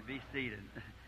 be seated.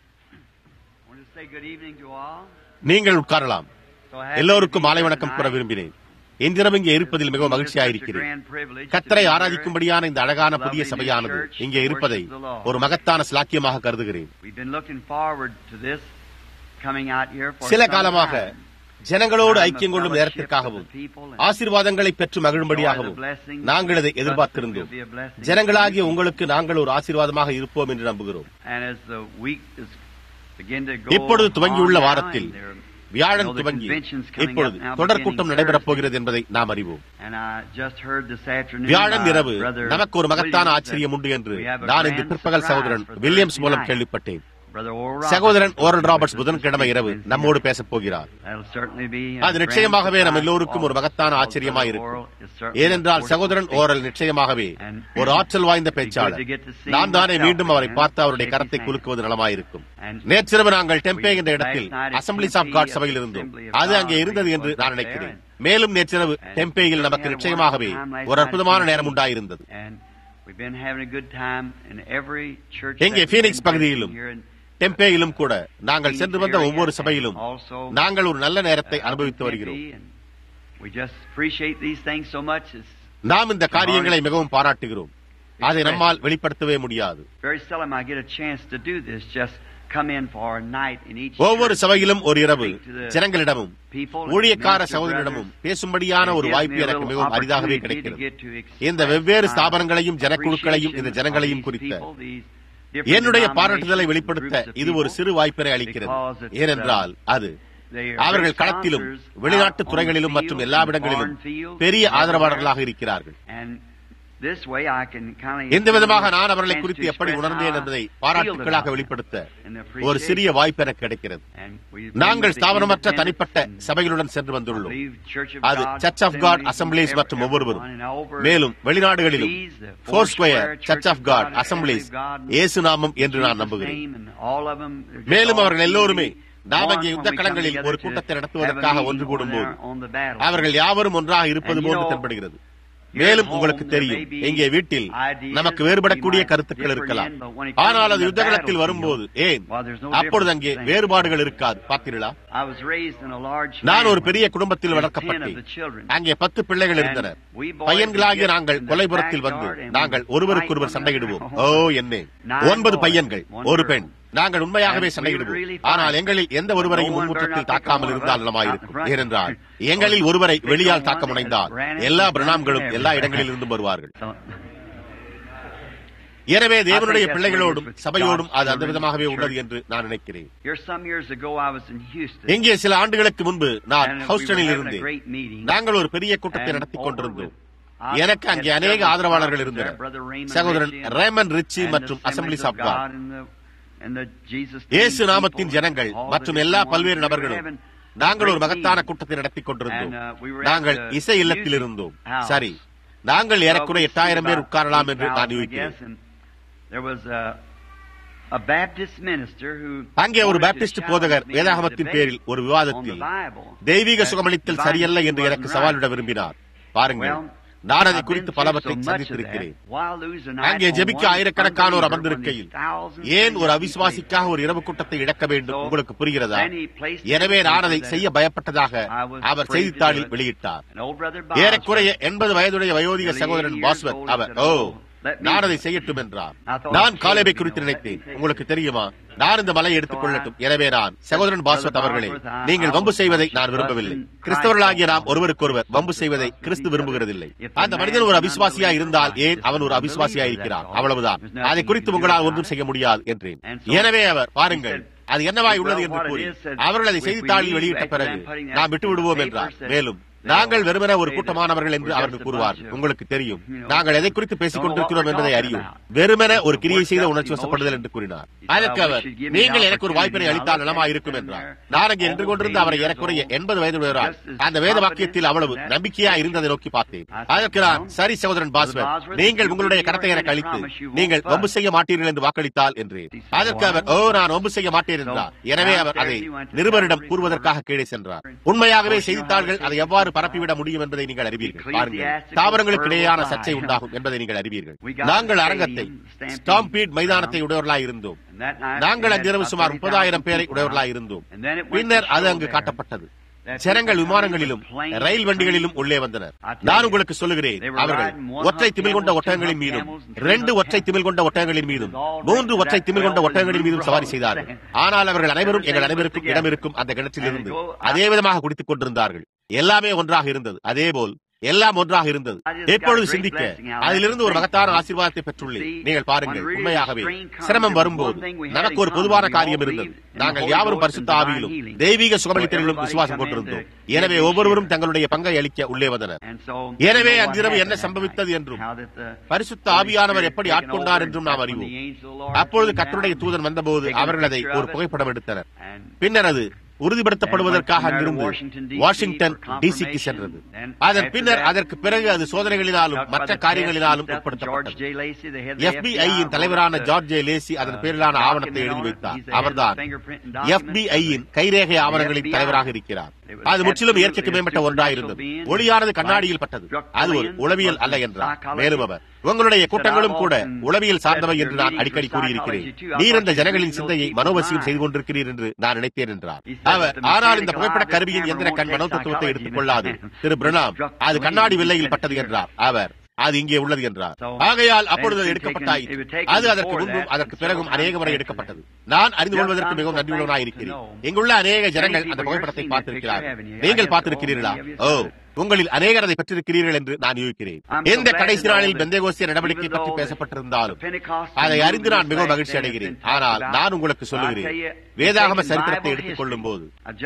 I want to say good evening to all. நீங்கள் உட்காரலாம் So happy to எல்லோருக்கும் be மாலை here வணக்கம் கூற tonight. விரும்பினேன் இன்றிரவு இங்கே இருப்பதில் மிகவும் It's such a மகிழ்ச்சியாயிருக்கிறேன் grand privilege to கத்தரை be here. ஆராதிக்கும்படியான இந்த அழகான புதிய Lovely சபையானது church இங்கே இருப்பதை worship the Lord. ஒரு மகத்தான சிலாக்கியமாக கருதுகிறேன் We've been looking forward to this coming out here for சில some காலமாக time. ஜனங்களோடு Time of ஐக்கியம் கொள்ளும் fellowship நேரத்திற்காகவும் with the people and ஆசீர்வாதங்களை பெற்று மகிழும்படியாகவும் enjoy the blessings. நாங்கள் இதை Trust எதிர்பார்த்திருந்தோம் that we'll be a blessing ஜனங்களாகிய to you. உங்களுக்கு நாங்கள் ஒரு ஆசீர்வாதமாக இருப்போம் என்று நம்புகிறோம் And as the week is begin to go இப்பொழுது துவங்கியுள்ள on now வாரத்தில் and there- வியாழன் you know, the துவங்கி convention's coming இப்பொழுது up now, தொடர் beginning கூட்டம் நடைபெறப் Thursday. போகிறது என்பதை நாம் அறிவோம் And I just heard this afternoon வியாழன் by இரவு Brother நமக்கு ஒரு மகத்தான Williams ஆச்சரியம் that உண்டு என்று we have a நான் இன்று grand பிற்பகல் surprise சகோதரன் for வில்லியம்ஸ் Thursday மூலம் night. கேள்விப்பட்டேன் Brother Oral Roberts சகோதரன் will Oral be Roberts with us புதன்கிழமை this இரவு Wednesday நம்மோடு night. பேசப் போகிறார் That'll certainly be a அது grand நிச்சயமாகவே நம்ம surprise எல்லோருக்கும் ஒரு for all மகத்தான of us. ஆச்சரியமாய் Brother இருக்கும் Oral is certainly ஏனென்றால் important சகோதரன் to speak. ஓரல் நிச்சயமாகவே And ஒரு ஆற்றல் வாய்ந்த it'd be good பேச்சாளர் to get to see நான் தானே myself மீண்டும் அவரை again, பார்த்து அவருடைய shake his கரத்தை hand. குலுக்குவது நலமாயிருக்கும் And நேற்றிரவு நாங்கள் டெம்பே என்ற we- இடத்தில் last night at assemblies of Tempe God at சபையில் the இருந்தோம் Assembly of அது God, அங்கே I இருந்தது think என்று was நான் there. நினைக்கிறேன் மேலும் நேற்றிரவு And டெம்பேயில் we நமக்கு had a நிச்சயமாகவே wonderful time last ஒரு night அற்புதமான at நேரம் Tempe. உண்டாயிருந்தது And we've been having a good time in every church எங்கே that we've பீனிக்ஸ் been பகுதியிலும் here in டெம்பேயிலும் கூட நாங்கள் Phoenix சென்று வந்த area ஒவ்வொரு and சபையிலும் also, நாங்கள் ஒரு நல்ல நேரத்தை uh, up in அனுபவித்து Tempe, வருகிறோம் and We just appreciate these things so much. It's நாம் இந்த காரியங்களை மிகவும் பாராட்டுகிறோம் அதை நம்மால் வெளிப்படுத்தவே முடியாது very seldom I get a chance to do this. Just come in for a night in each ஒவ்வொரு church, சபையிலும் ஒரு இரவு speak to the ஜனங்களிடமும் people and ஊழியக்கார minister சகோதரனிடமும் brothers. பேசும்படியான It ஒரு gives வாய்ப்பு me a எனக்கு little மிகவும் அரிதாகவே opportunity to கிடைக்கிறது get to express இந்த வெவ்வேறு my ஸ்தாபனங்களையும் ஜனக்குழுக்களையும் இந்த appreciation ஜனங்களையும் of these குறித்த people, these different என்னுடைய பாராட்டுதலை denominations, வெளிப்படுத்த groups of இது ஒரு people, சிறு வாய்ப்பினை அளிக்கிறது because it's, ஏனென்றால் அது they are அவர்கள் great களத்திலும் sponsors வெளிநாட்டு out on துறைகளிலும் the மற்றும் field, எல்லா in இடங்களிலும் foreign fields, பெரிய everywhere. ஆதரவாளர்களாக இருக்கிறார்கள் And this way I can kind of எந்த விதமாக நான் அவர்களை chance குறித்து to எப்படி express உணர்ந்தேன் how I என்பதை feel பாராட்டுக்களாக about வெளிப்படுத்த them and ஒரு appreciate சிறிய வாய்ப்பு எனக்கு கிடைக்கிறது And we've நாங்கள் been with the ஸ்தாபனமற்ற independents தனிப்பட்ட and சபைகளுடன் சென்று I வந்துள்ளோம் believe Church of அது God church of God assemblies assemblies and மற்றும் ஒவ்வொருவரும் everyone and over மேலும் வெளிநாடுகளிலும் seas, the Foursquare Foursquare, church of God and assemblies Assembly of God, இயேசு நாமம் என்று நான் Jesus' நம்புகிறேன் name and all of them, they're just மேலும் all அவர்கள் எல்லோருமே easy. நாம் One அங்கே when யுத்த we come களங்களில் together ஒரு to கூட்டத்தை have a நடத்துவதற்காக meeting ஒன்று on கூடும்போது there on the battle. அவர்கள் யாவரும் ஒன்றாக இருப்பது And you போன்று know, தென்படுகிறது here மேலும் at உங்களுக்கு home, there தெரியும் may be எங்கே வீட்டில் ideas நமக்கு that வேறுபடக்கூடிய we might கருத்துக்கள் differ இருக்கலாம் in, but when it comes ஆனால் to அது the யுத்தகலத்தில் battlefield, வரும்போது ஏன் well, there's no அப்பொழுது அங்கே difference. வேறுபாடுகள் இருக்காது பார்த்தீர்களா I was raised in a large நான் ஒரு family. பெரிய குடும்பத்தில் There's வளர்க்கப்பட்டேன் 10 of the children. அங்கே பத்து பிள்ளைகள் இருந்தனர் And we boys பையன்களாகிய would get நாங்கள் in the கொலைபுறத்தில் வந்து backyard and நாங்கள் we'd ஒருவருக்கொருவர் fight one சண்டையிடுவோம் another. ஓ என்னே Nine ஒன்பது boys, பையன்கள் one ஒரு girl. பெண் நாங்கள் உண்மையாகவே And we சண்டையிடுவோம் would really fight. ஆனால் எங்களில் எந்த ஒருவரையும் No one முன்முற்றத்தில் better not தாக்காமல் pick இருந்தால் one of us நலமாயிருக்கும் out in front. ஏனென்றால் Or எங்களில் ஒருவரை pick வெளியால் on தாக்க one முனைந்தால் that ran into எல்லா the பிரணாம்களும் ground எல்லா everywhere. இடங்களிலிருந்தும் வருவார்கள் So, எனவே தேவனுடைய I think that's பிள்ளைகளோடும் what it is with சபையோடும் God's அது அந்த children, விதமாகவே church. உள்ளது என்று நான் நினைக்கிறேன் here some years ago I was in Houston. இங்கே சில ஆண்டுகளுக்கு முன்பு நான் and we were ஹவுஸ்டனில் having a இருந்தேன் great meeting. நாங்கள் ஒரு பெரிய கூட்டத்தை And நடத்தி over கொண்டிருந்தோம் with- I எனக்கு had அங்கே அநேக several ஆதரவாளர்கள் sponsors இருந்தனர் there, Brother Raymond சகோதரன் Ritchie and- Raymond Ritchie and மற்றும் the assemblies Assemblies of God and the- and the Jesus இயேசு Name நாமத்தின் people, ஜனங்கள் all the மற்றும் different எல்லா ones. பல்வேறு We were நபர்களும் having நாங்கள் ஒரு great மகத்தான meeting. கூட்டத்தை நடத்தி கொண்டிருந்தோம் And, uh, we were at நாங்கள் the இசை இல்லத்தில் music இருந்தோம் house. சரி நாங்கள் ஏறக்குறைய Well, we எட்டாயிரம் பேர் about உட்காரலாம் என்று 8,000, நான் I யூகிக்கிறேன் guess, and There was a, a Baptist minister who அங்கே ஒரு wanted to பேப்டிஸ்ட் challenge போதகர் me in a வேதாகமத்தின் debate பேரில் ஒரு on the விவாதத்தில் Bible. தெய்வீக That சுகமளித்தல் divine சரியல்ல healing என்று எனக்கு wasn't சவாலிட right. விரும்பினார் பாருங்கள் Well, நான் அதை I've குறித்து been பலவற்றை through so much of சந்தித்திருக்கிறேன் that. Why lose a night அங்கே on ஜெபிக்க one ஆயிரக்கணக்கானோர் unbeliever அமர்ந்திருக்கையில் when there's thousands ஏன் ஒரு of அவிசுவாசிக்காக ஒரு இரவு கூட்டத்தை இழக்க வேண்டும் So, உங்களுக்கு புரிகிறதா then he placed it எனவே in நான் அதை that செய்ய பயப்பட்டதாக I was our afraid to செய்தித்தாளில் do it. வெளியிட்டார் And old brother Bosworth, ஏறக்குறைய எண்பது வயதுடைய வயோதிக Nearly சகோதரன் 80 years பாஸ்வத் old, he our said, O "Oh, let me நான் do அதை it." செய்யட்டும் என்றார் I thought நான் it காலேபை was, குறித்து you know, நினைத்தேன் let me take உங்களுக்கு it. தெரியுமா நான் இந்த மலையை எடுத்துக் கொள்ளட்டும் எனவே நான் சகோதரன் பாஸ்வத் அவர்களே நீங்கள் வம்பு செய்வதை நான் விரும்பவில்லை கிறிஸ்தவர்களாகிய நாம் ஒருவருக்கொருவர் வம்பு செய்வதை கிறிஸ்து விரும்புகிறதில்லை அந்த மனிதன் ஒரு அவிசுவாசியா இருந்தால் ஏன் அவன் ஒரு அவிசுவாசியா இருக்கிறான் அவ்வளவுதான் அதை குறித்து உங்களால் ஒன்றும் செய்ய முடியாது என்றேன் எனவே அவர் பாருங்கள் அது என்னவாய் உள்ளது என்று கூறி அவர்கள் அதை செய்தித்தாளில் வெளியிட்ட பிறகு நாம் விட்டு விடுவோம் என்றார் மேலும் நாங்கள் வெறுமனே ஒரு கூட்டமானவர்கள் என்று அவர்கள் கூறுவார்கள் உங்களுக்கு தெரியும் நாங்கள் எதை குறித்து பேசிக் கொண்டிருக்கிறோம் என்பதை அறியும் வெறுமனே ஒரு கிரியை செய்த உணர்ச்சி வசப்படுதல் என்று கூறினார் அதற்கு அவர் நீங்கள் எனக்கு ஒரு வாய்ப்பினை அளித்தால் நலமா இருக்கும் என்றார் நான் அங்கே நின்று கொண்டிருந்த அவரை ஏறக்குறைய எண்பது வயது உயரால் அந்த வேத வாக்கியத்தில் அவ்வளவு நம்பிக்கையா இருந்ததை நோக்கி பார்த்தேன் அதற்கு நான் சரி சகோதரன் பாஸ்வர் நீங்கள் உங்களுடைய கரத்தை எனக்கு அளித்து நீங்கள் ஒம்பு செய்ய மாட்டீர்கள் என்று வாக்களித்தால் என்றேன் அதற்கு அவர் ஓ நான் ஒம்பு செய்ய மாட்டேன் என்றார் எனவே அவர் அதை நிருபரிடம் கூறுவதற்காக கீழே சென்றார் உண்மையாகவே செய்தித்தாள்கள் அதை எவ்வாறு பரப்பிவிட முடியும் என்பதை நீங்கள் அறிவீர்கள் பாருங்கள் தாவரங்களுக்கு இடையேயான சர்ச்சை உண்டாகும் என்பதை நீங்கள் அறிவீர்கள் நாங்கள் அரங்கத்தை ஸ்டாம்பீட் மைதானத்தை உடையவர்களாய் இருந்தோம் நாங்கள் அன்றிரவு சுமார் முப்பதாயிரம் பேரை உடையவர்களாக இருந்தோம் பின்னர் அது அங்கு காட்டப்பட்டது ஜனங்கள் விமானங்களிலும் ரயில் வண்டிகளிலும் உள்ளே வந்தனர் நான் உங்களுக்கு சொல்லுகிறேன் அவர்கள் ஒற்றை திமிழ் கொண்ட ஒட்டகங்களின் மீதும் ரெண்டு ஒற்றை திமிழ் கொண்ட ஒட்டகங்களின் மீதும் மூன்று ஒற்றை திமிழ் கொண்ட ஒட்டகங்களின் மீதும் சவாரி செய்தார்கள் ஆனால் அவர்கள் அனைவரும் எங்கள் அனைவருக்கும் இடம் இருக்கும் அந்த கிணற்றில் இருந்து அதே விதமாக குடித்துக் கொண்டிருந்தார்கள் எல்லாமே ஒன்றாக இருந்தது அதேபோல் எல்லாம் ஒன்றாக இருந்தது எப்பொழுது சிந்திக்க அதிலிருந்து ஒரு மகத்தான ஆசீர்வாதத்தை பெற்றுள்ளேன் நீங்கள் பாருங்கள் உண்மையாகவே சிரமம் வரும்போது நமக்கு ஒரு பொதுவான காரியம் இருந்தது நாங்கள் யாவரும் பரிசுத்த ஆவியிலும் தெய்வீக சுகமளித்தலிலும் விசுவாசம் கொண்டிருந்தோம் எனவே ஒவ்வொருவரும் தங்களுடைய பங்கை அளிக்க உள்ளே வந்தனர் எனவே அன்றிரவு என்ன சம்பவித்தது என்றும் பரிசுத்த ஆவியானவர் எப்படி ஆட்கொண்டார் என்றும் நாம் அறிவோம் அப்பொழுது கத்தருடைய தூதன் வந்தபோது அவர்கள் அதை ஒரு புகைப்படம் எடுத்தனர் பின்னர் அது உறுதிப்படுத்தப்படுவதற்காக அங்கிருந்து வாஷிங்டன் டிசிக்கு சென்றது அதன் பின்னர் அதற்கு பிறகு அது சோதனைகளினாலும் மற்ற காரியங்களினாலும் உட்படுத்தப்பட்டது எஃபிஐயின் தலைவரான ஜார்ஜ் ஜே லேசி அதன் பேரிலான ஆவணத்தை எழுதி வைத்தார் அவர்தான் எஃபிஐயின் கைரேகை ஆவணங்களின் தலைவராக இருக்கிறார் அது முற்றிலும் இயற்கைக்கு மேம்பட்ட ஒன்றாயிருந்தது ஒளியானது கண்ணாடியில் பட்டது அது ஒரு உளவியல் அல்ல என்றார் மேலும் அவர் உங்களுடைய கூட்டங்களும் கூட உளவியல் சார்ந்தவை என்று நான் அடிக்கடி கூறியிருக்கிறேன் நீர் அந்த ஜனங்களின் சிந்தையை மனோவசியம் செய்து கொண்டிருக்கிறீர் என்று நான் நினைத்தேன் என்றார் அவர் ஆனால் இந்த புகைப்பட கருவியின் எந்திர கண் மனோதத்துவத்தை எடுத்துக் கொள்ளாது திரு பிரணாம் அது கண்ணாடி வில்லையில் பட்டது என்றார் அவர் அது இங்கே உள்ளது என்றார் ஆகையால் அப்பொழுது அது எடுக்கப்பட்டாயிற்று அது அதற்கு முன்பும் அதற்கு பிறகும் அநேக முறை எடுக்கப்பட்டது நான் அறிந்து கொள்வதற்கு மிகவும் நன்றியுள்ளவனாக இருக்கிறேன் இங்குள்ள அநேக ஜனங்கள் அந்த புகைப்படத்தை பார்த்திருக்கிறார்கள் நீங்கள் பார்த்திருக்கிறீர்களா ஓ உங்களில் அநேகர் அதை பெற்றிருக்கிறீர்கள் என்று நான் யூகிக்கிறேன் எந்த கடைசி நாளில் பெந்தேகோசிய நடவடிக்கை பற்றி பேசப்பட்டிருந்தாலும் அதை அறிந்து நான் மிகவும் மகிழ்ச்சி அடைகிறேன் ஆனால் நான் உங்களுக்கு சொல்லுகிறேன் வேதாகம சரித்திரத்தை எடுத்துக் கொள்ளும் போது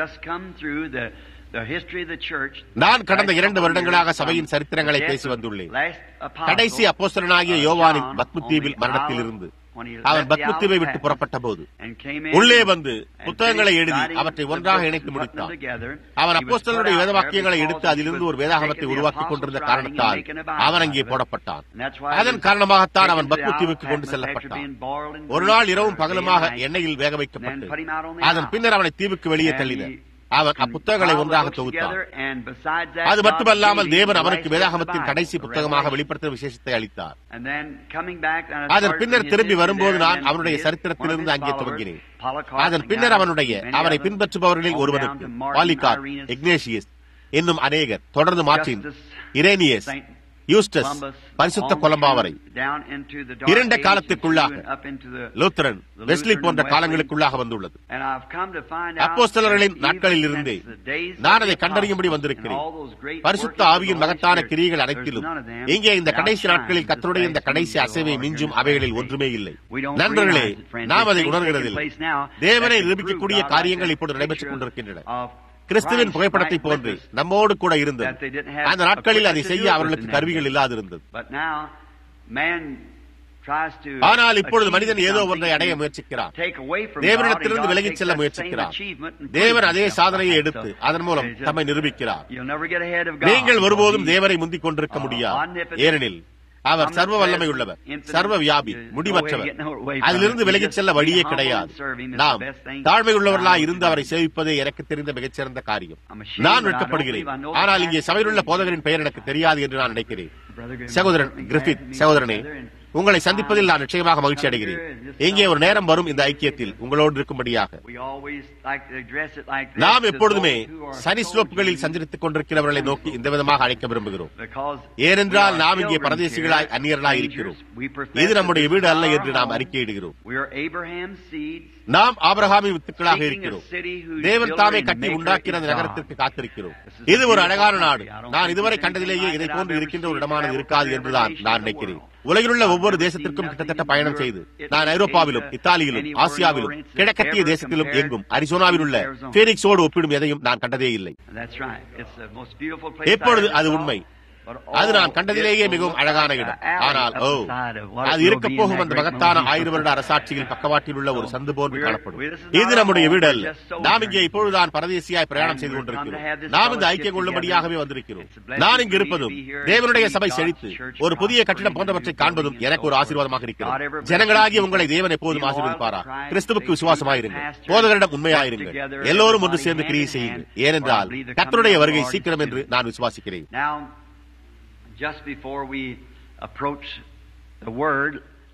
நான் கடந்த இரண்டு வருடங்களாக சபையின் சரித்திரங்களை பேசி வந்துள்ளேன் கடைசி அப்போஸ்தலனாகிய யோவானின் பத்முத்தீவில் மரணத்தில் இருந்து அவன் பத்முத்தீவை விட்டு புறப்பட்ட போது உள்ளே வந்து புத்தகங்களை எழுதி அவற்றை ஒன்றாக இணைத்து முடித்தான் அவன் அப்போஸ்தலனுடைய வேத வாக்கியங்களை எடுத்து அதிலிருந்து ஒரு வேதாகமத்தை உருவாக்கிக் கொண்டிருந்த காரணத்தால் அவன் அங்கே போடப்பட்டான் அதன் காரணமாகத்தான் அவன் பத்முத்தீவுக்கு கொண்டு செல்லப்பட்டான் ஒரு நாள் இரவும் பகலுமாக எண்ணெயில் வேக வைக்கப்பட்டு அதன் பின்னர் அவனை தீவுக்கு வெளியே தள்ளினர் அவன் அப்புத்தகங்களை ஒன்றாக தொகுத்தான் அது மட்டுமல்லாமல் தேவன் அவனுக்கு வேதாகமத்தின் கடைசி புத்தகமாக வெளிப்படுத்த விசேஷத்தை அளித்தார் அதன் பின்னர் திரும்பி வரும்போது நான் அவனுடைய சரித்திரத்திலிருந்து அங்கே துவங்கினேன் அதன் பின்னர் அவனுடைய அவனை பின்பற்றுபவர்களில் ஒருவனுக்கு பாலிகார் இக்னேஷியஸ் இன்னும் அநேகர் தொடர்ந்து மார்டின் இரேனியஸ் யூஸ்டஸ் பரிசுத்த கொலம்பாவரை இரண்ட காலத்திற்குள்ளாக லூத்தரன் வெஸ்லி போன்ற காலங்களுக்குள்ளாக வந்துள்ளது அப்போஸ்தலர்களின் நாட்களில் இருந்தே நான் அதை கண்டறியும்படி வந்திருக்கிறேன் பரிசுத்த ஆவியின் மகத்தான கிரியைகள் அனைத்திலும் இங்கே இந்த கடைசி நாட்களில் கத்தருடைய இந்த கடைசி அசைவை மிஞ்சும் அவைகளில் ஒன்றுமே இல்லை நண்பர்களே நாம் அதை உணர்கிறதில்லை தேவனை நிரூபிக்கக்கூடிய காரியங்கள் இப்போது நடைபெற்றுக் கொண்டிருக்கின்றன கிறிஸ்துவின் புகைப்படத்தை போன்று நம்மோடு கூட இருந்தது அந்த நாட்களில் அதை செய்ய அவர்களுக்கு கருவிகள் இல்லாதிருந்தது ஆனால் இப்பொழுது மனிதன் ஏதோ ஒன்றை அடைய முயற்சிக்கிறான் தேவனிடத்திலிருந்து விலகிச் செல்ல முயற்சிக்கிறான் தேவன் அதே சாதனையை எடுத்து அதன் மூலம் தம்மை நிரூபிக்கிறார் நீங்கள் ஒருபோதும் தேவரை முந்திக் கொண்டிருக்க முடியாது ஏனெனில் அவர் சர்வ வல்லமை உள்ளவர் சர்வ வியாபி முடிவற்றவர் அதிலிருந்து விலகிச் செல்ல வழியே கிடையாது நாம் தாழ்மை உள்ளவர்களாக இருந்து அவரை சேவிப்பதே எனக்கு தெரிந்த மிகச்சிறந்த காரியம் நான் வெட்கப்படுகிறேன் ஆனால் இங்கே சபையிலுள்ள போதகரின் பெயர் எனக்கு தெரியாது என்று நான் நினைக்கிறேன் சகோதரன் கிரிபித் சகோதரனே உங்களை சந்திப்பதில் நான் நிச்சயமாக மகிழ்ச்சி அடைகிறேன் இங்கே ஒரு நேரம் வரும் இந்த ஐக்கியத்தில் உங்களோடு இருக்கும்படியாக நாம் எப்பொழுதுமே சனி ஸ்லோப்புகளில் சஞ்சரித்துக் கொண்டிருக்கிறவர்களை நோக்கி இந்த விதமாக அழைக்க விரும்புகிறோம் ஏனென்றால் நாம் இங்கே பரதேசிகளாய் அந்நியர்களாய் இருக்கிறோம் இது நம்முடைய வீடு அல்ல என்று நாம் அறிக்கையிடுகிறோம் நாம் ஆபிரகாமின் வித்துக்களாக இருக்கிறோம் தேவன் தாமே கட்டி உண்டாக்கிற அந்த நகரத்திற்கு காத்திருக்கிறோம் இது ஒரு அழகான நாடு நான் இதுவரை கண்டதிலேயே இதை போன்று இருக்கின்ற ஒரு இடமானது இருக்காது என்றுதான் நான் நினைக்கிறேன் உலகிலுள்ள ஒவ்வொரு தேசத்திற்கும் கிட்டத்தட்ட பயணம் செய்து நான் ஐரோப்பாவிலும் இத்தாலியிலும் ஆசியாவிலும் கிழக்கத்திய தேசத்திலும் எங்கும் அரிசோனாவில் உள்ள பேரிக்ஸோடு ஒப்பிடும் எதையும் நான் கண்டதே இல்லை எப்பொழுது அது உண்மை அது நான் கண்டதிலேயே மிகவும் அழகான இடம் ஆனால் ஓ அது இருக்க போகும் அந்த மகத்தான ஆயிரம் வருட அரசாட்சியில் பக்கவாட்டில் உள்ள ஒரு சந்து போன்று காணப்படும் இது நம்முடைய வீடு அல்ல நாம் இங்கே இப்பொழுதுதான் பரதேசியாய் பிரயாணம் செய்து கொண்டிருக்கிறோம் நாம் இந்த ஐக்கியம் கொள்ளும்படியாகவே வந்திருக்கிறோம் நான் இங்கு இருப்பதும் தேவனுடைய சபை செழித்து ஒரு புதிய கட்டிடம் போன்றவற்றை காண்பதும் எனக்கு ஒரு ஆசீர்வாதமாக இருக்கிறது ஜனங்களாகிய உங்களை தேவன் எப்போதும் ஆசீர்வதிப்பாரா கிறிஸ்துவுக்கு விசுவாசமாயிருங்கள் போதகரிடம் உண்மையாயிருங்கள் எல்லோரும் ஒன்று சேர்ந்து கிரியை செய்யுங்கள் ஏனென்றால் கத்தருடைய வருகை சீக்கிரம் என்று நான் விசுவாசிக்கிறேன் just before we approach the Word,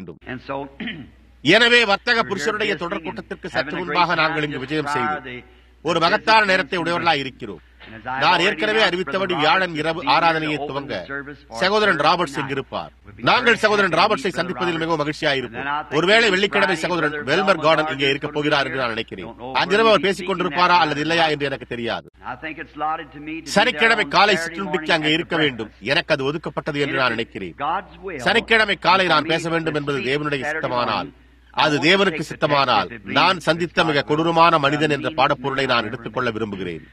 வேண்டும் And so, எனவே வர்த்தக புருஷருடைய தொடர் கூட்டத்திற்கு சற்று முன்பாக நாங்கள் இங்கு விஜயம் செய்து ஒரு மகத்தான நேரத்தை உடையவர்களாய் இருக்கிறோம் நான் ஏற்கனவே அறிவித்தபடி வியாழன் இரவு ஆராதனையை துவங்க சகோதரன் ராபர்ட்ஸ் இங்கிருப்பார் நாங்கள் சகோதரன் ராபர்ட்ஸை சந்திப்பதில் மிகவும் மகிழ்ச்சியாயிருப்போம் ஒருவேளை வெள்ளிக்கிழமை சகோதரன் வெல்மர் கார்டன் இங்கே இருக்க போகிறார் என்று நான் நினைக்கிறேன் அன்றிரவு அவர் பேசிக் கொண்டிருப்பாரா அல்லது இல்லையா என்று எனக்கு தெரியாது சனிக்கிழமை காலை சிற்றுண்டிக்கு அங்கே இருக்க வேண்டும் எனக்கு அது ஒதுக்கப்பட்டது என்று நான் நினைக்கிறேன் சனிக்கிழமை காலை நான் பேச வேண்டும் என்பது தேவனுடைய சித்தமானால் அது தேவனுக்கு சித்தமானால் நான் சந்தித்த மிக கொடூரமான மனிதன் என்ற பாடப்பொருளை நான் எடுத்துக்கொள்ள விரும்புகிறேன்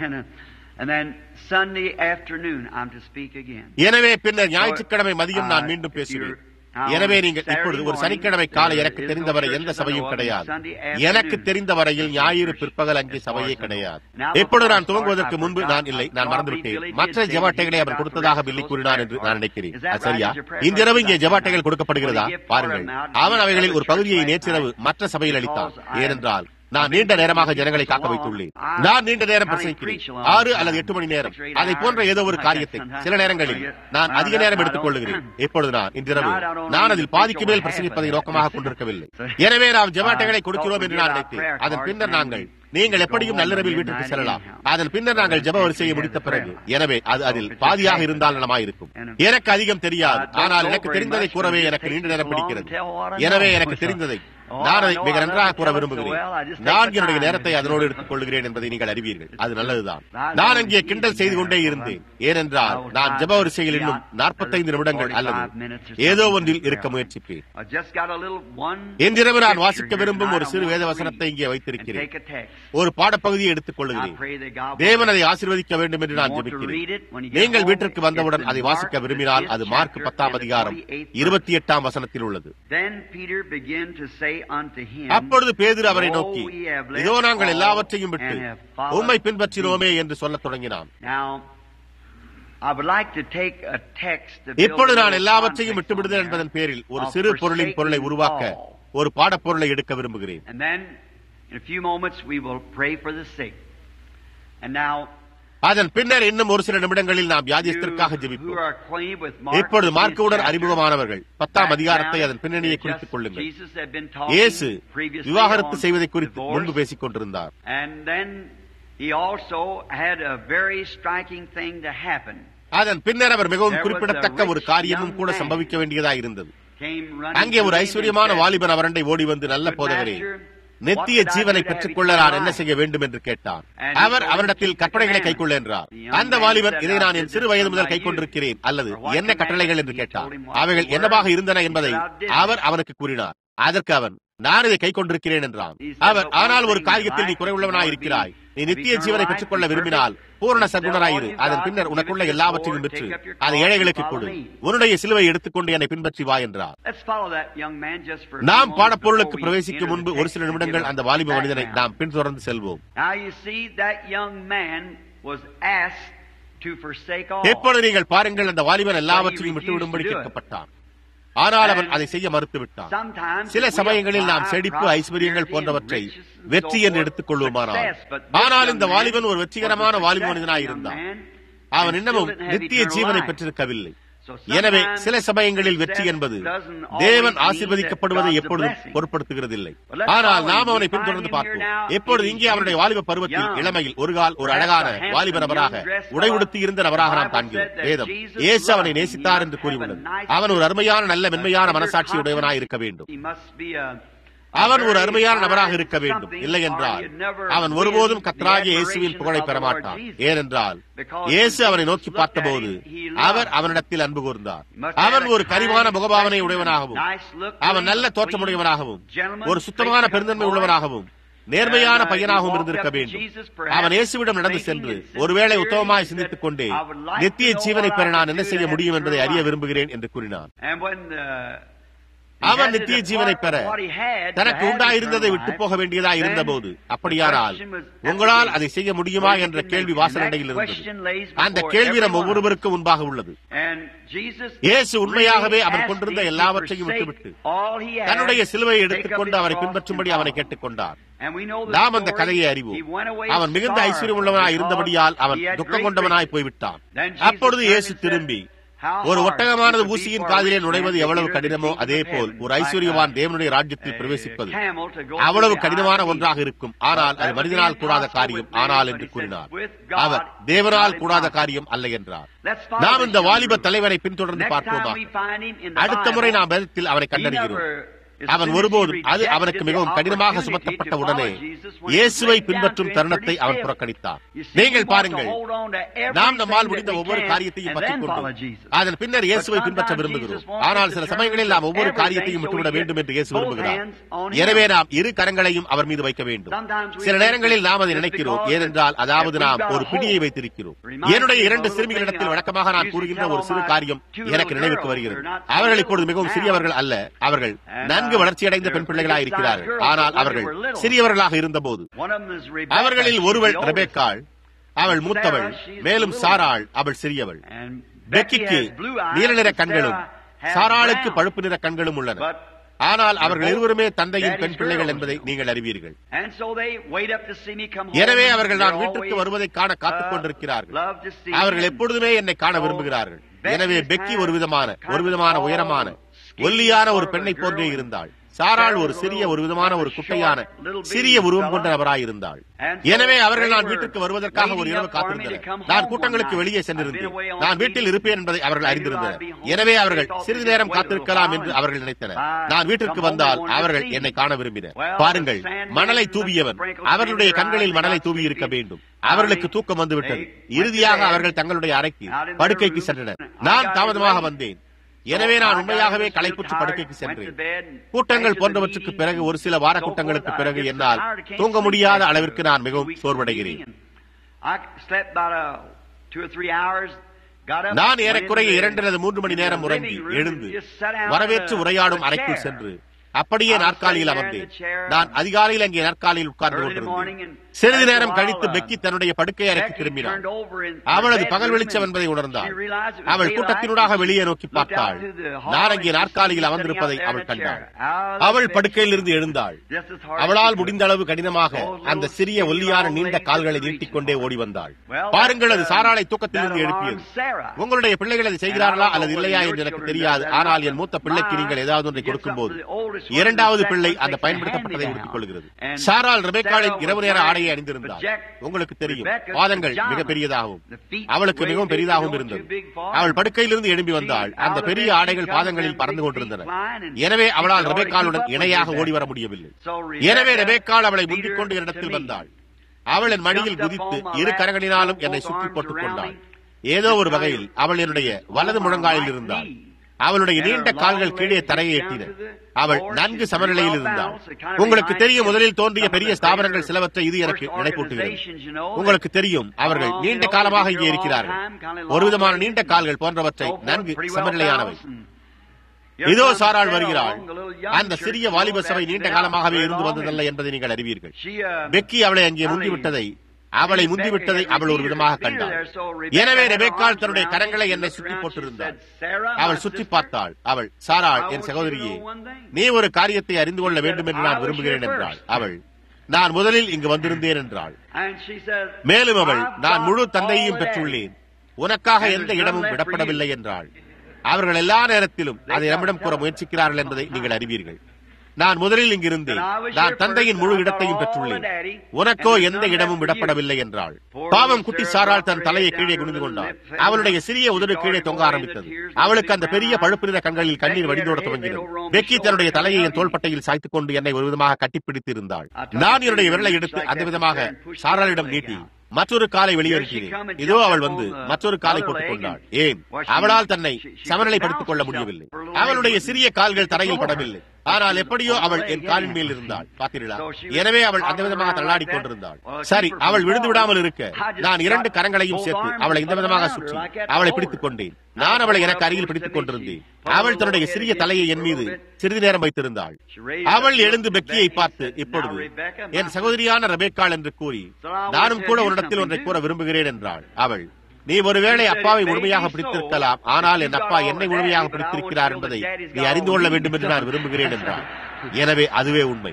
எனவே பின்னர் ஞாயிற்றுக்கிழமை மதியம் நான் மீண்டும் பேசுவேன் எனவே நீங்கள் இப்பொழுது ஒரு சனிக்கிழமை காலை எனக்கு தெரிந்தவரை எந்த சபையும் கிடையாது எனக்கு தெரிந்த வரையில் ஞாயிறு பிற்பகல் அங்கே சபையே கிடையாது எப்பொழுது நான் துவங்குவதற்கு முன்பு நான் இல்லை நான் மறந்துவிட்டேன் மற்ற ஜெவாட்டைகளை அவர் கொடுத்ததாக பில்லி கூறினார் என்று நான் நினைக்கிறேன் சரியா இன்றிரவு இங்கே ஜெவாட்டைகள் கொடுக்கப்படுகிறதா பாருங்கள் அவன் அவைகளில் ஒரு பகுதியை நேற்றிரவு மற்ற சபையில் அளித்தான் ஏனென்றால் நான் நீண்ட நேரமாக ஜனங்களை காக்க வைத்துள்ளேன் நான் நீண்ட நேரம் பிரசங்கிக்கிறேன் ஆறு அல்லது எட்டு மணி நேரம் அதை போன்ற ஏதோ ஒரு காரியத்தை சில நேரங்களில் நான் அதிக நேரம் எடுத்துக் கொள்ளுகிறேன் எப்பொழுது நான் இன்றிரவு நான் அதில் பாதிக்கு மேல் பிரசங்கிப்பதை நோக்கமாக கொண்டிருக்கவில்லை எனவே நாம் ஜமாட்டைகளை கொடுக்கிறோம் என்று நான் நினைத்தேன் அதன் பின்னர் நாங்கள் நீங்கள் எப்படியும் நள்ளிரவில் வீட்டுக்கு செல்லலாம் அதன் பின்னர் நாங்கள் ஜப வரிசையை முடித்த பிறகு எனவே அது அதில் பாதியாக இருந்தால் நலமாயிருக்கும் எனக்கு அதிகம் தெரியாது ஆனால் எனக்கு தெரிந்ததை கூறவே எனக்கு நீண்ட நேரம் பிடிக்கிறது எனவே எனக்கு தெரிந்ததை நான் அதை மிக நன்றாக கூற விரும்புகிறேன் நான் என்னுடைய நேரத்தை அதனோடு எடுத்துக் கொள்கிறேன் என்பதை நீங்கள் அறிவீர்கள் அது நல்லதுதான் நான் அங்கே கிண்டல் செய்து கொண்டே இருந்தேன் ஏனென்றால் நான் ஜப வரிசையில் இன்னும் நாற்பத்தைந்து நிமிடங்கள் அல்லது ஏதோ ஒன்றில் இருக்க முயற்சிப்பேன் என்றிரவு நான் வாசிக்க விரும்பும் ஒரு சிறு வேத வசனத்தை இங்கே வைத்திருக்கிறேன் ஒரு பாடப்பகுதியை எடுத்துக் கொள்ளுகிறேன் தேவன் அதை ஆசீர்வதிக்க வேண்டும் என்று நான் ஜெபிக்கிறேன் நீங்கள் வீட்டிற்கு வந்தவுடன் அதை வாசிக்க விரும்பினால் அது மார்க் பத்தாம் அதிகாரம் இருபத்தி எட்டாம் வசனத்தில் உள்ளது அப்பொழுது பேதிரு அவரை நோக்கி இதோ நாங்கள் எல்லாவற்றையும் விட்டு உண்மை பின்பற்றினோமே என்று சொல்லத் தொடங்கினான் இப்பொழுது நான் எல்லாவற்றையும் விட்டுவிடுதல் என்பதன் பேரில் ஒரு சிறு பொருளின் பொருளை உருவாக்க ஒரு பாடப்பொருளை எடுக்க விரும்புகிறேன் அதன் பின்னர் இன்னும் ஒரு சில நிமிடங்களில் நாம் வியாதியத்திற்காக ஜெபிப்போம் இப்பொழுது மார்க்கவுடன் அறிமுகமானவர்கள் பத்தாம் அதிகாரத்தை அதன் பின்னணியை குறித்துக் கொள்ளுங்கள் இயேசு விவாகரத்து செய்வதை குறித்து முன்பு பேசிக் கொண்டிருந்தார் அதன் பின்னர் அவர் மிகவும் குறிப்பிடத்தக்க ஒரு காரியமும் கூட சம்பவிக்க வேண்டியதாக இருந்தது அங்கே ஒரு ஐஸ்வர்யமான வாலிபன் அவரண்டை ஓடி வந்து நல்ல போதவரே நித்திய ஜீவனை பெற்றுக்கொள்ள நான் என்ன செய்ய வேண்டும் என்று கேட்டார் அவர் அவரிடத்தில் கட்டளைகளை கைக்கொள்ள என்றார் அந்த வாலிபன் இதை நான் என் சிறு வயது முதல் கை கொண்டிருக்கிறேன் அல்லது என்ன கட்டளைகள் என்று கேட்டார் அவைகள் என்னவாக இருந்தன என்பதை அவர் அவனுக்கு கூறினார் அதற்கு அவன் நான் இதை கை கொண்டிருக்கிறேன் என்றான் அவர் ஆனால் ஒரு காரியத்தில் நீ குறைவுள்ளவனாய் இருக்கிறாய் நீ நித்திய ஜீவனை பெற்றுக்கொள்ள விரும்பினால் பூரண சகுணராயிரு அதன் பின்னர் உனக்குள்ள எல்லாவற்றையும் பெற்று அதை ஏழைகளுக்கு கொடு உன்னுடைய சிலுவை எடுத்துக்கொண்டு என்னை பின்பற்றி வா என்றார் நாம் பாடப்பொருளுக்கு பிரவேசிக்கும் முன்பு ஒரு சில நிமிடங்கள் அந்த வாலிப மனிதனை நாம் பின்தொடர்ந்து செல்வோம் எப்பொழுது நீங்கள் பாருங்கள் அந்த வாலிபன் எல்லாவற்றையும் விட்டுவிடும்படி கேட்கப்பட்டான் ஆனால் அவன் அதை செய்ய மறுத்துவிட்டான் சில சமயங்களில் நாம் செழிப்பு ஐஸ்வர்யங்கள் போன்றவற்றை வெற்றி என்று எடுத்துக் கொள்வோமானால் ஆனால் இந்த வாலிபன் ஒரு வெற்றிகரமான வாலிப மனிதனாய் இருந்தான் அவன் இன்னமும் நித்திய ஜீவனை பெற்றிருக்கவில்லை எனவே சில சமயங்களில் வெற்றி என்பது தேவன் ஆசீர்வதிக்கப்படுவதை எப்பொழுதும் பொருட்படுத்துகிறதில்லை ஆனால் நாம் அவனை பின்தொடர்ந்து பார்ப்போம் எப்பொழுது இங்கே அவனுடைய வாலிப பருவத்தில் இளமையில் ஒரு கால் ஒரு அழகான வாலிப நபராக உடை உடுத்தி இருந்த நபராக நாம் காண்கிறோம் வேதம் இயேசு அவனை நேசித்தார் என்று கூறியுள்ளது அவன் ஒரு அருமையான நல்ல மென்மையான மனசாட்சி உடையவனாய் இருக்க வேண்டும் அவன் ஒரு அருமையான நபராக இருக்க வேண்டும் இல்லை என்றால் அவன் ஒருபோதும் கத்ராகிய இயேசுவின் புகழை பெறமாட்டான் ஏனென்றால் இயேசு அவனை நோக்கி பார்த்தபோது அவர் அவனிடத்தில் அன்பு கூர்ந்தார் அவன் ஒரு கரிவான முகபாவனை உடையவனாகவும் அவன் நல்ல தோற்றமுடையவனாகவும் ஒரு சுத்தமான பெருந்தன்மை உள்ளவனாகவும் நேர்மையான பையனாகவும் இருந்திருக்க வேண்டும் அவன் இயேசுவிடம் நடந்து சென்று ஒருவேளை உத்தமமாய் சிந்தித்துக் கொண்டே நித்திய ஜீவனை பெற நான் என்ன செய்ய முடியும் என்பதை அறிய விரும்புகிறேன் என்று கூறினான் அவன் நித்திய ஜீவனை பெற தனக்கு உண்டாயிருந்ததை விட்டு போக வேண்டியதா இருந்த போது அப்படியானால் உங்களால் அதை செய்ய முடியுமா என்ற கேள்வி வாசலடையில் இருந்தது அந்த கேள்வி நம் ஒவ்வொருவருக்கும் முன்பாக உள்ளது இயேசு உண்மையாகவே அவன் கொண்டிருந்த எல்லாவற்றையும் விட்டுவிட்டு தன்னுடைய சிலுவையை எடுத்துக்கொண்டு அவரை பின்பற்றும்படி அவனை கேட்டுக்கொண்டார் நாம் அந்த கதையை அறிவோம் அவன் மிகுந்த ஐஸ்வர்யம் உள்ளவனாய் இருந்தபடியால் அவன் துக்கம் கொண்டவனாய் போய்விட்டான் அப்பொழுது இயேசு திரும்பி ஒரு ஒட்டகமானது ஊசியின் காதிலே நுழைவது எவ்வளவு கடினமோ அதே போல் ஒரு ஐஸ்வர்யவான் தேவனுடைய ராஜ்யத்தில் பிரவேசிப்பது அவ்வளவு கடினமான ஒன்றாக இருக்கும் ஆனால் அது மனிதனால் கூடாத காரியம் ஆனால் என்று கூறினார் அவர் தேவனால் கூடாத காரியம் அல்ல என்றார் நாம் இந்த வாலிப தலைவரை பின்தொடர்ந்து பார்ப்போமா அடுத்த முறை நாம் வேதத்தில் அவரை கண்டறிகிறோம் அவன் ஒருபோதும் அது அவனுக்கு மிகவும் கடினமாக சுமத்தப்பட்ட உடனே இயேசுவை பின்பற்றும் தருணத்தை அவன் புறக்கணித்தார் நீங்கள் பாருங்கள் நாம் நம்மால் முடிந்த ஒவ்வொரு காரியத்தையும் பற்றிக் கொண்டு அதன் பின்னர் இயேசுவை பின்பற்ற விரும்புகிறோம் ஆனால் சில சமயங்களில் நாம் ஒவ்வொரு காரியத்தையும் விட்டுவிட வேண்டும் என்று இயேசு விரும்புகிறார் எனவே நாம் இரு கரங்களையும் அவர் மீது வைக்க வேண்டும் சில நேரங்களில் நாம் அதை நினைக்கிறோம் ஏனென்றால் அதாவது நாம் ஒரு பிடியை வைத்திருக்கிறோம் என்னுடைய இரண்டு சிறுமிகளிடத்தில் வழக்கமாக நான் கூறுகின்ற ஒரு சிறு காரியம் எனக்கு நினைவுக்கு வருகிறது அவர்கள் இப்பொழுது மிகவும் சிறியவர்கள் அல்ல அவர்கள் நன்கு வளர்ச்சியடைந்த பெண் பிள்ளைகளாக இருக்கிறார்கள் ஆனால் அவர்கள் சிறியவர்களாக இருந்தபோது அவர்களில் ஒருவள் ரெபேக்காள் அவள் மூத்தவள் மேலும் சாராள் அவள் சிறியவள் பெக்கிக்கு நீல நிற கண்களும் சாராளுக்கு பழுப்பு நிற கண்களும் உள்ளன ஆனால் அவர்கள் இருவருமே தந்தையின் பெண் பிள்ளைகள் என்பதை நீங்கள் அறிவீர்கள் எனவே அவர்கள் நான் வீட்டுக்கு வருவதை காண காத்துக் கொண்டிருக்கிறார்கள் அவர்கள் எப்பொழுதுமே என்னை காண விரும்புகிறார்கள் எனவே பெக்கி ஒரு விதமான ஒரு விதமான உயரமான ஒல்லியான ஒரு பெண்ணை போன்றே இருந்தாள் சாராள் ஒரு சிறிய ஒரு விதமான ஒரு குட்டையான சிறிய உருவம் கொண்ட நபராய் இருந்தாள் எனவே அவர்கள் நான் வீட்டுக்கு வருவதற்காக ஒரு இரவு காத்திருந்தனர் நான் கூட்டங்களுக்கு வெளியே சென்றிருந்தேன் நான் வீட்டில் இருப்பேன் என்பதை அவர்கள் அறிந்திருந்தனர் எனவே அவர்கள் சிறிது நேரம் காத்திருக்கலாம் என்று அவர்கள் நினைத்தனர் நான் வீட்டிற்கு வந்தால் அவர்கள் என்னை காண விரும்பினர் பாருங்கள் மணலை தூவியவன் அவர்களுடைய கண்களில் மணலை தூவி இருக்க வேண்டும் அவர்களுக்கு தூக்கம் வந்துவிட்டது இறுதியாக அவர்கள் தங்களுடைய அறைக்கு படுக்கைக்கு சென்றனர் நான் தாமதமாக வந்தேன் எனவே நான் உண்மையாகவே களைப்புற்று படுக்கைக்கு சென்றேன் கூட்டங்கள் போன்றவற்றுக்கு பிறகு ஒரு சில வார கூட்டங்களுக்கு பிறகு என்னால் தூங்க முடியாத அளவிற்கு நான் மிகவும் சோர்வடைகிறேன் நான் ஏறக்குறைய இரண்டு அல்லது மூன்று மணி நேரம் உறங்கி எழுந்து வரவேற்று உரையாடும் அறைக்குள் சென்று அப்படியே நாற்காலியில் அமர்ந்தேன் நான் அதிகாலையில் அங்கே நாற்காலியில் உட்கார்ந்து கொண்டிருந்தேன் சிறிது நேரம் கழித்து பெக்கி தன்னுடைய படுக்கை அறைக்கு திரும்பினாள் அவளது பகல் வெளிச்சம் என்பதை உணர்ந்தாள் அவள் கூட்டத்தினூடாக வெளியே நோக்கி பார்த்தாள் நான் அங்கே நாற்காலியில் அமர்ந்திருப்பதை அவள் கண்டாள் அவள் படுக்கையில் இருந்து எழுந்தாள் அவளால் முடிந்த அளவு கடினமாக அந்த சிறிய ஒல்லியான நீண்ட கால்களை நீட்டிக்கொண்டே ஓடி வந்தாள் பாருங்கள் அது சாராளை தூக்கத்தில் இருந்து எழுப்பியது உங்களுடைய பிள்ளைகள் அதை செய்கிறார்களா அல்லது இல்லையா என்று எனக்கு தெரியாது ஆனால் என் மூத்த பிள்ளைக்கு நீங்கள் ஏதாவது ஒன்றை கொடுக்கும் போது இரண்டாவது பிள்ளை அந்த பயன்படுத்தப்பட்டதை எடுத்துக் கொள்கிறது சாரால் ரெபேக்காளின் இரவு நேர ஆடையை அணிந்திருந்தார் உங்களுக்கு தெரியும் பாதங்கள் மிக பெரியதாகவும் அவளுக்கு மிகவும் பெரிதாகவும் இருந்தது அவள் படுக்கையிலிருந்து எழும்பி வந்தாள் அந்த பெரிய ஆடைகள் பாதங்களில் பறந்து கொண்டிருந்தன எனவே அவளால் ரெபேக்காலுடன் இணையாக ஓடி வர முடியவில்லை எனவே ரெபேக்கால் அவளை முந்திக் கொண்டு இடத்தில் வந்தாள் அவள் என் மடியில் குதித்து இரு கரங்களினாலும் என்னை சுற்றி போட்டுக் கொண்டாள் ஏதோ ஒரு வகையில் அவள் என்னுடைய வலது முழங்காலில் இருந்தாள் அவளுடைய நீண்ட கால்கள் கீழே தரையை எட்டின அவள் நன்கு சமநிலையில் இருந்தாள் உங்களுக்கு தெரியும் முதலில் தோன்றிய பெரிய ஸ்தாபனங்கள் சிலவற்றை இது எனக்கு நினைப்பூட்டுகிறது உங்களுக்கு தெரியும் அவர்கள் நீண்ட காலமாக இங்கே இருக்கிறார்கள் ஒரு விதமான நீண்ட கால்கள் போன்றவற்றை நன்கு சமநிலையானவை இதோ சாராள் வருகிறாள் அந்த சிறிய வாலிப சபை நீண்ட காலமாகவே இருந்து வந்ததல்ல என்பதை நீங்கள் அறிவீர்கள் பெக்கி அவளை அங்கே முந்திவிட்டதை அவளை முந்திவிட்டதை அவள் ஒரு விதமாக கண்டாள் எனவே ரெபேக்கால் தன்னுடைய கரங்களை என்னை சுற்றி போட்டிருந்தாள் அவள் சுற்றி பார்த்தாள் அவள் சாராள் என் சகோதரியே நீ ஒரு காரியத்தை அறிந்து கொள்ள வேண்டும் என்று நான் விரும்புகிறேன் என்றாள் அவள் நான் முதலில் இங்கு வந்திருந்தேன் என்றாள் மேலும் அவள் நான் முழு தந்தையையும் பெற்றுள்ளேன் உனக்காக எந்த இடமும் விடப்படவில்லை என்றாள் அவர்கள் எல்லா நேரத்திலும் அதை நம்மிடம் கூற முயற்சிக்கிறார்கள் என்பதை நீங்கள் அறிவீர்கள் நான் முதலில் இங்கிருந்தேன் நான் தந்தையின் முழு இடத்தையும் பெற்றுள்ளேன் உனக்கோ எந்த இடமும் விடப்படவில்லை என்றாள் பாவம் குட்டி சாரால் தன் தலையை கீழே குனிந்து கொண்டாள் அவளுடைய சிறிய உதடு கீழே தொங்க ஆரம்பித்தது அவளுக்கு அந்த பெரிய பழுப்பு நிற கண்களில் கண்ணீர் வடிந்தோட துவங்கினது பெக்கி தன்னுடைய தலையை என் தோள்பட்டையில் சாய்த்துக் கொண்டு என்னை ஒரு விதமாக கட்டிப்பிடித்து இருந்தாள் நான் என்னுடைய விரலை எடுத்து அந்த விதமாக சாராளிடம் நீட்டி மற்றொரு காலை வெளியேறினேன் இதோ அவள் வந்து மற்றொரு காலை போட்டுக் கொண்டாள் ஏன் அவளால் தன்னை சமநிலைப்படுத்திக் கொள்ள முடியவில்லை அவளுடைய சிறிய கால்கள் தரையில் படவில்லை ஆனால் எப்படியோ அவள் என் காலின் மேல் இருந்தாள் பார்த்தீர்களா எனவே அவள் அந்த விதமாக தள்ளாடி கொண்டிருந்தாள் சரி அவள் விழுந்து விடாமல் இருக்க நான் இரண்டு கரங்களையும் சேர்த்து அவளை இந்த விதமாக சுற்றி அவளை பிடித்துக் கொண்டேன் நான் அவளை எனக்கு அருகில் பிடித்துக் கொண்டிருந்தேன் அவள் தன்னுடைய சிறிய தலையை என் மீது சிறிது நேரம் வைத்திருந்தாள் அவள் எழுந்து பெக்கியை பார்த்து இப்பொழுது என் சகோதரியான ரபேக்காள் என்று கூறி நானும் கூட உன்னிடத்தில் ஒன்றை கூற விரும்புகிறேன் என்றாள் அவள் நீ ஒருவேளை அப்பாவை முழுமையாக பிடித்திருக்கலாம் ஆனால் என் அப்பா என்னை முழுமையாக பிடித்திருக்கிறார் என்பதை நீ அறிந்து கொள்ள வேண்டும் என்று நான் விரும்புகிறேன் என்றார் எனவே அதுவே உண்மை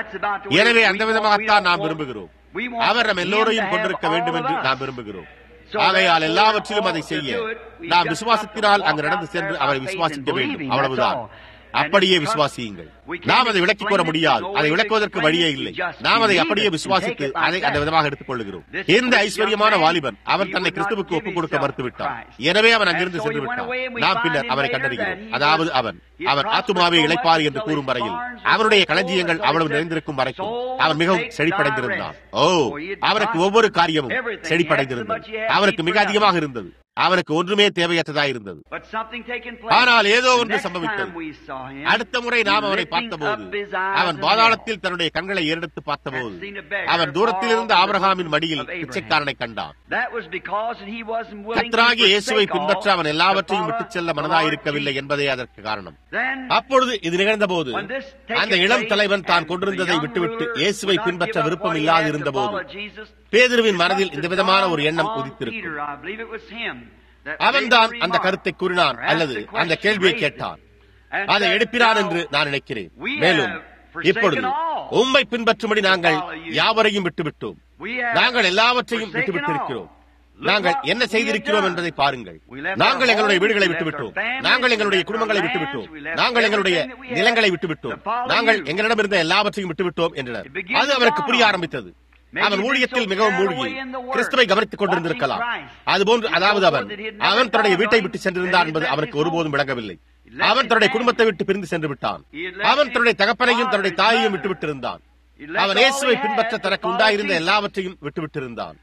எனவே அந்த விதமாகத்தான் நாம் விரும்புகிறோம் அவர் நம் எல்லோரையும் கொண்டிருக்க வேண்டும் என்று நாம் விரும்புகிறோம் ஆகையால் எல்லாவற்றிலும் அதை செய்ய நாம் விசுவாசத்தினால் அங்கு நடந்து சென்று அவரை விசுவாசிக்க வேண்டும் அவ்வளவுதான் அப்படியே விசுவாசியுங்கள் நாம் அதை விளக்கிக் கூற முடியாது அதை விளக்குவதற்கு வழியே இல்லை நாம் அதை அப்படியே விசுவாசித்து அதை அந்த விதமாக எடுத்துக் கொள்கிறோம் இந்த ஐஸ்வர்யமான வாலிபன் அவன் தன்னை கிறிஸ்துவுக்கு ஒப்புக் கொடுக்க மறுத்து விட்டான் எனவே அவன் அங்கிருந்து சென்று விட்டான் நாம் பின்னர் அவனை கண்டறிகிறோம் அதாவது அவன் அவன் ஆத்துமாவை இழைப்பார் என்று கூறும் வரையில் அவனுடைய களஞ்சியங்கள் அவ்வளவு நிறைந்திருக்கும் வரைக்கும் அவன் மிகவும் செழிப்படைந்திருந்தான் ஓ அவனுக்கு ஒவ்வொரு காரியமும் செழிப்படைந்திருந்தது அவனுக்கு மிக அதிகமாக இருந்தது அவனுக்கு ஒன்றுமே தேவையற்றதாக இருந்தது ஆனால் ஏதோ ஒன்று சம்பவித்தது அடுத்த முறை நாம் அவனை பார்த்தபோது அவன் பாதாளத்தில் தன்னுடைய கண்களை ஏறெடுத்து பார்த்தபோது அவன் தூரத்தில் இருந்த ஆபிரகாமின் மடியில் பிச்சைக்காரனை கண்டான் கத்ராகி இயேசுவை பின்பற்ற அவன் எல்லாவற்றையும் விட்டுச் செல்ல மனதாயிருக்கவில்லை என்பதே அதற்கு காரணம் அப்பொழுது இது நிகழ்ந்த போது அந்த இளம் தலைவன் தான் கொண்டிருந்ததை விட்டுவிட்டு இயேசுவை பின்பற்ற விருப்பம் இல்லாது இருந்த போது பேதுருவின் மனதில் இந்த விதமான ஒரு எண்ணம் உதித்திருக்கும் அவன்தான் அந்த கருத்தை கூறினான் அல்லது அந்த கேள்வியை கேட்டான் அதை எடுப்பினான் என்று நான் நினைக்கிறேன் மேலும் இப்பொழுது உம்மை பின்பற்றும்படி நாங்கள் யாவரையும் விட்டுவிட்டோம் நாங்கள் எல்லாவற்றையும் விட்டுவிட்டிருக்கிறோம் நாங்கள் என்ன செய்திருக்கிறோம் என்பதை பாருங்கள் நாங்கள் எங்களுடைய வீடுகளை விட்டுவிட்டோம் நாங்கள் எங்களுடைய குடும்பங்களை விட்டுவிட்டோம் நாங்கள் எங்களுடைய நிலங்களை விட்டுவிட்டோம் நாங்கள் எங்களிடம் இருந்த எல்லாவற்றையும் விட்டுவிட்டோம் என்றனர் அது அவருக்கு புரிய ஆரம்பித்தது அவன் ஊழியத்தில் மிகவும் மூழ்கி கிறிஸ்துவை கவனித்துக் கொண்டிருந்திருக்கலாம் அதுபோன்று அதாவது அவன் அவன் தன்னுடைய வீட்டை விட்டு சென்றிருந்தான் என்பது அவனுக்கு ஒருபோதும் விளங்கவில்லை அவன் தன்னுடைய குடும்பத்தை விட்டு பிரிந்து சென்று விட்டான் அவன் தன்னுடைய தகப்பனையும் தன்னுடைய தாயையும் விட்டுவிட்டிருந்தான் அவன் இயேசுவை பின்பற்ற தனக்கு உண்டாயிருந்த எல்லாவற்றையும் விட்டுவிட்டிருந்தான்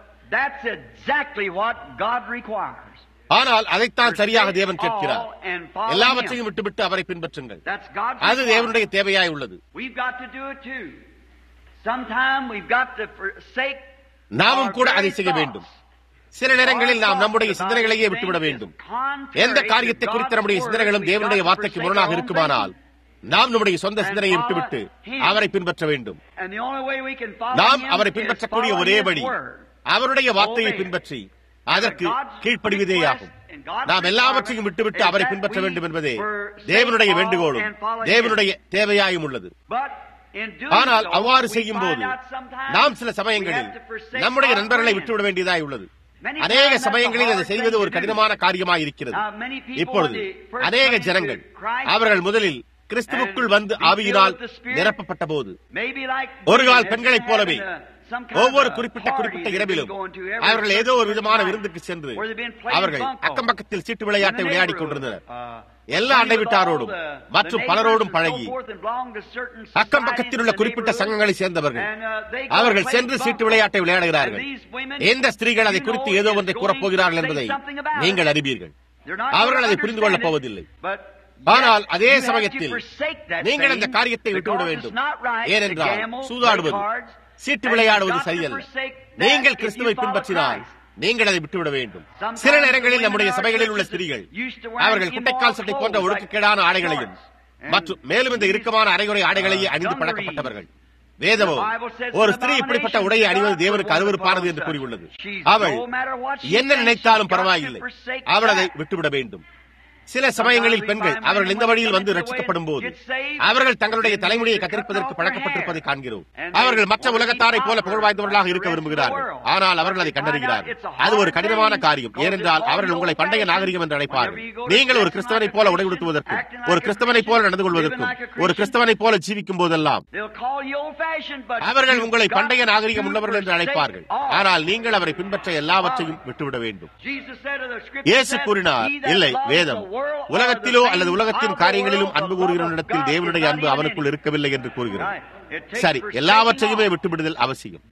ஆனால் அதைத்தான் சரியாக தேவன் கேட்கிறார் எல்லாவற்றையும் விட்டுவிட்டு அவரை பின்பற்றுங்கள் அது தேவனுடைய தேவையாய் உள்ளது நாமும் கூட அதை செய்ய வேண்டும் சில நேரங்களில் நாம் நம்முடைய சிந்தனைகளையே விட்டுவிட வேண்டும் எந்த காரியத்தை குறித்த நம்முடைய சிந்தனைகளும் தேவனுடைய வார்த்தைக்கு முரணாக இருக்குமானால் நாம் நம்முடைய சொந்த சிந்தனையை விட்டுவிட்டு அவரை பின்பற்ற வேண்டும் நாம் அவரை பின்பற்றக்கூடிய ஒரே வழி அவருடைய வார்த்தையை பின்பற்றி அதற்கு கீழ்ப்படிவதேயாகும் நாம் எல்லாவற்றையும் விட்டுவிட்டு அவரை பின்பற்ற வேண்டும் என்பதே தேவனுடைய வேண்டுகோளும் தேவனுடைய தேவையாயும் உள்ளது ஆனால் அவ்வாறு செய்யும் போது நாம் சில சமயங்களில் நம்முடைய நண்பர்களை விட்டுவிட வேண்டியதாய் உள்ளது அநேக சமயங்களில் அதை செய்வது ஒரு கடினமான காரியமாக இருக்கிறது இப்பொழுது அநேக ஜனங்கள் அவர்கள் முதலில் கிறிஸ்துவுக்குள் வந்து ஆவியினால் நிரப்பப்பட்ட போது ஒரு கால் பெண்களைப் போலவே ஒவ்வொரு குறிப்பிட்ட குறிப்பிட்ட இரவிலும் அவர்கள் ஏதோ ஒரு விதமான விருந்துக்கு சென்று அவர்கள் அக்கம் பக்கத்தில் சீட்டு விளையாட்டை விளையாடிக் கொண்டிருந்தனர் எல்லா அண்டை வீட்டாரோடும் மற்றும் பலரோடும் பழகி அக்கம் பக்கத்தில் உள்ள குறிப்பிட்ட சங்கங்களை சேர்ந்தவர்கள் அவர்கள் சென்று சீட்டு விளையாட்டை விளையாடுகிறார்கள் எந்த ஸ்திரீகள் அதை குறித்து ஏதோ ஒன்றை கூறப்போகிறார்கள் என்பதை நீங்கள் அறிவீர்கள் அவர்கள் அதை புரிந்து கொள்ளப் போவதில்லை ஆனால் அதே சமயத்தில் நீங்கள் அந்த காரியத்தை விட்டுவிட வேண்டும் ஏனென்றால் சூதாடுவது சீட்டு விளையாடுவது சரியல்ல நீங்கள் கிறிஸ்துவை பின்பற்றினால் நீங்கள் அதை விட்டுவிட வேண்டும் சில நேரங்களில் நம்முடைய சபைகளில் உள்ள ஸ்திரீகள் அவர்கள் குட்டைக்கால் சட்டை போன்ற ஒழுக்கக்கேடான ஆடைகளையும் மற்றும் மேலும் இந்த இறுக்கமான அரைகுறை ஆடைகளையே அணிந்து பழக்கப்பட்டவர்கள் வேதமோ ஒரு ஸ்திரீ இப்படிப்பட்ட உடையை அணிவது தேவனுக்கு அருவருப்பானது என்று கூறியுள்ளது அவள் என்ன நினைத்தாலும் பரவாயில்லை அவள் அதை விட்டுவிட வேண்டும் சில சமயங்களில் பெண்கள் அவர்கள் இந்த வழியில் வந்து ரட்சிக்கப்படும் போது அவர்கள் தங்களுடைய தலைமுடியை கத்தரிப்பதற்கு பழக்கப்பட்டிருப்பதை காண்கிறோம் அவர்கள் மற்ற உலகத்தாரை போல புகழ்வாய்ந்தவர்களாக இருக்க விரும்புகிறார்கள் ஆனால் அவர்கள் அதை கண்டறிகிறார்கள் அது ஒரு கடினமான காரியம் ஏனென்றால் அவர்கள் உங்களை பண்டைய நாகரிகம் என்று அழைப்பார்கள் நீங்கள் ஒரு கிறிஸ்தவனை போல உடை உடுத்துவதற்கும் ஒரு கிறிஸ்தவனை போல நடந்து கொள்வதற்கும் ஒரு கிறிஸ்தவனை போல ஜீவிக்கும் போதெல்லாம் அவர்கள் உங்களை பண்டைய நாகரிகம் உள்ளவர்கள் என்று அழைப்பார்கள் ஆனால் நீங்கள் அவரை பின்பற்ற எல்லாவற்றையும் விட்டுவிட வேண்டும் இயேசு கூறினார் இல்லை வேதம் உலகத்திலோ அல்லது உலகத்தின் காரியங்களிலும் அன்பு கூறுகிறவனிடத்தில் தேவனுடைய அன்பு அவனுக்குள் இருக்கவில்லை என்று கூறுகிறார் சரி எல்லாவற்றையுமே விட்டுவிடுதல் அவசியம்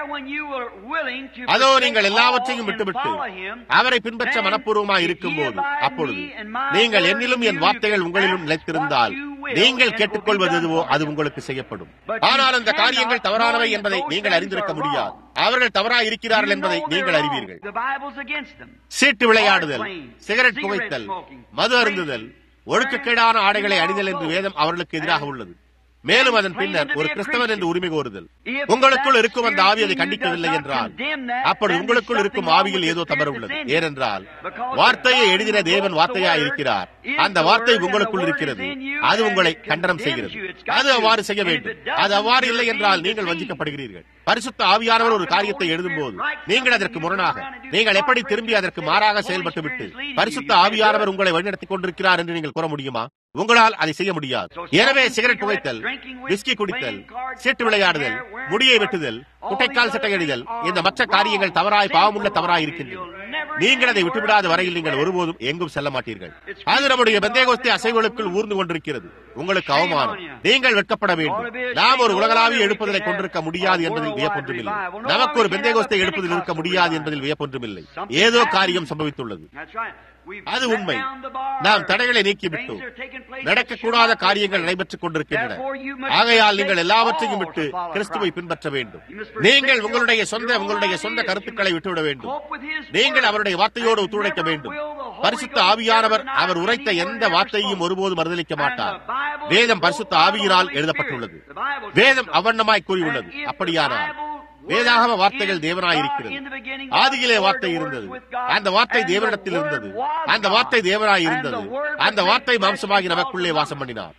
அதோ நீங்கள் எல்லாவற்றையும் விட்டுவிட்டு அவரை பின்பற்ற மனப்பூர்வமாக இருக்கும் போது அப்பொழுது நீங்கள் என்னிலும் என் வார்த்தைகள் உங்களிலும் நிலைத்திருந்தால் நீங்கள் கேட்டுக்கொள்வது எதுவோ அது உங்களுக்கு செய்யப்படும் ஆனால் அந்த காரியங்கள் தவறானவை என்பதை நீங்கள் அறிந்திருக்க முடியாது அவர்கள் தவறாக இருக்கிறார்கள் என்பதை நீங்கள் அறிவீர்கள் சீட்டு விளையாடுதல் சிகரெட் புகைத்தல் மது அருந்துதல் ஒழுக்கக்கேடான ஆடைகளை அணிதல் என்று வேதம் அவர்களுக்கு எதிராக உள்ளது மேலும் அதன் பின்னர் ஒரு கிறிஸ்தவன் என்று உரிமை கோருதல் உங்களுக்குள் இருக்கும் அந்த ஆவி அதை கண்டிக்கவில்லை என்றால் அப்படி உங்களுக்குள் இருக்கும் ஆவியில் ஏதோ தவறு உள்ளது ஏனென்றால் வார்த்தையை எழுதின தேவன் வார்த்தையா இருக்கிறார் அந்த வார்த்தை உங்களுக்குள் இருக்கிறது அது உங்களை கண்டனம் செய்கிறது அது அவ்வாறு செய்ய வேண்டும் அது அவ்வாறு இல்லை என்றால் நீங்கள் வஞ்சிக்கப்படுகிறீர்கள் பரிசுத்த ஆவியானவர் ஒரு காரியத்தை எழுதும் போது நீங்கள் அதற்கு முரணாக நீங்கள் எப்படி திரும்பி அதற்கு மாறாக செயல்பட்டு விட்டு பரிசுத்த ஆவியானவர் உங்களை வழிநடத்திக் கொண்டிருக்கிறார் என்று நீங்கள் கூற முடியுமா உங்களால் அதை செய்ய முடியாது எனவே சிகரெட் புகைத்தல் விஸ்கி குடித்தல் சீட்டு விளையாடுதல் முடியை வெட்டுதல் குட்டைக்கால் சட்டையடிதல் இந்த மற்ற காரியங்கள் தவறாய் பாவமுள்ள தவறாய் இருக்கின்றன நீங்கள் அதை விட்டுவிடாத வரையில் நீங்கள் ஒருபோதும் எங்கும் செல்ல மாட்டீர்கள் அது நம்முடைய பெந்தேகோஸ்தே அசைவுகளுக்குள் ஊர்ந்து கொண்டிருக்கிறது உங்களுக்கு அவமானம் நீங்கள் வெட்கப்பட வேண்டும் நாம் ஒரு உலகளாவிய எழுப்புதலை கொண்டிருக்க முடியாது என்பதில் வியப்பொன்றுமில்லை நமக்கு ஒரு பெந்தேகோஸ்தை எழுப்புதல் இருக்க முடியாது என்பதில் வியப்பொன்றுமில்லை ஏதோ காரியம் சம்பவித்துள்ளது அது உண்மை நாம் தடைகளை நீக்கிவிட்டோம் நடக்கக்கூடாத காரியங்கள் நடைபெற்றுக் கொண்டிருக்கின்றன ஆகையால் நீங்கள் எல்லாவற்றையும் விட்டு கிறிஸ்துவை பின்பற்ற வேண்டும் நீங்கள் உங்களுடைய சொந்த உங்களுடைய சொந்த கருத்துக்களை விட்டுவிட வேண்டும் நீங்கள் அவருடைய வார்த்தையோடு ஒத்துழைக்க வேண்டும் பரிசுத்த ஆவியானவர் அவர் உரைத்த எந்த வார்த்தையும் ஒருபோதும் மறுதளிக்க மாட்டார் வேதம் பரிசுத்த ஆவியினால் எழுதப்பட்டுள்ளது வேதம் அவண்ணமாய் கூறியுள்ளது அப்படியானால் வேதாகம வார்த்தைகள் தேவனாயிருக்கிறது ஆதியிலே வார்த்தை இருந்தது அந்த வார்த்தை தேவனிடத்தில் இருந்தது அந்த வார்த்தை தேவனாய் இருந்தது அந்த வார்த்தை மாம்சமாகி நமக்குள்ளே வாசம் பண்ணினார்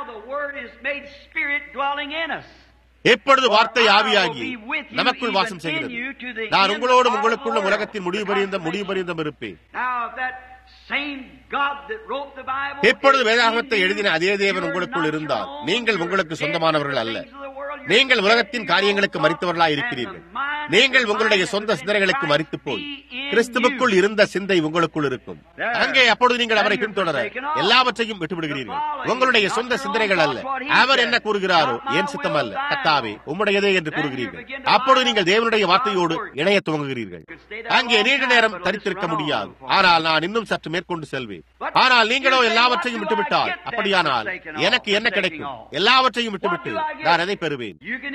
எப்பொழுது வார்த்தை ஆவியாகி நமக்குள் வாசம் செய்கிறது நான் உங்களோடும் உங்களுக்குள்ள உலகத்தின் முடிவு பரியந்தம் முடிவு பரியந்தம் இருப்பேன் எப்பொழுது வேதாகமத்தை எழுதின அதே தேவன் உங்களுக்குள் இருந்தால் நீங்கள் உங்களுக்கு சொந்தமானவர்கள் அல்ல நீங்கள் உலகத்தின் காரியங்களுக்கு மறித்தவர்களாய் இருக்கிறீர்கள் நீங்கள் உங்களுடைய சொந்த சிந்தனைகளுக்கு மறித்து போய் கிறிஸ்துவுக்குள் இருந்த சிந்தை உங்களுக்குள் இருக்கும் அங்கே அப்பொழுது நீங்கள் அவரை பின்தொடர எல்லாவற்றையும் விட்டுவிடுகிறீர்கள் உங்களுடைய சொந்த சிந்தனைகள் அல்ல அவர் என்ன கூறுகிறாரோ என் சித்தம் அல்ல கத்தாவே உம்முடையதே என்று கூறுகிறீர்கள் அப்பொழுது நீங்கள் தேவனுடைய வார்த்தையோடு இணைய துவங்குகிறீர்கள் அங்கே நீண்ட நேரம் தரித்திருக்க முடியாது ஆனால் நான் இன்னும் சற்று மேற்கொண்டு செல்வேன் ஆனால் நீங்களோ எல்லாவற்றையும் விட்டுவிட்டால் அப்படியானால் எனக்கு என்ன கிடைக்கும் எல்லாவற்றையும் விட்டுவிட்டு நான் எதை பெறுவேன்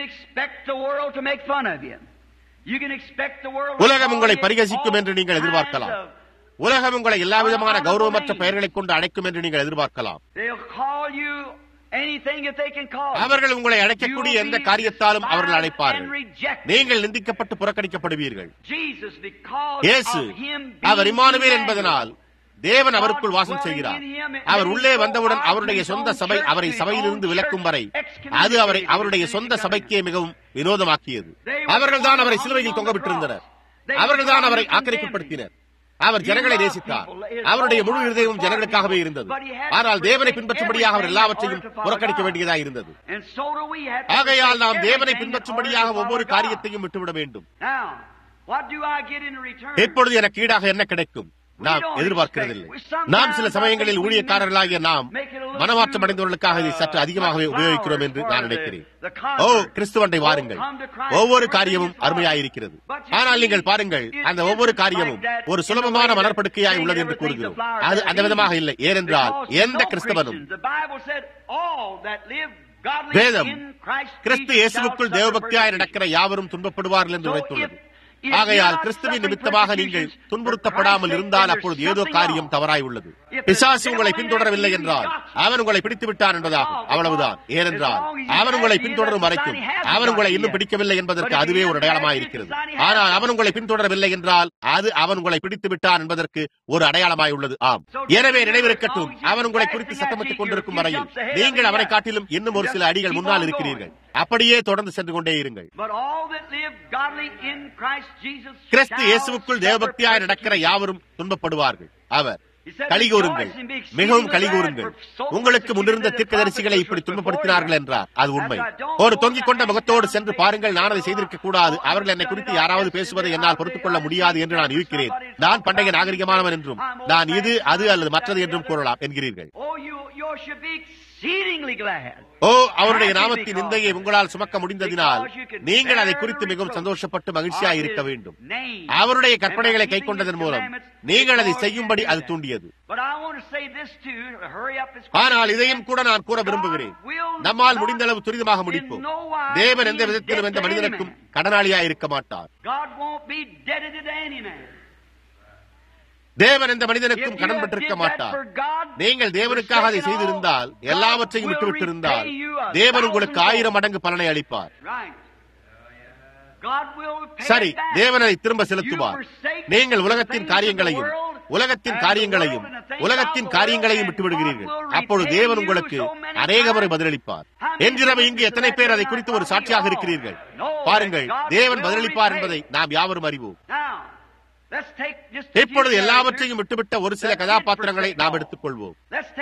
உலகம் உங்களை பரிகசிக்கும் என்று நீங்கள் எதிர்பார்க்கலாம் உலகம் உங்களை எல்லா விதமான கௌரவமற்ற பெயர்களைக் கொண்டு அழைக்கும் என்று நீங்கள் எதிர்பார்க்கலாம் அவர்கள் உங்களை அழைக்கக்கூடிய எந்த காரியத்தாலும் அவர்கள் அழைப்பார்கள் நீங்கள் நிந்திக்கப்பட்டு புறக்கணிக்கப்படுவீர்கள் இயேசு அவர் இமானுவேல் என்பதனால் தேவன் அவருக்குள் வாசம் செய்கிறார் அவர் உள்ளே வந்தவுடன் அவருடைய சொந்த சபை அவரை சபையிலிருந்து விலக்கும் வரை அது அவரை அவருடைய சொந்த சபைக்கே மிகவும் வினோதமாக்கியது அவர்கள் தான் அவரை சிலுவையில் தொங்கவிட்டிருந்தனர் அவர்கள் தான் அவரை ஆக்கிரமிப்படுத்தினர் அவர் ஜனங்களை நேசித்தார் அவருடைய முழு இருதயமும் ஜனங்களுக்காகவே இருந்தது ஆனால் தேவனை பின்பற்றும்படியாக அவர் எல்லாவற்றையும் புறக்கணிக்க வேண்டியதாக இருந்தது ஆகையால் நாம் தேவனை பின்பற்றும்படியாக ஒவ்வொரு காரியத்தையும் விட்டுவிட வேண்டும் எப்பொழுது எனக்கு ஈடாக என்ன கிடைக்கும் நாம் எதிர்பார்க்கிறதில்லை நாம் சில சமயங்களில் ஊழியக்காரர்களாகிய நாம் மனமாற்றம் அடைந்தவர்களுக்காக இதை சற்று அதிகமாகவே உபயோகிக்கிறோம் என்று நான் நினைக்கிறேன் ஓ கிறிஸ்துவண்டை வாருங்கள் ஒவ்வொரு காரியமும் அருமையாயிருக்கிறது ஆனால் நீங்கள் பாருங்கள் அந்த ஒவ்வொரு காரியமும் ஒரு சுலபமான மலர்படுக்கையாய் உள்ளது என்று கூறுகிறோம் அது அந்த விதமாக இல்லை ஏனென்றால் எந்த கிறிஸ்தவனும் வேதம் கிறிஸ்து இயேசுக்குள் தேவபக்தியாய் நடக்கிற யாவரும் துன்பப்படுவார்கள் என்று உரைத்துள்ளது ஆகையால் கிறிஸ்துவின் நிமித்தமாக நீங்கள் துன்புறுத்தப்படாமல் இருந்தால் அப்பொழுது ஏதோ காரியம் தவறாய் உள்ளது பிசாசு உங்களை பின்தொடரவில்லை என்றால் அவன் உங்களை பிடித்து விட்டான் என்பதாகும் அவ்வளவுதான் ஏனென்றால் அவன் உங்களை பின்தொடரும் வரைக்கும் அவன் உங்களை இன்னும் பிடிக்கவில்லை என்பதற்கு அதுவே ஒரு அடையாளமாக இருக்கிறது ஆனால் அவன் உங்களை பின்தொடரவில்லை என்றால் அது அவன் உங்களை பிடித்து விட்டான் என்பதற்கு ஒரு அடையாளமாய் உள்ளது ஆம் எனவே நினைவிருக்கட்டும் அவன் உங்களை குறித்து சத்தமிட்டுக் கொண்டிருக்கும் வரையில் நீங்கள் அவனை காட்டிலும் இன்னும் ஒரு சில அடிகள் முன்னால் இருக்கிறீர்கள் அப்படியே தொடர்ந்து சென்று கொண்டே இருங்கள் கிறிஸ்து இயேசுக்குள் தேவபக்தியாய் நடக்கிற யாவரும் துன்பப்படுவார்கள் அவர் கலிகூறுங்கள் மிகவும் கலிகூறுங்கள் உங்களுக்கு முன்னிருந்த தீர்க்கதரிசிகளை இப்படி துன்பப்படுத்தினார்கள் என்றார் அது உண்மை ஒரு தொங்கிக் கொண்ட முகத்தோடு சென்று பாருங்கள் நான் அதை செய்திருக்க கூடாது அவர்கள் என்னை குறித்து யாராவது பேசுவதை என்னால் பொறுத்துக் கொள்ள முடியாது என்று நான் இருக்கிறேன் நான் பண்டைய நாகரிகமானவன் என்றும் நான் இது அது அல்லது மற்றது என்றும் கூறலாம் என்கிறீர்கள் ஓ அவருடைய நாமத்தின் நிந்தையை உங்களால் சுமக்க முடிந்ததினால் நீங்கள் அதை குறித்து மிகவும் சந்தோஷப்பட்டு மகிழ்ச்சியாக இருக்க வேண்டும் அவருடைய கற்பனைகளை கை கொண்டதன் மூலம் நீங்கள் அதை செய்யும்படி அது தூண்டியது ஆனால் இதையும் கூட நான் கூற விரும்புகிறேன் நம்மால் முடிந்த அளவு துரிதமாக முடிப்போம் தேவன் எந்த விதத்திலும் எந்த மனிதனுக்கும் கடனாளியாக இருக்க மாட்டார் தேவன் எந்த மனிதனுக்கும் கடன் பெற்றிருக்க மாட்டார் நீங்கள் தேவனுக்காக அதை செய்திருந்தால் எல்லாவற்றையும் விட்டுவிட்டிருந்தால் தேவன் உங்களுக்கு ஆயிரம் மடங்கு பலனை அளிப்பார் சரி தேவன் அதை திரும்ப செலுத்துவார் நீங்கள் உலகத்தின் காரியங்களையும் உலகத்தின் காரியங்களையும் உலகத்தின் காரியங்களையும் விட்டுவிடுகிறீர்கள் அப்பொழுது தேவன் உங்களுக்கு அநேக முறை பதிலளிப்பார் என்றிரவு இங்கு எத்தனை பேர் அதை குறித்து ஒரு சாட்சியாக இருக்கிறீர்கள் பாருங்கள் தேவன் பதிலளிப்பார் என்பதை நாம் யாவரும் அறிவோம் இப்பொழுது எல்லாவற்றையும் விட்டுவிட்ட ஒரு சில கதாபாத்திரங்களை நாம் எடுத்துக் கொள்வோம்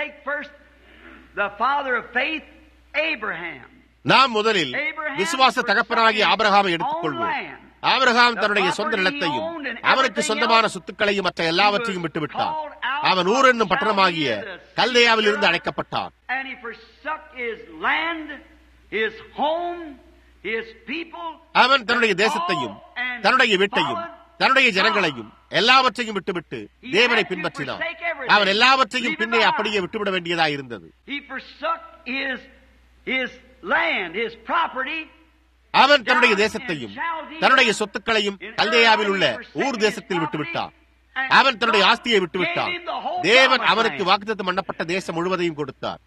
நாம் முதலில் விசுவாச தகப்பனாகிய ஆபரகாமை எடுத்துக் கொள்வோம் ஆபிரகாம் தன்னுடைய சொந்த நிலத்தையும் அவனுக்கு சொந்தமான சொத்துக்களையும் மற்ற எல்லாவற்றையும் விட்டுவிட்டான் அவன் ஊர் என்னும் பட்டணமாகிய கல்தையாவில் இருந்து அழைக்கப்பட்டான் அவன் தன்னுடைய தேசத்தையும் தன்னுடைய வீட்டையும் தன்னுடைய ஜனங்களையும் எல்லாவற்றையும் விட்டுவிட்டு தேவனை பின்பற்றினான் அவன் எல்லாவற்றையும் பின்னே அப்படியே விட்டுவிட வேண்டியதாக இருந்தது அவன் தன்னுடைய தேசத்தையும் தன்னுடைய சொத்துக்களையும் கல்தேயாவில் உள்ள ஊர் தேசத்தில் விட்டுவிட்டான் அவன் தன்னுடைய ஆஸ்தியை விட்டுவிட்டான் தேவன் அவனுக்கு வாக்குத்தம் பண்ணப்பட்ட தேசம் முழுவதையும் கொடுத்தார்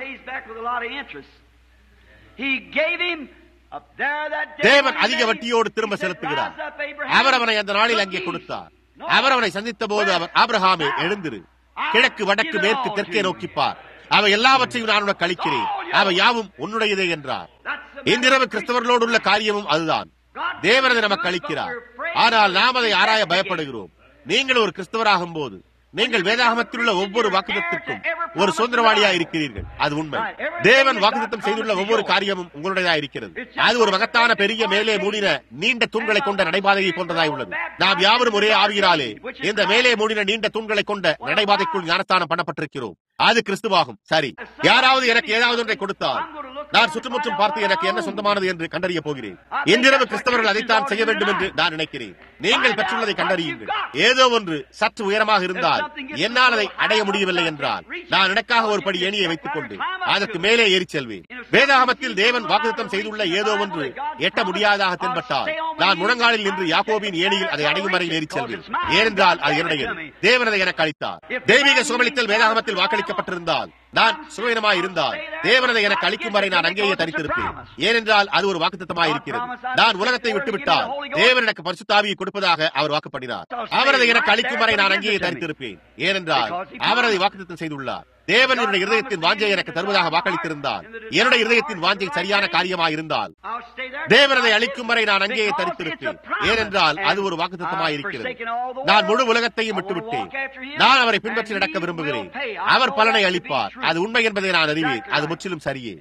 தேவன் அதிக வட்டியோடு திரும்ப செலுத்துகிறார் அவர் அவனை அந்த நாளில் அங்கே கொடுத்தார் அவர் அவனை சந்தித்த போது அவர் ஆபிரஹாமே எழுந்திரு கிழக்கு வடக்கு மேற்கு தெற்கே நோக்கிப்பார் அவை எல்லாவற்றையும் நான் உனக்கு அளிக்கிறேன் அவை யாவும் உன்னுடையதே என்றார் இன்றிரவு கிறிஸ்தவர்களோடு உள்ள காரியமும் அதுதான் தேவனதை நமக்கு அளிக்கிறார் ஆனால் நாம் அதை ஆராய பயப்படுகிறோம் நீங்கள் ஒரு கிறிஸ்தவராகும் போது நீங்கள் வேதாகமத்தில் உள்ள ஒவ்வொரு வாக்குதத்திற்கும் ஒரு சுதந்திரவாளியா இருக்கிறீர்கள் அது உண்மை தேவன் வாக்குத்தம் செய்துள்ள ஒவ்வொரு காரியமும் உங்களுடையதா இருக்கிறது அது ஒரு மகத்தான பெரிய மேலே மூடின நீண்ட தூண்களை கொண்ட நடைபாதையை போன்றதாய் உள்ளது நாம் யாவரும் ஒரே ஆவியினாலே இந்த மேலே மூடின நீண்ட தூண்களை கொண்ட நடைபாதைக்குள் ஞானஸ்தானம் பண்ணப்பட்டிருக்கிறோம் அது கிறிஸ்துவாகும் சரி யாராவது எனக்கு ஏதாவது ஒன்றை கொடுத்தால் நான் சுற்றுமுற்றும் பார்த்து எனக்கு என்ன சொந்தமானது என்று கண்டறிய போகிறேன் இன்றிரவு கிறிஸ்தவர்கள் அதைத்தான் செய்ய வேண்டும் என்று நான் நினைக்கிறேன் நீங்கள் பெற்றுள்ளதை கண்டறியுங்கள் ஏதோ ஒன்று சற்று உயரமாக இருந்தால் என்னால் அதை அடைய முடியவில்லை என்றால் நான் எனக்காக ஒரு படி ஏணியை வைத்துக் கொண்டு அதற்கு மேலே ஏறி செல்வேன் வேதாகமத்தில் தேவன் வாக்குத்தம் செய்துள்ள ஏதோ ஒன்று எட்ட முடியாதாக தென்பட்டால் நான் முழங்காலில் நின்று யாக்கோபின் ஏணியில் அதை அடையும் வரையில் ஏறி செல்வேன் ஏனென்றால் அது என்னுடையது தேவன் அதை எனக்கு அளித்தார் தெய்வீக சுகமளித்தல் வேதாகமத்தில் வாக்களிக்கப்பட்டிருந்தால் நான் சுயனமாய் இருந்தால் தேவனதை எனக்கு அளிக்கும் வரை நான் அங்கேயே தரித்திருப்பேன் ஏனென்றால் அது ஒரு வாக்குத்தமாய் இருக்கிறது நான் உலகத்தை விட்டுவிட்டால் தேவன் எனக்கு பரிசுத்தாவியை கொடுப்பதாக அவர் வாக்குப்படினார் அவர் அதை எனக்கு அளிக்கும் வரை நான் அங்கேயே தரித்திருப்பேன் ஏனென்றால் அவர் அதை வாக்குத்தம் செய்துள்ளார் தேவன் என்னுடைய இருதயத்தின் வாஞ்சை எனக்கு தருவதாக வாக்களித்திருந்தால் என்னுடைய இருதயத்தின் வாஞ்சை சரியான காரியமாக இருந்தால் தேவனதை அளிக்கும் வரை நான் அங்கேயே தரித்திருப்பேன் ஏனென்றால் அது ஒரு வாக்குத்தமாய் இருக்கிறது நான் முழு உலகத்தையும் விட்டுவிட்டேன் நான் அவரை பின்பற்றி நடக்க விரும்புகிறேன் அவர் பலனை அளிப்பார் அது உண்மை என்பதை நான் அறிவேன் அது முற்றிலும் சரியே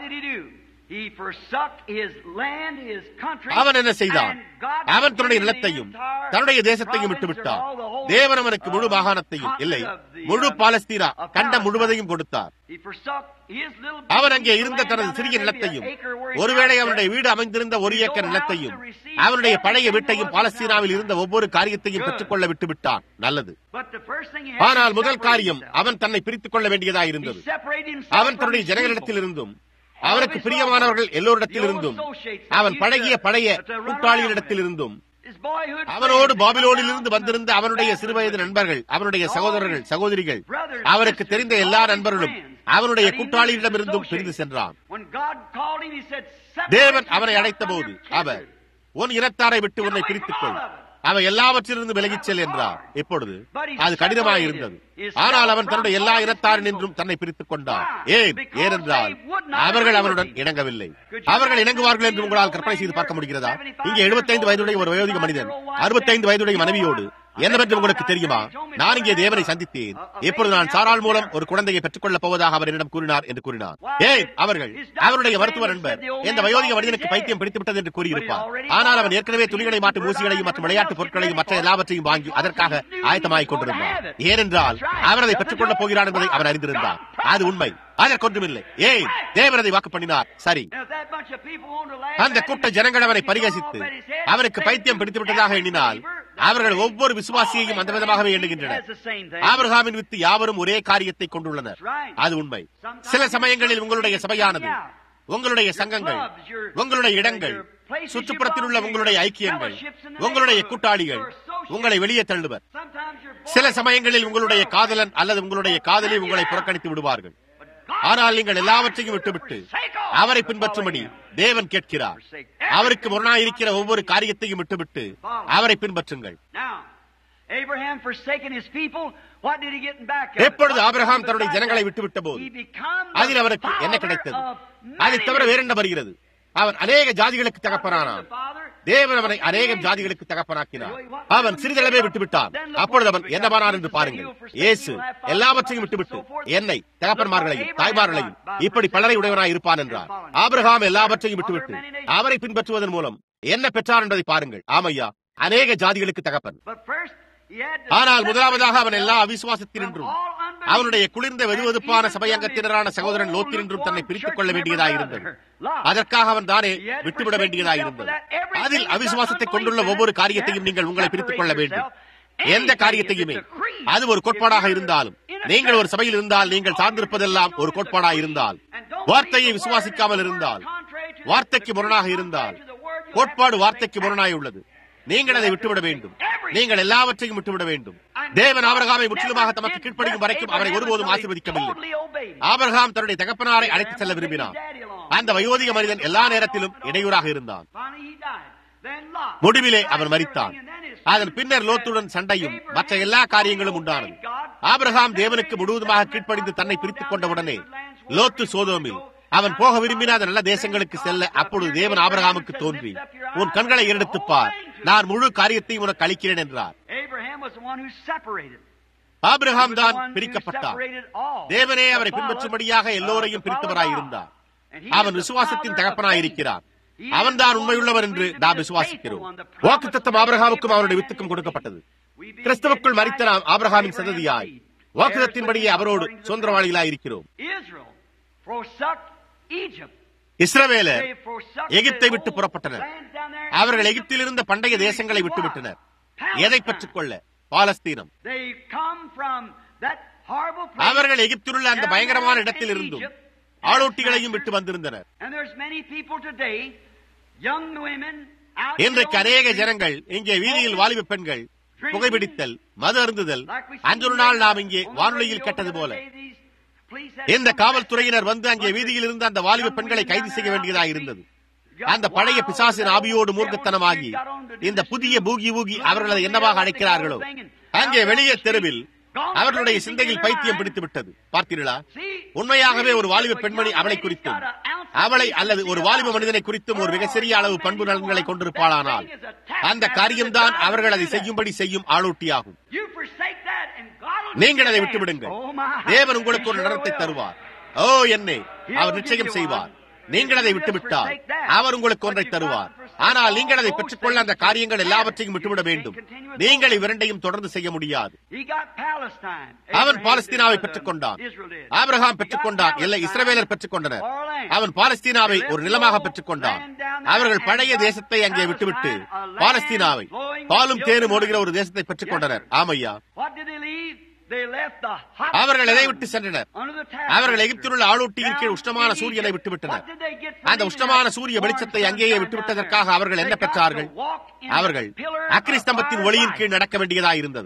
அவன் என்ன செய்தான் அவன் தன்னுடைய நிலத்தையும் தன்னுடைய தேசத்தையும் விட்டுவிட்டான் தேவன் அவனுக்கு முழு மாகாணத்தையும் இல்லை முழு பாலஸ்தீனா கண்டம் முழுவதையும் கொடுத்தார் அவன் அங்கே இருந்த தனது சிறிய நிலத்தையும் ஒருவேளை அவனுடைய வீடு அமைந்திருந்த ஒரு ஏக்கர் நிலத்தையும் அவனுடைய பழைய வீட்டையும் பாலஸ்தீனாவில் இருந்த ஒவ்வொரு காரியத்தையும் பெற்றுக்கொள்ள விட்டுவிட்டான் நல்லது ஆனால் முதல் காரியம் அவன் தன்னை பிரித்துக் கொள்ள வேண்டியதாக இருந்தது அவன் தன்னுடைய ஜனங்களிடத்தில் இருந்தும் அவனுக்கு பிரியமானவர்கள் எல்லோரிடத்தில் இருந்தும் அவன் பழகிய பழைய கூட்டாளிகளிடத்தில் இருந்தும் அவனோடு பாபிலோனில் இருந்து வந்திருந்த அவனுடைய சிறுவயது நண்பர்கள் அவனுடைய சகோதரர்கள் சகோதரிகள் அவருக்கு தெரிந்த எல்லா நண்பர்களும் அவனுடைய கூட்டாளிகளிடமிருந்தும் பிரிந்து சென்றான் தேவன் அவனை அழைத்த போது அவர் உன் இனத்தாரை விட்டு உன்னை பிரித்துக் கொள் அவை எல்லாவற்றிலிருந்து விலகிச் செல் என்றார் இப்பொழுது அது கடினமாக இருந்தது ஆனால் அவன் தன்னுடைய எல்லா இனத்தாரினின்றும் தன்னை பிரித்துக் கொண்டார் ஏன் ஏனென்றால் அவர்கள் அவனுடன் இணங்கவில்லை அவர்கள் இணங்குவார்கள் என்று உங்களால் கற்பனை செய்து பார்க்க முடிகிறதா இங்கே எழுபத்தைந்து வயதுடைய ஒரு வயோதிக மனிதன் அறுபத்தைந்து வயதுடைய மனைவியோடு என்னவென்று உங்களுக்கு தெரியுமா நான் இங்கே தேவனை சந்தித்தேன் இப்பொழுது நான் சாரால் மூலம் ஒரு குழந்தையை பெற்றுக் கொள்ளப் போவதாக அவர் என்னிடம் கூறினார் என்று கூறினார் ஏன் அவர்கள் அவருடைய மருத்துவ நண்பர் இந்த வயோதிக மனிதனுக்கு பைத்தியம் பிடித்துவிட்டது என்று கூறியிருப்பார் ஆனால் அவன் ஏற்கனவே துணிகளை மாட்டு ஊசிகளையும் மற்றும் விளையாட்டு பொருட்களையும் மற்ற எல்லாவற்றையும் வாங்கி அதற்காக ஆயத்தமாகிக் கொண்டிருந்தார் ஏனென்றால் அவர் அதை பெற்றுக் கொள்ளப் போகிறார் என்பதை அவர் அறிந்திருந்தார் அது உண்மை அதற்கொன்றுமில்லை ஏன் தேவனதை வாக்கு பண்ணினார் சரி அந்த கூட்ட ஜனங்கள் அவரை பரிகசித்து அவருக்கு பைத்தியம் பிடித்து விட்டதாக எண்ணினால் அவர்கள் ஒவ்வொரு விசுவாசியையும் அந்த விதமாகவே எண்ணுகின்றனர் ஆபிரகாமின் வித்து யாவரும் ஒரே காரியத்தை கொண்டுள்ளனர் அது உண்மை சில சமயங்களில் உங்களுடைய சபையானது உங்களுடைய சங்கங்கள் உங்களுடைய இடங்கள் சுற்றுப்புறத்தில் உள்ள உங்களுடைய ஐக்கியங்கள் உங்களுடைய கூட்டாளிகள் உங்களை வெளியே தள்ளுவர் சில சமயங்களில் உங்களுடைய காதலன் அல்லது உங்களுடைய காதலி உங்களை புறக்கணித்து விடுவார்கள் ஆனால் நீங்கள் எல்லாவற்றையும் விட்டுவிட்டு அவரை பின்பற்றும்படி தேவன் கேட்கிறார் அவருக்கு முரணாயிருக்கிற ஒவ்வொரு காரியத்தையும் விட்டுவிட்டு அவரை பின்பற்றுங்கள் Now, Abraham forsaken his people, what did he get in back? எப்பொழுது ஆபிரகாம் தன்னுடைய ஜனங்களை விட்டுவிட்ட போது அதில் அவருக்கு என்ன கிடைத்தது அதை தவிர வேறென்ன வருகிறது அவன் அநேக ஜாதிகளுக்கு தகப்பனானான் தேவன் அவனை அநேக ஜாதிகளுக்கு தகப்பனாக்கினார் அவன் சிறிதளவே விட்டுவிட்டான் அப்பொழுது அவன் என்னவானார் என்று பாருங்கள் இயேசு எல்லாவற்றையும் விட்டுவிட்டு என்னை தகப்பன்மார்களையும் தாய்மார்களையும் இப்படி பலரை உடையவனாய் இருப்பான் என்றார் ஆபிரகாம் எல்லாவற்றையும் விட்டுவிட்டு அவரை பின்பற்றுவதன் மூலம் என்ன பெற்றார் என்பதை பாருங்கள் ஆமையா அநேக ஜாதிகளுக்கு தகப்பன் ஆனால் முதலாவதாக அவன் எல்லா அவிசுவாசத்தினின்றும் அவனுடைய குளிர்ந்த வெதுவெதுப்பான சபையங்கத்தினரான சகோதரன் லோத்தினின்றும் தன்னை பிரித்துக் கொள்ள வேண்டியதாயிருந்தது அதற்காக அவன் தானே விட்டுவிட வேண்டியதாயிருந்தது அதில் அவிசுவாசத்தை கொண்டுள்ள ஒவ்வொரு காரியத்தையும் நீங்கள் உங்களை பிரித்துக் கொள்ள வேண்டும் எந்த காரியத்தையுமே அது ஒரு கோட்பாடாக இருந்தாலும் நீங்கள் ஒரு சபையில் இருந்தால் நீங்கள் சார்ந்திருப்பதெல்லாம் ஒரு கோட்பாடாக இருந்தால் வார்த்தையை விசுவாசிக்காமல் இருந்தால் வார்த்தைக்கு முரணாக இருந்தால் கோட்பாடு வார்த்தைக்கு முரணாய் உள்ளது நீங்கள் அதை விட்டுவிட வேண்டும் நீங்கள் எல்லாவற்றையும் விட்டுவிட வேண்டும் தேவன் ஆபரகாமை முற்றிலுமாக தமக்கு கீழ்ப்படியும் வரைக்கும் அவரை ஒருபோதும் ஆசீர்வதிக்கவில்லை ஆபரகாம் தன்னுடைய தகப்பனாரை அழைத்து செல்ல விரும்பினார் அந்த வயோதிக மனிதன் எல்லா நேரத்திலும் இடையூறாக இருந்தான் முடிவிலே அவன் மரித்தான் அதன் பின்னர் லோத்துடன் சண்டையும் மற்ற எல்லா காரியங்களும் உண்டானது ஆபிரகாம் தேவனுக்கு முழுவதுமாக கீழ்ப்படிந்து தன்னை பிரித்துக் கொண்டவுடனே லோத்து சோதோமில் அவன் போக விரும்பினாத நல்ல தேசங்களுக்கு செல்ல அப்பொழுது தேவன் ஆபிரகாமுக்கு தோன்றி உன் கண்களை எடுத்துப் பார் நான் முழு காரியத்தையும் உனக்கு அளிக்கிறேன் என்றார் ஆபிரகாம் தான் பிரிக்கப்பட்டார் தேவனே அவரை பின்பற்றும்படியாக எல்லோரையும் பிரித்தவராயிருந்தார் அவன் விசுவாசத்தின் தகப்பனாயிருக்கிறார் அவன் தான் உண்மையுள்ளவர் என்று நாம் விசுவாசிக்கிறோம் வாக்கு தத்தம் ஆபிரகாமுக்கும் அவருடைய வித்துக்கும் கொடுக்கப்பட்டது கிறிஸ்தவுக்குள் மறித்த நாம் ஆபிரகாமின் சந்ததியாய் வாக்குதத்தின்படியே அவரோடு சுதந்திரவாளிகளாய் இருக்கிறோம் இஸ்ரவேலர் எகிப்தை விட்டு புறப்பட்டனர் அவர்கள் எகிப்தில் இருந்த பண்டைய தேசங்களை விட்டுவிட்டனர் எதை பெற்றுக் கொள்ள பாலஸ்தீனம் அவர்கள் எகிப்திலுள்ள அந்த பயங்கரமான இடத்தில் இருந்தும் ஆளோட்டிகளையும் விட்டு வந்திருந்தனர் இன்றைக்கு அநேக ஜனங்கள் இங்கே வீதியில் வாலிப பெண்கள் புகைப்பிடித்தல் மது அருந்துதல் அன்றொரு நாள் நாம் இங்கே வானொலியில் கேட்டது போல இந்த காவல்துறையினர் வந்து அங்கே வீதியில் இருந்து அந்த வாலிப பெண்களை கைது செய்ய வேண்டியதாக இருந்தது அந்த பழைய பிசாசின் ஆவியோடு மூர்க்கத்தனமாகி இந்த புதிய பூகி பூகி அவர்கள் அதை என்னவாக அழைக்கிறார்களோ அங்கே வெளியே தெருவில் அவர்களுடைய சிந்தையில் பைத்தியம் பிடித்து விட்டது பார்த்தீர்களா உண்மையாகவே ஒரு வாலிப பெண்மணி அவளை குறித்தும் அவளை அல்லது ஒரு வாலிப மனிதனை குறித்தும் ஒரு மிக சிறிய அளவு பண்பு நலன்களை கொண்டிருப்பாளானால் அந்த காரியம்தான் அவர்கள் அதை செய்யும்படி செய்யும் ஆளூட்டியாகும் நீங்கள் அதை விட்டுவிடுங்கள் தேவன் உங்களுக்கு ஒரு நடனத்தை தருவார் ஓ என்னே அவர் நிச்சயம் செய்வார் நீங்கள் அதை விட்டுவிட்டால் அவர் உங்களுக்கு ஒன்றை தருவார் ஆனால் நீங்கள் அதை பெற்றுக்கொள்ள அந்த காரியங்கள் எல்லாவற்றையும் விட்டுவிட வேண்டும் நீங்கள் இவ்விரண்டையும் தொடர்ந்து செய்ய முடியாது அவன் பாலஸ்தீனாவை பெற்றுக் கொண்டான் ஆபிரகாம் பெற்றுக் கொண்டான் இல்லை இஸ்ரவேலர் பெற்றுக் கொண்டனர் அவன் பாலஸ்தீனாவை ஒரு நிலமாக பெற்றுக் கொண்டான் அவர்கள் பழைய தேசத்தை அங்கே விட்டுவிட்டு பாலஸ்தீனாவை பாலும் தேனும் ஓடுகிற ஒரு தேசத்தை பெற்றுக் கொண்டனர் ஆமையா அவர்கள் எதை விட்டு சென்றனர் அவர்கள் எகிப்தில் உள்ள ஆளூட்டியின் கீழ் உஷ்ணமான சூரியனை விட்டுவிட்டனர் அந்த உஷ்ணமான சூரிய வெளிச்சத்தை அங்கேயே விட்டுவிட்டதற்காக அவர்கள் என்ன பெற்றார்கள் அவர்கள் அக்ரிஸ்தம்பத்தின் ஒளியின் கீழ் நடக்க வேண்டியதாக இருந்தது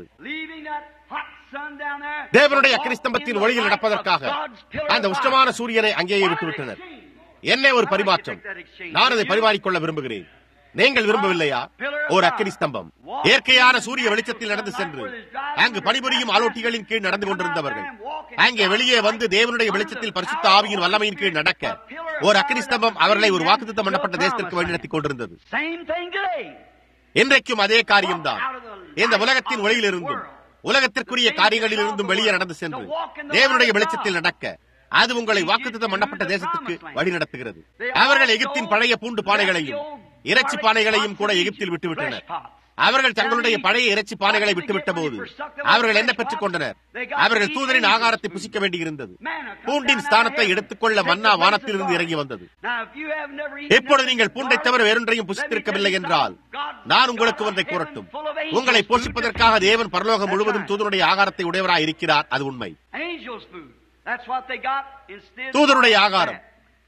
தேவனுடைய அக்ரிஸ்தம்பத்தின் ஒளியில் நடப்பதற்காக அந்த உஷ்ணமான சூரியனை அங்கேயே விட்டுவிட்டனர் என்ன ஒரு பரிமாற்றம் நான் அதை பரிமாறிக்கொள்ள விரும்புகிறேன் நீங்கள் விரும்பவில்லையா ஒரு அக்கினி ஸ்தம்பம் இயற்கையான சூரிய வெளிச்சத்தில் நடந்து சென்று அங்கு பணிபுரியும் ஆலோட்டிகளின் கீழ் நடந்து கொண்டிருந்தவர்கள் அங்கே வெளியே வந்து தேவனுடைய வெளிச்சத்தில் பரிசுத்த ஆவியின் வல்லமையின் கீழ் நடக்க ஒரு அக்கினி ஸ்தம்பம் அவர்களை ஒரு வாக்குத்தம் பண்ணப்பட்ட தேசத்திற்கு வழிநடத்திக் கொண்டிருந்தது இன்றைக்கும் அதே காரியம்தான் இந்த உலகத்தின் ஒளியில் இருந்தும் உலகத்திற்குரிய காரியங்களில் இருந்தும் வெளியே நடந்து சென்று தேவனுடைய வெளிச்சத்தில் நடக்க அது உங்களை வாக்குத்தம் பண்ணப்பட்ட தேசத்துக்கு வழி நடத்துகிறது அவர்கள் எகிப்தின் பழைய பூண்டு பானைகளையும் இறைச்சி பானைகளையும் கூட எகிப்தில் விட்டுவிட்டனர் அவர்கள் தங்களுடைய பழைய இறைச்சி பானைகளை விட்டுவிட்ட போது அவர்கள் என்ன பெற்றுக் கொண்டனர் அவர்கள் தூதரின் ஆகாரத்தை புசிக்க வேண்டியிருந்தது பூண்டின் ஸ்தானத்தை எடுத்துக்கொள்ள மன்னா வானத்திலிருந்து இறங்கி வந்தது இப்பொழுது நீங்கள் பூண்டை தவிர வேறொன்றையும் புசித்திருக்கவில்லை என்றால் நான் உங்களுக்கு ஒன்றை கூறட்டும் உங்களை போஷிப்பதற்காக தேவன் பரலோகம் முழுவதும் தூதருடைய ஆகாரத்தை உடையவராய் இருக்கிறார் அது உண்மை தூதருடைய ஆகாரம்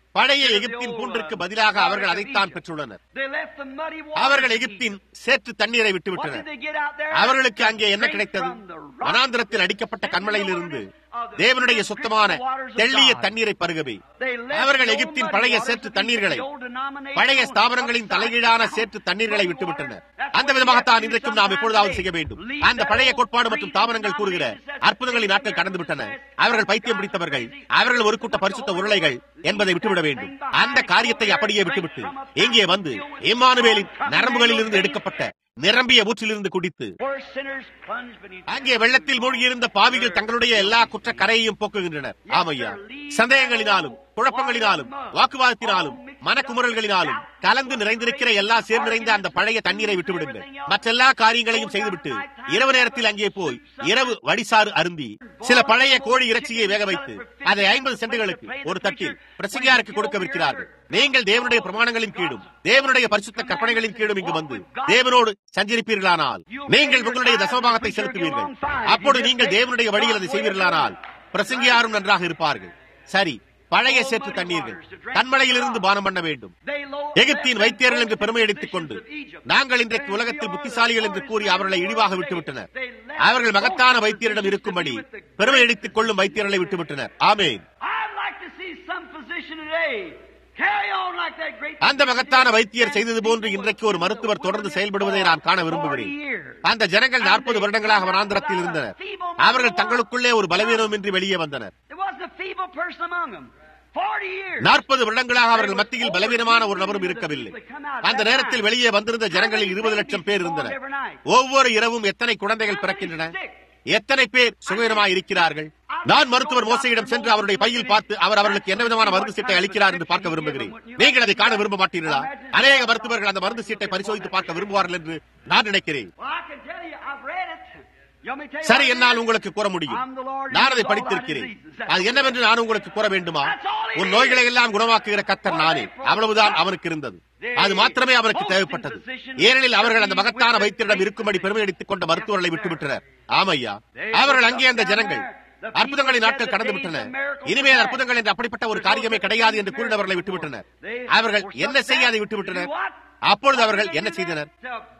பழைய எகிப்தின் பூண்டிற்கு பதிலாக அவர்கள் அதைத்தான் பெற்றுள்ளனர் அவர்கள் எகிப்தின் சேற்று தண்ணீரை விட்டுவிட்டனர் அவர்களுக்கு அங்கே என்ன கிடைத்தது வனாந்திரத்தில் அடிக்கப்பட்ட கண்மலையிலிருந்து தேவனுடைய சுத்தமான தெள்ளிய தண்ணீரை பருகவே அவர்கள் எகிப்தின் பழைய சேற்று தண்ணீர்களை பழைய ஸ்தாபனங்களின் தலைகீழான சேற்று தண்ணீர்களை விட்டுவிட்டனர் அந்த விதமாகத்தான் இன்றைக்கும் நாம் எப்பொழுதாவது செய்ய வேண்டும் அந்த பழைய கோட்பாடு மற்றும் தாபனங்கள் கூறுகிற அற்புதங்களின் நாட்கள் கடந்து விட்டன அவர்கள் பைத்தியம் பிடித்தவர்கள் அவர்கள் ஒரு கூட்ட பரிசுத்த உருளைகள் என்பதை விட்டுவிட வேண்டும் அந்த காரியத்தை அப்படியே விட்டுவிட்டு இங்கே வந்து இம்மானுவேலின் நரம்புகளில் இருந்து எடுக்கப்பட்ட நிரம்பிய ஊற்றிலிருந்து குடித்து அங்கே வெள்ளத்தில் மூழ்கியிருந்த பாவிகள் தங்களுடைய எல்லா குற்ற கரையையும் போக்குகின்றனர் ஆமையா சந்தேகங்களினாலும் குழப்பங்களினாலும் வாக்குவாதத்தினாலும் மனக்குமுறல்களினாலும் கலந்து நிறைந்திருக்கிற எல்லா சேர் நிறைந்த அந்த பழைய தண்ணீரை விட்டுவிடுங்கள் மற்றெல்லா காரியங்களையும் செய்துவிட்டு இரவு நேரத்தில் அங்கே போய் இரவு வடிசாறு அருந்தி சில பழைய கோழி இறைச்சியை வேக வைத்து அதை ஐம்பது சென்டுகளுக்கு ஒரு தட்டில் பிரசங்கியாருக்கு கொடுக்கவிருக்கிறார்கள் நீங்கள் தேவனுடைய பிரமாணங்களின் கீழும் தேவனுடைய பரிசுத்த கற்பனைகளின் கீழும் இங்கு வந்து தேவனோடு சஞ்சரிப்பீர்களானால் நீங்கள் உங்களுடைய தசமபாகத்தை செலுத்துவீர்கள் அப்போது நீங்கள் தேவனுடைய வழியில் அதை செய்வீர்களானால் பிரசங்கியாரும் நன்றாக இருப்பார்கள் சரி பழைய சேற்று தண்ணீர்கள் கண்மலையிலிருந்து பானம் பண்ண வேண்டும் எகிப்தின் வைத்தியர்கள் என்று பெருமை அடித்துக் கொண்டு நாங்கள் இன்றைக்கு உலகத்தில் புத்திசாலிகள் என்று கூறி அவர்களை இழிவாக விட்டுவிட்டனர் அவர்கள் மகத்தான வைத்தியரிடம் இருக்கும்படி பெருமை அடித்துக் கொள்ளும் வைத்தியர்களை விட்டுவிட்டனர் ஆமேன் அந்த மகத்தான வைத்தியர் செய்தது போன்று இன்றைக்கு ஒரு மருத்துவர் தொடர்ந்து செயல்படுவதை நான் காண விரும்புகிறேன் அந்த ஜனங்கள் நாற்பது வருடங்களாக வனாந்திரத்தில் இருந்தனர் அவர்கள் தங்களுக்குள்ளே ஒரு பலவீனமின்றி வெளியே வந்தனர் நாற்பது வருடங்களாக அவர்கள் மத்தியில் பலவீனமான ஒரு நபரும் இருக்கவில்லை அந்த நேரத்தில் வெளியே வந்திருந்த ஜனங்களில் இருபது லட்சம் பேர் இருந்தனர் ஒவ்வொரு இரவும் எத்தனை குழந்தைகள் பிறக்கின்றன எத்தனை பேர் சுகவீனமாக இருக்கிறார்கள் நான் மருத்துவர் மோசையிடம் சென்று அவருடைய பையில் பார்த்து அவர் அவர்களுக்கு என்ன விதமான மருந்து சீட்டை அளிக்கிறார் என்று பார்க்க விரும்புகிறேன் நீங்கள் அதை காண விரும்ப மாட்டீர்களா அநேக மருத்துவர்கள் அந்த மருந்து சீட்டை பரிசோதித்து பார்க்க விரும்புவார்கள் என்று நான் நினைக்கிறேன் சரி என்னால் உங்களுக்கு கூற முடியும் நான் அதை படித்திருக்கிறேன் அது என்னவென்று நான் உங்களுக்கு கூற வேண்டுமா உன் நோய்களை எல்லாம் குணமாக்குகிற கத்தர் நானே அவ்வளவுதான் அவனுக்கு இருந்தது அது மாத்திரமே அவனுக்கு தேவைப்பட்டது ஏனெனில் அவர்கள் அந்த மகத்தான வைத்தியரிடம் இருக்கும்படி பெருமை அடித்துக் கொண்ட மருத்துவர்களை விட்டுவிட்டனர் ஆமையா அவர்கள் அங்கே அந்த ஜனங்கள் அற்புதங்களின் நாட்கள் கடந்து விட்டன இனிமேல் அற்புதங்கள் என்று அப்படிப்பட்ட ஒரு காரியமே கிடையாது என்று கூறினவர்களை விட்டுவிட்டனர் அவர்கள் என்ன செய்ய அதை விட்டுவிட்டனர் அப்பொழுது அவர்கள் என்ன செய்தனர்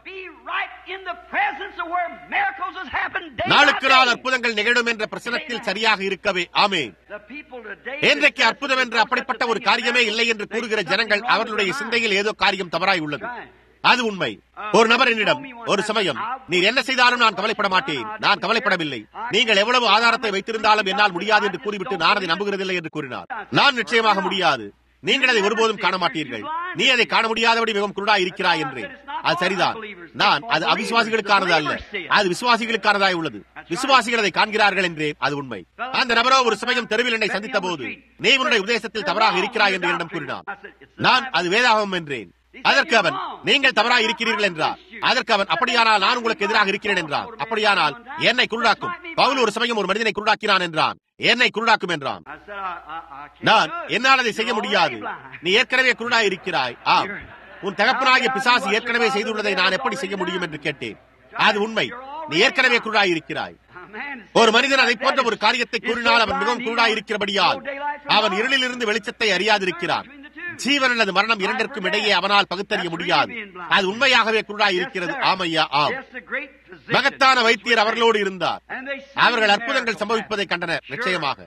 நாளுக்கு நாள் அற்புதங்கள் நிகழும் என்ற பிரசனத்தில் சரியாக இருக்கவே ஆமே இன்றைக்கு அற்புதம் என்று அப்படிப்பட்ட ஒரு காரியமே இல்லை என்று கூறுகிற ஜனங்கள் அவர்களுடைய சிந்தையில் ஏதோ காரியம் தவறாய் உள்ளது அது உண்மை ஒரு நபர் என்னிடம் ஒரு சமயம் நீர் என்ன செய்தாலும் நான் கவலைப்பட மாட்டேன் நான் கவலைப்படவில்லை நீங்கள் எவ்வளவு ஆதாரத்தை வைத்திருந்தாலும் என்னால் முடியாது என்று கூறிவிட்டு நான் அதை நம்புகிறதில்லை என்று கூறினார் நான் நிச்சயமாக முடியாது நீங்கள் அதை ஒருபோதும் காண மாட்டீர்கள் நீ அதை காண முடியாதபடி மிகவும் குருடா இருக்கிறாய் என்று அது சரிதான் நான் அது அவிசுவாசிகளுக்கானது அல்ல அது விசுவாசிகளுக்கானதாய் உள்ளது விசுவாசிகள் அதை காண்கிறார்கள் என்றே அது உண்மை அந்த நபரோ ஒரு சமயம் தெருவில் என்னை சந்தித்த போது நீ உன்னுடைய உதேசத்தில் தவறாக இருக்கிறாய் என்று என்னிடம் கூறினான் நான் அது வேதாகம் என்றேன் அதற்கு அவன் நீங்கள் தவறாக இருக்கிறீர்கள் என்றார் அதற்கு அவன் அப்படியானால் நான் உங்களுக்கு எதிராக இருக்கிறேன் என்றான் அப்படியானால் என்னை குருடாக்கும் பவுல் ஒரு சமயம் ஒரு மனிதனை குருடாக்கினான் என்றான் என்னை குருடாக்கும் என்றான் நான் என்னால் அதை செய்ய முடியாது நீ ஏற்கனவே குருடாய் இருக்கிறாய் ஆம் உன் தகப்பனாகிய பிசாசு ஏற்கனவே செய்துள்ளதை நான் எப்படி செய்ய முடியும் என்று கேட்டேன் அது உண்மை நீ ஏற்கனவே குருடாய் இருக்கிறாய் ஒரு மனிதன் அதை போன்ற ஒரு காரியத்தை கூறினால் அவன் மிகவும் குருடாய் இருக்கிறபடியால் அவன் இருளிலிருந்து வெளிச்சத்தை அறியாதிருக்கிறான் ஜீவன் அல்லது மரணம் இரண்டிற்கும் இடையே அவனால் பகுத்தறிய முடியாது அது உண்மையாகவே குருடாய் இருக்கிறது ஆமையா ஆம் மகத்தான வைத்தியர் அவர்களோடு இருந்தார் அவர்கள் அற்புதங்கள் சம்பவிப்பதை கண்டனர் நிச்சயமாக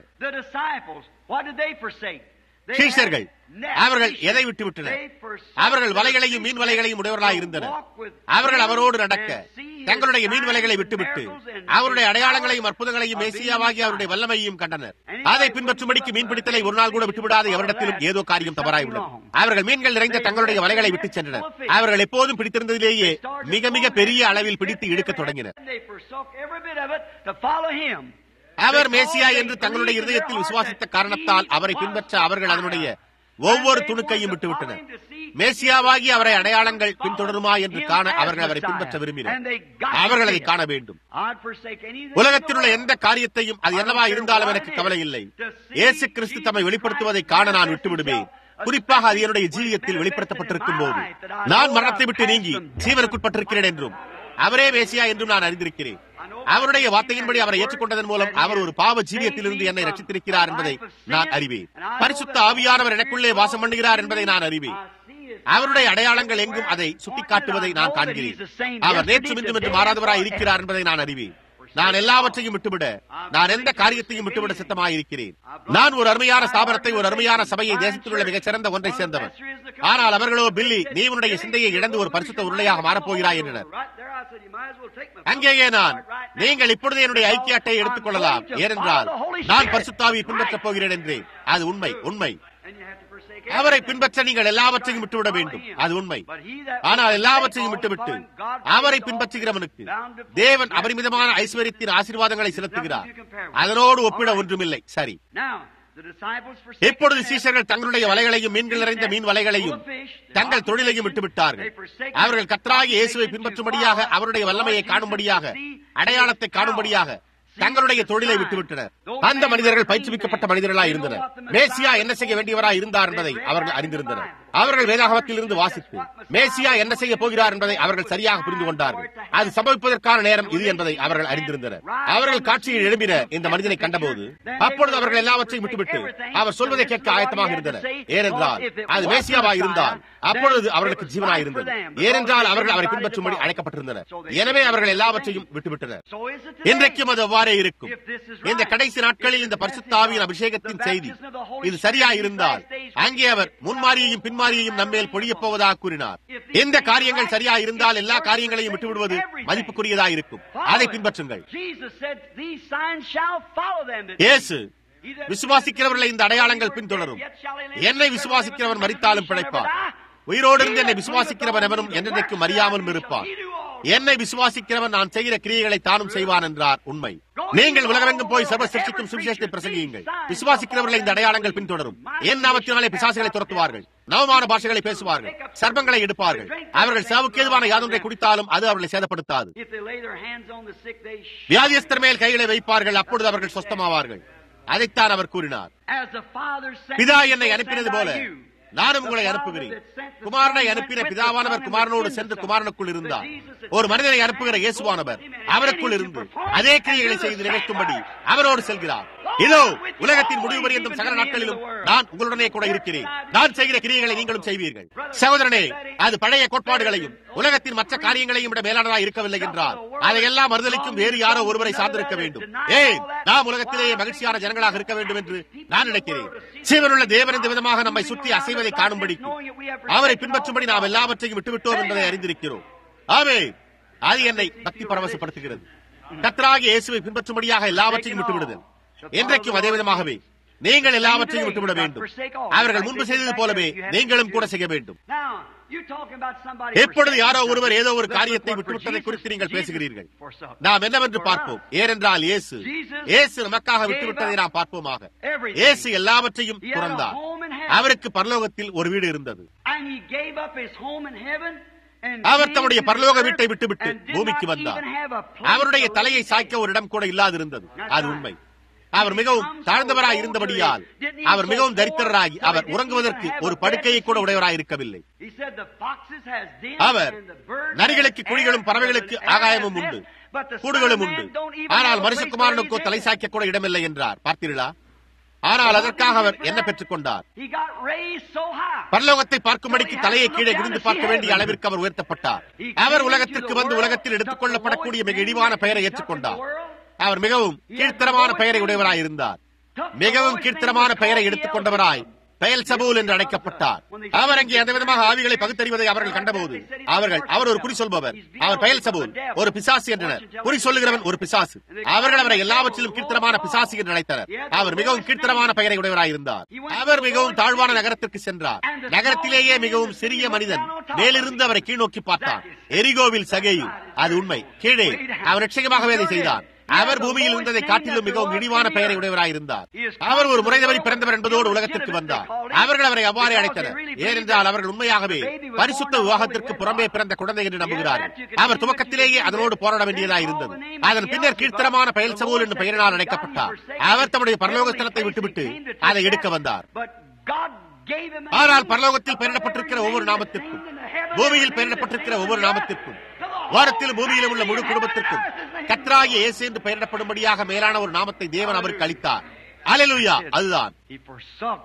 சீஷர்கள் அவர்கள் எதை விட்டு விட்டனர் அவர்கள் வலைகளையும் மீன் வலைகளையும் உடையவர்களாக இருந்தனர் அவர்கள் அவரோடு நடக்க தங்களுடைய மீன் வலைகளை விட்டுவிட்டு அவருடைய அடையாளங்களையும் அற்புதங்களையும் மேசியாவாகி அவருடைய வல்லமையையும் கண்டனர் அதை பின்பற்றும்படிக்கு மீன் பிடித்தலை ஒரு நாள் கூட விட்டுவிடாத எவரிடத்திலும் ஏதோ காரியம் தவறாய் உள்ளது அவர்கள் மீன்கள் நிறைந்த தங்களுடைய வலைகளை விட்டு சென்றனர் அவர்கள் எப்போதும் பிடித்திருந்ததிலேயே மிக மிக பெரிய அளவில் பிடித்து இழுக்க தொடங்கினர் அவர் மேசியா என்று தங்களுடைய இருதயத்தில் விசுவாசித்த காரணத்தால் அவரை பின்பற்ற அவர்கள் அதனுடைய ஒவ்வொரு துணுக்கையும் விட்டுவிட்டனர் மேசியாவாகி அவரை அடையாளங்கள் பின்தொடருமா என்று காண அவர்கள் அவரை பின்பற்ற விரும்பினர் அவர்கள் அதை காண வேண்டும் உலகத்தில் உள்ள எந்த காரியத்தையும் அது என்னவா இருந்தாலும் எனக்கு கவலை இல்லை இயேசு கிறிஸ்து தம்மை வெளிப்படுத்துவதை காண நான் விட்டுவிடுவேன் குறிப்பாக அது என்னுடைய ஜீவியத்தில் வெளிப்படுத்தப்பட்டிருக்கும் போது நான் மரணத்தை விட்டு நீங்கி ஜீவனுக்குட்பட்டிருக்கிறேன் என்றும் அவரே மேசியா என்றும் நான் அறிந்திருக்கிறேன் அவருடைய வார்த்தையின்படி அவரை ஏற்றுக்கொண்டதன் மூலம் அவர் ஒரு பாவ ஜீவியத்திலிருந்து என்னை ரட்சித்திருக்கிறார் என்பதை நான் அறிவேன் பரிசுத்த ஆவியானவர் எனக்குள்ளே வாசம் பண்ணுகிறார் என்பதை நான் அறிவேன் அவருடைய அடையாளங்கள் எங்கும் அதை சுட்டிக்காட்டுவதை நான் காண்கிறேன் அவர் நேற்று இன்றும் என்று மாறாதவராய் இருக்கிறார் என்பதை நான் அறிவேன் நான் எல்லாவற்றையும் விட்டுவிட நான் எந்த காரியத்தையும் விட்டுவிட சித்தமாயிருக்கிறேன் நான் ஒரு அருமையான ஸ்தாபனத்தை ஒரு அருமையான சபையை தேசத்தில் உள்ள மிகச்சிறந்த ஒன்றை சேர்ந்தவன் ஆனால் அவர்களோ பில்லி நீ உன்னுடைய சிந்தையை இழந்து ஒரு பரிசுத்த உருளையாக மாறப்போகிறாய் என்றனர் அங்கேயே நான் நீங்கள் இப்பொழுது என்னுடைய ஐக்கிய அட்டையை எடுத்துக் கொள்ளலாம் ஏனென்றால் நான் பரிசுத்தாவியை பின்பற்றப் போகிறேன் என்றேன் அது உண்மை உண்மை அவரை பின்பற்ற நீங்கள் எல்லாவற்றையும் விட்டுவிட வேண்டும் அது உண்மை ஆனால் எல்லாவற்றையும் விட்டுவிட்டு அவரை பின்பற்றுகிறவனுக்கு தேவன் அபரிமிதமான ஐஸ்வர்யத்தின் ஆசீர்வாதங்களை செலுத்துகிறார் அதனோடு ஒப்பிட ஒன்றுமில்லை சரி இப்பொழுது சீசர்கள் தங்களுடைய வலைகளையும் மீன்கள் நிறைந்த மீன் வலைகளையும் தங்கள் தொழிலையும் விட்டுவிட்டார்கள் அவர்கள் கத்தராகி இயேசுவை பின்பற்றும்படியாக அவருடைய வல்லமையை காணும்படியாக அடையாளத்தை காணும்படியாக தங்களுடைய தொழிலை விட்டுவிட்டனர் அந்த மனிதர்கள் பயிற்றுவிக்கப்பட்ட மனிதர்களாய் இருந்தனர் மேசியா என்ன செய்ய வேண்டியவராய் இருந்தார் என்பதை அவர்கள் அறிந்திருந்தனர் அவர்கள் வேதாகமத்தில் இருந்து வாசித்து மேசியா என்ன செய்ய போகிறார் என்பதை அவர்கள் சரியாக புரிந்து கொண்டார்கள் அது சம்பவிப்பதற்கான நேரம் இது என்பதை அவர்கள் அறிந்திருந்தனர் அவர்கள் காட்சியில் எழுப்பின இந்த மனிதனை கண்டபோது அப்பொழுது அவர்கள் எல்லாவற்றையும் விட்டுவிட்டு அவர் சொல்வதை கேட்க ஆயத்தமாக இருந்தனர் ஏனென்றால் அது மேசியாவாய் இருந்தால் அப்பொழுது அவர்களுக்கு ஜீவனாய் இருந்தது ஏனென்றால் அவர்கள் அவரை பின்பற்றும்படி அழைக்கப்பட்டிருந்தனர் எனவே அவர்கள் எல்லாவற்றையும் விட்டுவிட்டனர் இன்றைக்கும் அது அவ்வாறே இருக்கும் இந்த கடைசி நாட்களில் இந்த பரிசுத்தாவியின் அபிஷேகத்தின் செய்தி இது சரியா இருந்தால் அங்கே அவர் முன்மாரியையும் பின்மாரியையும் நம்மேல் பொழியப் போவதாக கூறினார் இந்த காரியங்கள் சரியா இருந்தால் எல்லா காரியங்களையும் விட்டுவிடுவது மதிப்புக்குரியதா இருக்கும் அதை பின்பற்றுங்கள் இயேசு விசுவாசிக்கிறவர்களை இந்த அடையாளங்கள் பின்தொடரும் என்னை விசுவாசிக்கிறவன் மறித்தாலும் பிழைப்பார் உயிரோடு இருந்து என்னை விசுவாசிக்கிறவன் எவனும் என்றைக்கும் அறியாமலும் இருப்பார் என்னை விசுவாசிக்கிறவன் நான் செய்கிற கிரியைகளை தானும் செய்வான் என்றார் உண்மை நீங்கள் உலகமெங்கும் போய் சர்வ சிருஷ்டிக்கும் சுவிசேஷத்தை பிரசங்கியுங்கள் விசுவாசிக்கிறவர்களை இந்த அடையாளங்கள் பின்தொடரும் என் நாமத்தினாலே பிசாசுகளை துரத்துவார்கள் நவமான பாஷைகளை பேசுவார்கள் சர்பங்களை எடுப்பார்கள் அவர்கள் சாவுக்கு ஏதுவான யாதொன்றை குடித்தாலும் அது அவர்களை சேதப்படுத்தாது வியாதியஸ்தர் மேல் கைகளை வைப்பார்கள் அப்பொழுது அவர்கள் சொஸ்தமாவார்கள் அதைத்தான் அவர் கூறினார் பிதா என்னை அனுப்பினது போல நானும் உங்களை அனுப்புகிறேன் குமாரனை அனுப்பின பிதாவானவர் குமாரனோடு சென்று குமாரனுக்குள் இருந்தார் ஒரு மனிதனை அனுப்புகிற இயேசுவானவர் அவருக்குள் இருந்து அதே கிரியைகளை செய்து நிகழ்த்தும்படி அவரோடு செல்கிறார் இதோ உலகத்தின் முடிவு பரியந்தும் சகல நாட்களிலும் நான் உங்களுடனே கூட இருக்கிறேன் நான் செய்கிற கிரியைகளை நீங்களும் செய்வீர்கள் சகோதரனே அது பழைய கோட்பாடுகளையும் உலகத்தின் மற்ற காரியங்களையும் விட மேலானதா இருக்கவில்லை என்றால் அதையெல்லாம் மறுதளிக்கும் வேறு யாரோ ஒருவரை சார்ந்திருக்க வேண்டும் ஏன் நாம் உலகத்திலேயே மகிழ்ச்சியான ஜனங்களாக இருக்க வேண்டும் என்று நான் நினைக்கிறேன் சீவனுள்ள தேவன் இந்த விதமாக நம்மை சுற்றி அசைவதை காணும்படி அவரை பின்பற்றும்படி நாம் எல்லாவற்றையும் விட்டுவிட்டோம் என்பதை அறிந்திருக்கிறோம் ஆமே அது என்னை பக்தி பரவசப்படுத்துகிறது கத்தராகிய இயேசுவை பின்பற்றும்படியாக எல்லாவற்றையும் விட்டுவிடுதல் என்றைக்கும் அதே விதமாகவே நீங்கள் எல்லாவற்றையும் விட்டுவிட வேண்டும் அவர்கள் முன்பு செய்தது போலவே நீங்களும் கூட செய்ய வேண்டும் எப்பொழுது யாரோ ஒருவர் ஏதோ ஒரு காரியத்தை விட்டுவிட்டதை குறித்து நீங்கள் பேசுகிறீர்கள் நாம் என்னவென்று பார்ப்போம் ஏனென்றால் இயேசு இயேசு நமக்காக விட்டுவிட்டதை நாம் பார்ப்போமாக இயேசு எல்லாவற்றையும் துறந்தார் அவருக்கு பரலோகத்தில் ஒரு வீடு இருந்தது அவர் தம்முடைய பரலோக வீட்டை விட்டுவிட்டு பூமிக்கு வந்தார் அவருடைய தலையை சாய்க்க ஒரு இடம் கூட இல்லாதிருந்தது அது உண்மை அவர் மிகவும் தாழ்ந்தவராய் இருந்தபடியால் அவர் மிகவும் தரித்திரராகி அவர் உறங்குவதற்கு ஒரு படுக்கையை கூட உடையவராய் இருக்கவில்லை அவர் நரிகளுக்கு குழிகளும் பறவைகளுக்கு ஆகாயமும் உண்டு கூடுகளும் உண்டு ஆனால் மனுஷகுமாரனுக்கோ தலை சாய்க்க கூட இடமில்லை என்றார் பார்த்தீர்களா ஆனால் அதற்காக அவர் என்ன பெற்றுக் கொண்டார் பரலோகத்தை பார்க்கும்படிக்கு தலையை கீழே குடிந்து பார்க்க வேண்டிய அளவிற்கு அவர் உயர்த்தப்பட்டார் அவர் உலகத்திற்கு வந்து உலகத்தில் எடுத்துக் கொள்ளப்படக்கூடிய மிக இழிவான பெயரை ஏற்றுக்கொண்டார் அவர் மிகவும் கீழ்த்தரமான பெயரை உடையவராய் இருந்தார் மிகவும் கீழ்த்தரமான பெயரை எடுத்துக் கொண்டவராய் பெயல் சபூல் என்று அழைக்கப்பட்டார் அவர் அங்கே அந்த விதமாக ஆவிகளை பகுத்தறிவதை அவர்கள் கண்டபோது அவர்கள் அவர் ஒரு குறி சொல்பவர் அவர் பெயல் சபூல் ஒரு பிசாசு என்றனர் குறி சொல்லுகிறவன் ஒரு பிசாசு அவர்கள் அவரை எல்லாவற்றிலும் கீழ்த்தரமான பிசாசு என்று அழைத்தனர் அவர் மிகவும் கீழ்த்தரமான பெயரை உடையவராய் இருந்தார் அவர் மிகவும் தாழ்வான நகரத்திற்கு சென்றார் நகரத்திலேயே மிகவும் சிறிய மனிதன் மேலிருந்து அவரை கீழ்நோக்கி பார்த்தார் எரிகோவில் சகேயு அது உண்மை கீழே அவர் நிச்சயமாகவே அதை செய்தார் அவர் பூமியில் இருந்ததை காட்டிலும் மிகவும் இழிவான பெயரை உடையவராய் இருந்தார் அவர் ஒரு முறை தவறி பிறந்தவர் என்பதோடு உலகத்திற்கு வந்தார் அவர்கள் அவரை அவ்வாறே அழைத்தனர் ஏனென்றால் அவர்கள் உண்மையாகவே பரிசுத்த விவாகத்திற்கு புறம்பே பிறந்த குழந்தை என்று நம்புகிறார்கள் அவர் துவக்கத்திலேயே அதனோடு போராட வேண்டியதாக இருந்தது அதன் பின்னர் கீழ்த்தரமான பெயல் சமூல் என்று பெயரினால் அழைக்கப்பட்டார் அவர் தம்முடைய பரலோகஸ்தலத்தை விட்டுவிட்டு அதை எடுக்க வந்தார் ஆனால் பரலோகத்தில் பெயரிடப்பட்டிருக்கிற ஒவ்வொரு நாமத்திற்கும் பூமியில் பெயரிடப்பட்டிருக்கிற ஒவ்வொரு நாமத்திற்கும் வாரத்திலும் பூமியிலும் உள்ள முழு குடும்பத்திற்கும் கத்ராகிய இயேசு என்று பெயரிடப்படும்படியாக மேலான ஒரு நாமத்தை தேவன் அவருக்கு அளித்தார் அலலுயா அதுதான் He forsook.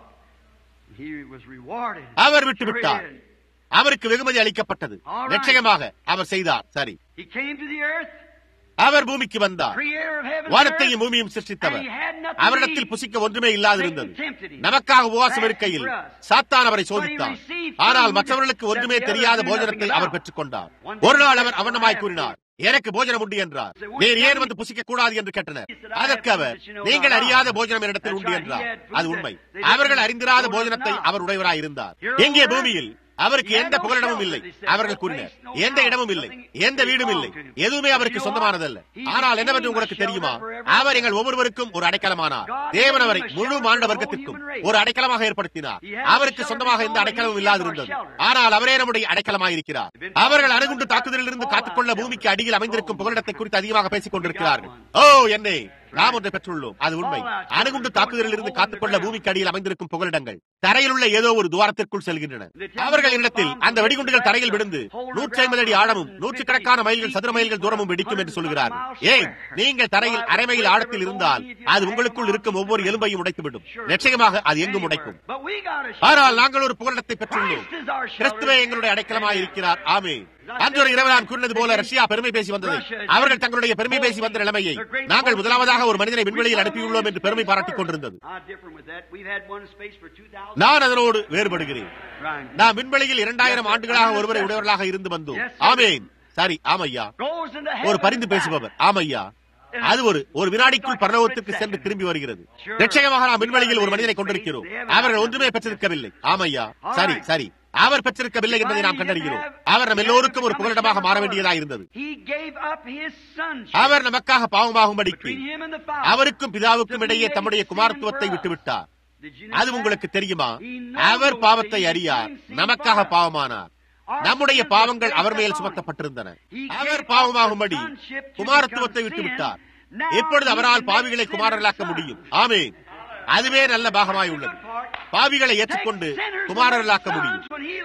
He was rewarded. அவர் விட்டு விட்டார் Created. அவருக்கு வெகுமதி அளிக்கப்பட்டது நிச்சயமாக அவர் செய்தார் சரி He came to the earth, அவர் பூமிக்கு வந்தார் creator of heaven and வானத்தையும் earth. பூமியும் சிருஷ்டித்தவர் And he had nothing to அவரிடத்தில் eat. புசிக்க ஒன்றுமே இல்லாதிருந்தது Satan tempted him. நமக்காக உபவாசம் இருக்கையில் சாத்தான் அவரை சோதித்தார் ஆனால் மற்றவர்களுக்கு ஒன்றுமே தெரியாத போஜனத்தை அவர் பெற்றுக் கொண்டார் ஒரு நாள் அவர் அவனமாய் கூறினார் எனக்கு போஜனம் உண்டு என்றார் நீர் ஏன் வந்து புசிக்க கூடாது என்று கேட்டனர் அதற்கு அவர் நீங்கள் அறியாத போஜனம் என்னிடத்தில் உண்டு என்றார் அது உண்மை அவர்கள் அறிந்திராத போஜனத்தை அவர் உடையவராய் இருந்தார் எங்கே பூமியில் அவருக்கு எந்த புகலிடமும் இல்லை அவர்கள் கூறினர் எந்த இடமும் இல்லை எந்த வீடும் இல்லை எதுவுமே அவருக்கு சொந்தமானதல்ல ஆனால் என்னவென்று உங்களுக்கு தெரியுமா அவர் எங்கள் ஒவ்வொருவருக்கும் ஒரு அடைக்கலமானார் தேவன் அவரை முழு மாண்ட வர்க்கத்திற்கும் ஒரு அடைக்கலமாக ஏற்படுத்தினார் அவருக்கு சொந்தமாக எந்த அடைக்கலமும் இல்லாதிருந்தது ஆனால் அவரே நம்முடைய அடைக்கலமாக இருக்கிறார் அவர்கள் அணுகுண்டு தாக்குதலிலிருந்து காத்துக்கொள்ள பூமிக்கு அடியில் அமைந்திருக்கும் புகலிடத்தை குறித்து அதிகமாக பேசிக் கொண்டிருக்கிறார்கள் ஓ என்னை நாம் ஒன்றை பெற்றுள்ளோம் அது உண்மை அணுகுண்டு தாக்குதலில் இருந்து காத்துக்கொள்ள பூமிக்கு அடியில் அமைந்திருக்கும் புகலிடங்கள் தரையில் உள்ள ஏதோ ஒரு துவாரத்திற்குள் செல்கின்றன அவர்கள் இடத்தில் அந்த வெடிகுண்டுகள் தரையில் விழுந்து நூற்றி ஐம்பது அடி ஆழமும் நூற்றுக்கணக்கான மைல்கள் சதுர மைல்கள் தூரமும் வெடிக்கும் என்று சொல்கிறார் ஏன் நீங்கள் தரையில் அரை மைல் ஆழத்தில் இருந்தால் அது உங்களுக்குள் இருக்கும் ஒவ்வொரு எலும்பையும் உடைத்துவிடும் நிச்சயமாக அது எங்கும் உடைக்கும் But we got a ஆனால் நாங்கள் ஒரு புகலிடத்தை பெற்றுள்ளோம் Christ is our shelter. கிறிஸ்துவே எங்களுடைய அடைக்கலமாய் இருக்கிறார் ஆமே அன்று ஒரு இரவு நான் கூறினது போல ரஷ்யா பெருமை பேசி வந்தது அவர்கள் தங்களுடைய பெருமை பேசி வந்த நிலைமையை நாங்கள் முதலாவதாக ஒரு மனிதனை விண்வெளியில் அனுப்பியுள்ளோம் என்று பெருமை பாராட்டிக் கொண்டிருந்தது I'm different with that. We've had one in space for 2,000. நான் அதனோடு வேறுபடுகிறேன் Right. நாம் விண்வெளியில் இரண்டாயிரம் ஆண்டுகளாக ஒருவரை உடையவர்களாக இருந்து வந்தோம் ஆமேன் சரி ஆமையா Goes into ஒரு heaven பரிந்து and back. பேசுபவர் ஆமையா அது ஒரு ஒரு வினாடிக்குள் பரலோகத்திற்கு சென்று திரும்பி வருகிறது நிச்சயமாக நாம் விண்வெளியில் ஒரு மனிதனை கொண்டிருக்கிறோம் அவர்கள் ஒன்றுமே பெற்றிருக்கவில்லை ஆமையா சரி சரி அவர் பெற்றிருக்கவில்லை என்பதை நாம் கண்டறிகிறோம் அவர் நம் எல்லோருக்கும் ஒரு புகலிடமாக மாற வேண்டியதாக இருந்தது He gave up his sonship அவர் நமக்காக பாவமாகும்படிக்கு between him and the Father. அவருக்கும் பிதாவுக்கும் இடையே தம்முடைய குமாரத்துவத்தை விட்டுவிட்டார் Did you know அது that? உங்களுக்கு தெரியுமா அவர் பாவத்தை அறியார் நமக்காக பாவமானார் நம்முடைய பாவங்கள் அவர் மேல் சுமத்தப்பட்டிருந்தன அவர் பாவமாகும்படி குமாரத்துவத்தை விட்டுவிட்டார் எப்பொழுது அவரால் பாவிகளை குமாரர்களாக்க முடியும் ஆமென் அதுவே நல்ல பாகமாய் உள்ளது பாவிகளை ஏற்றுக்கொண்டு குமாரர்களாக்க முடியும்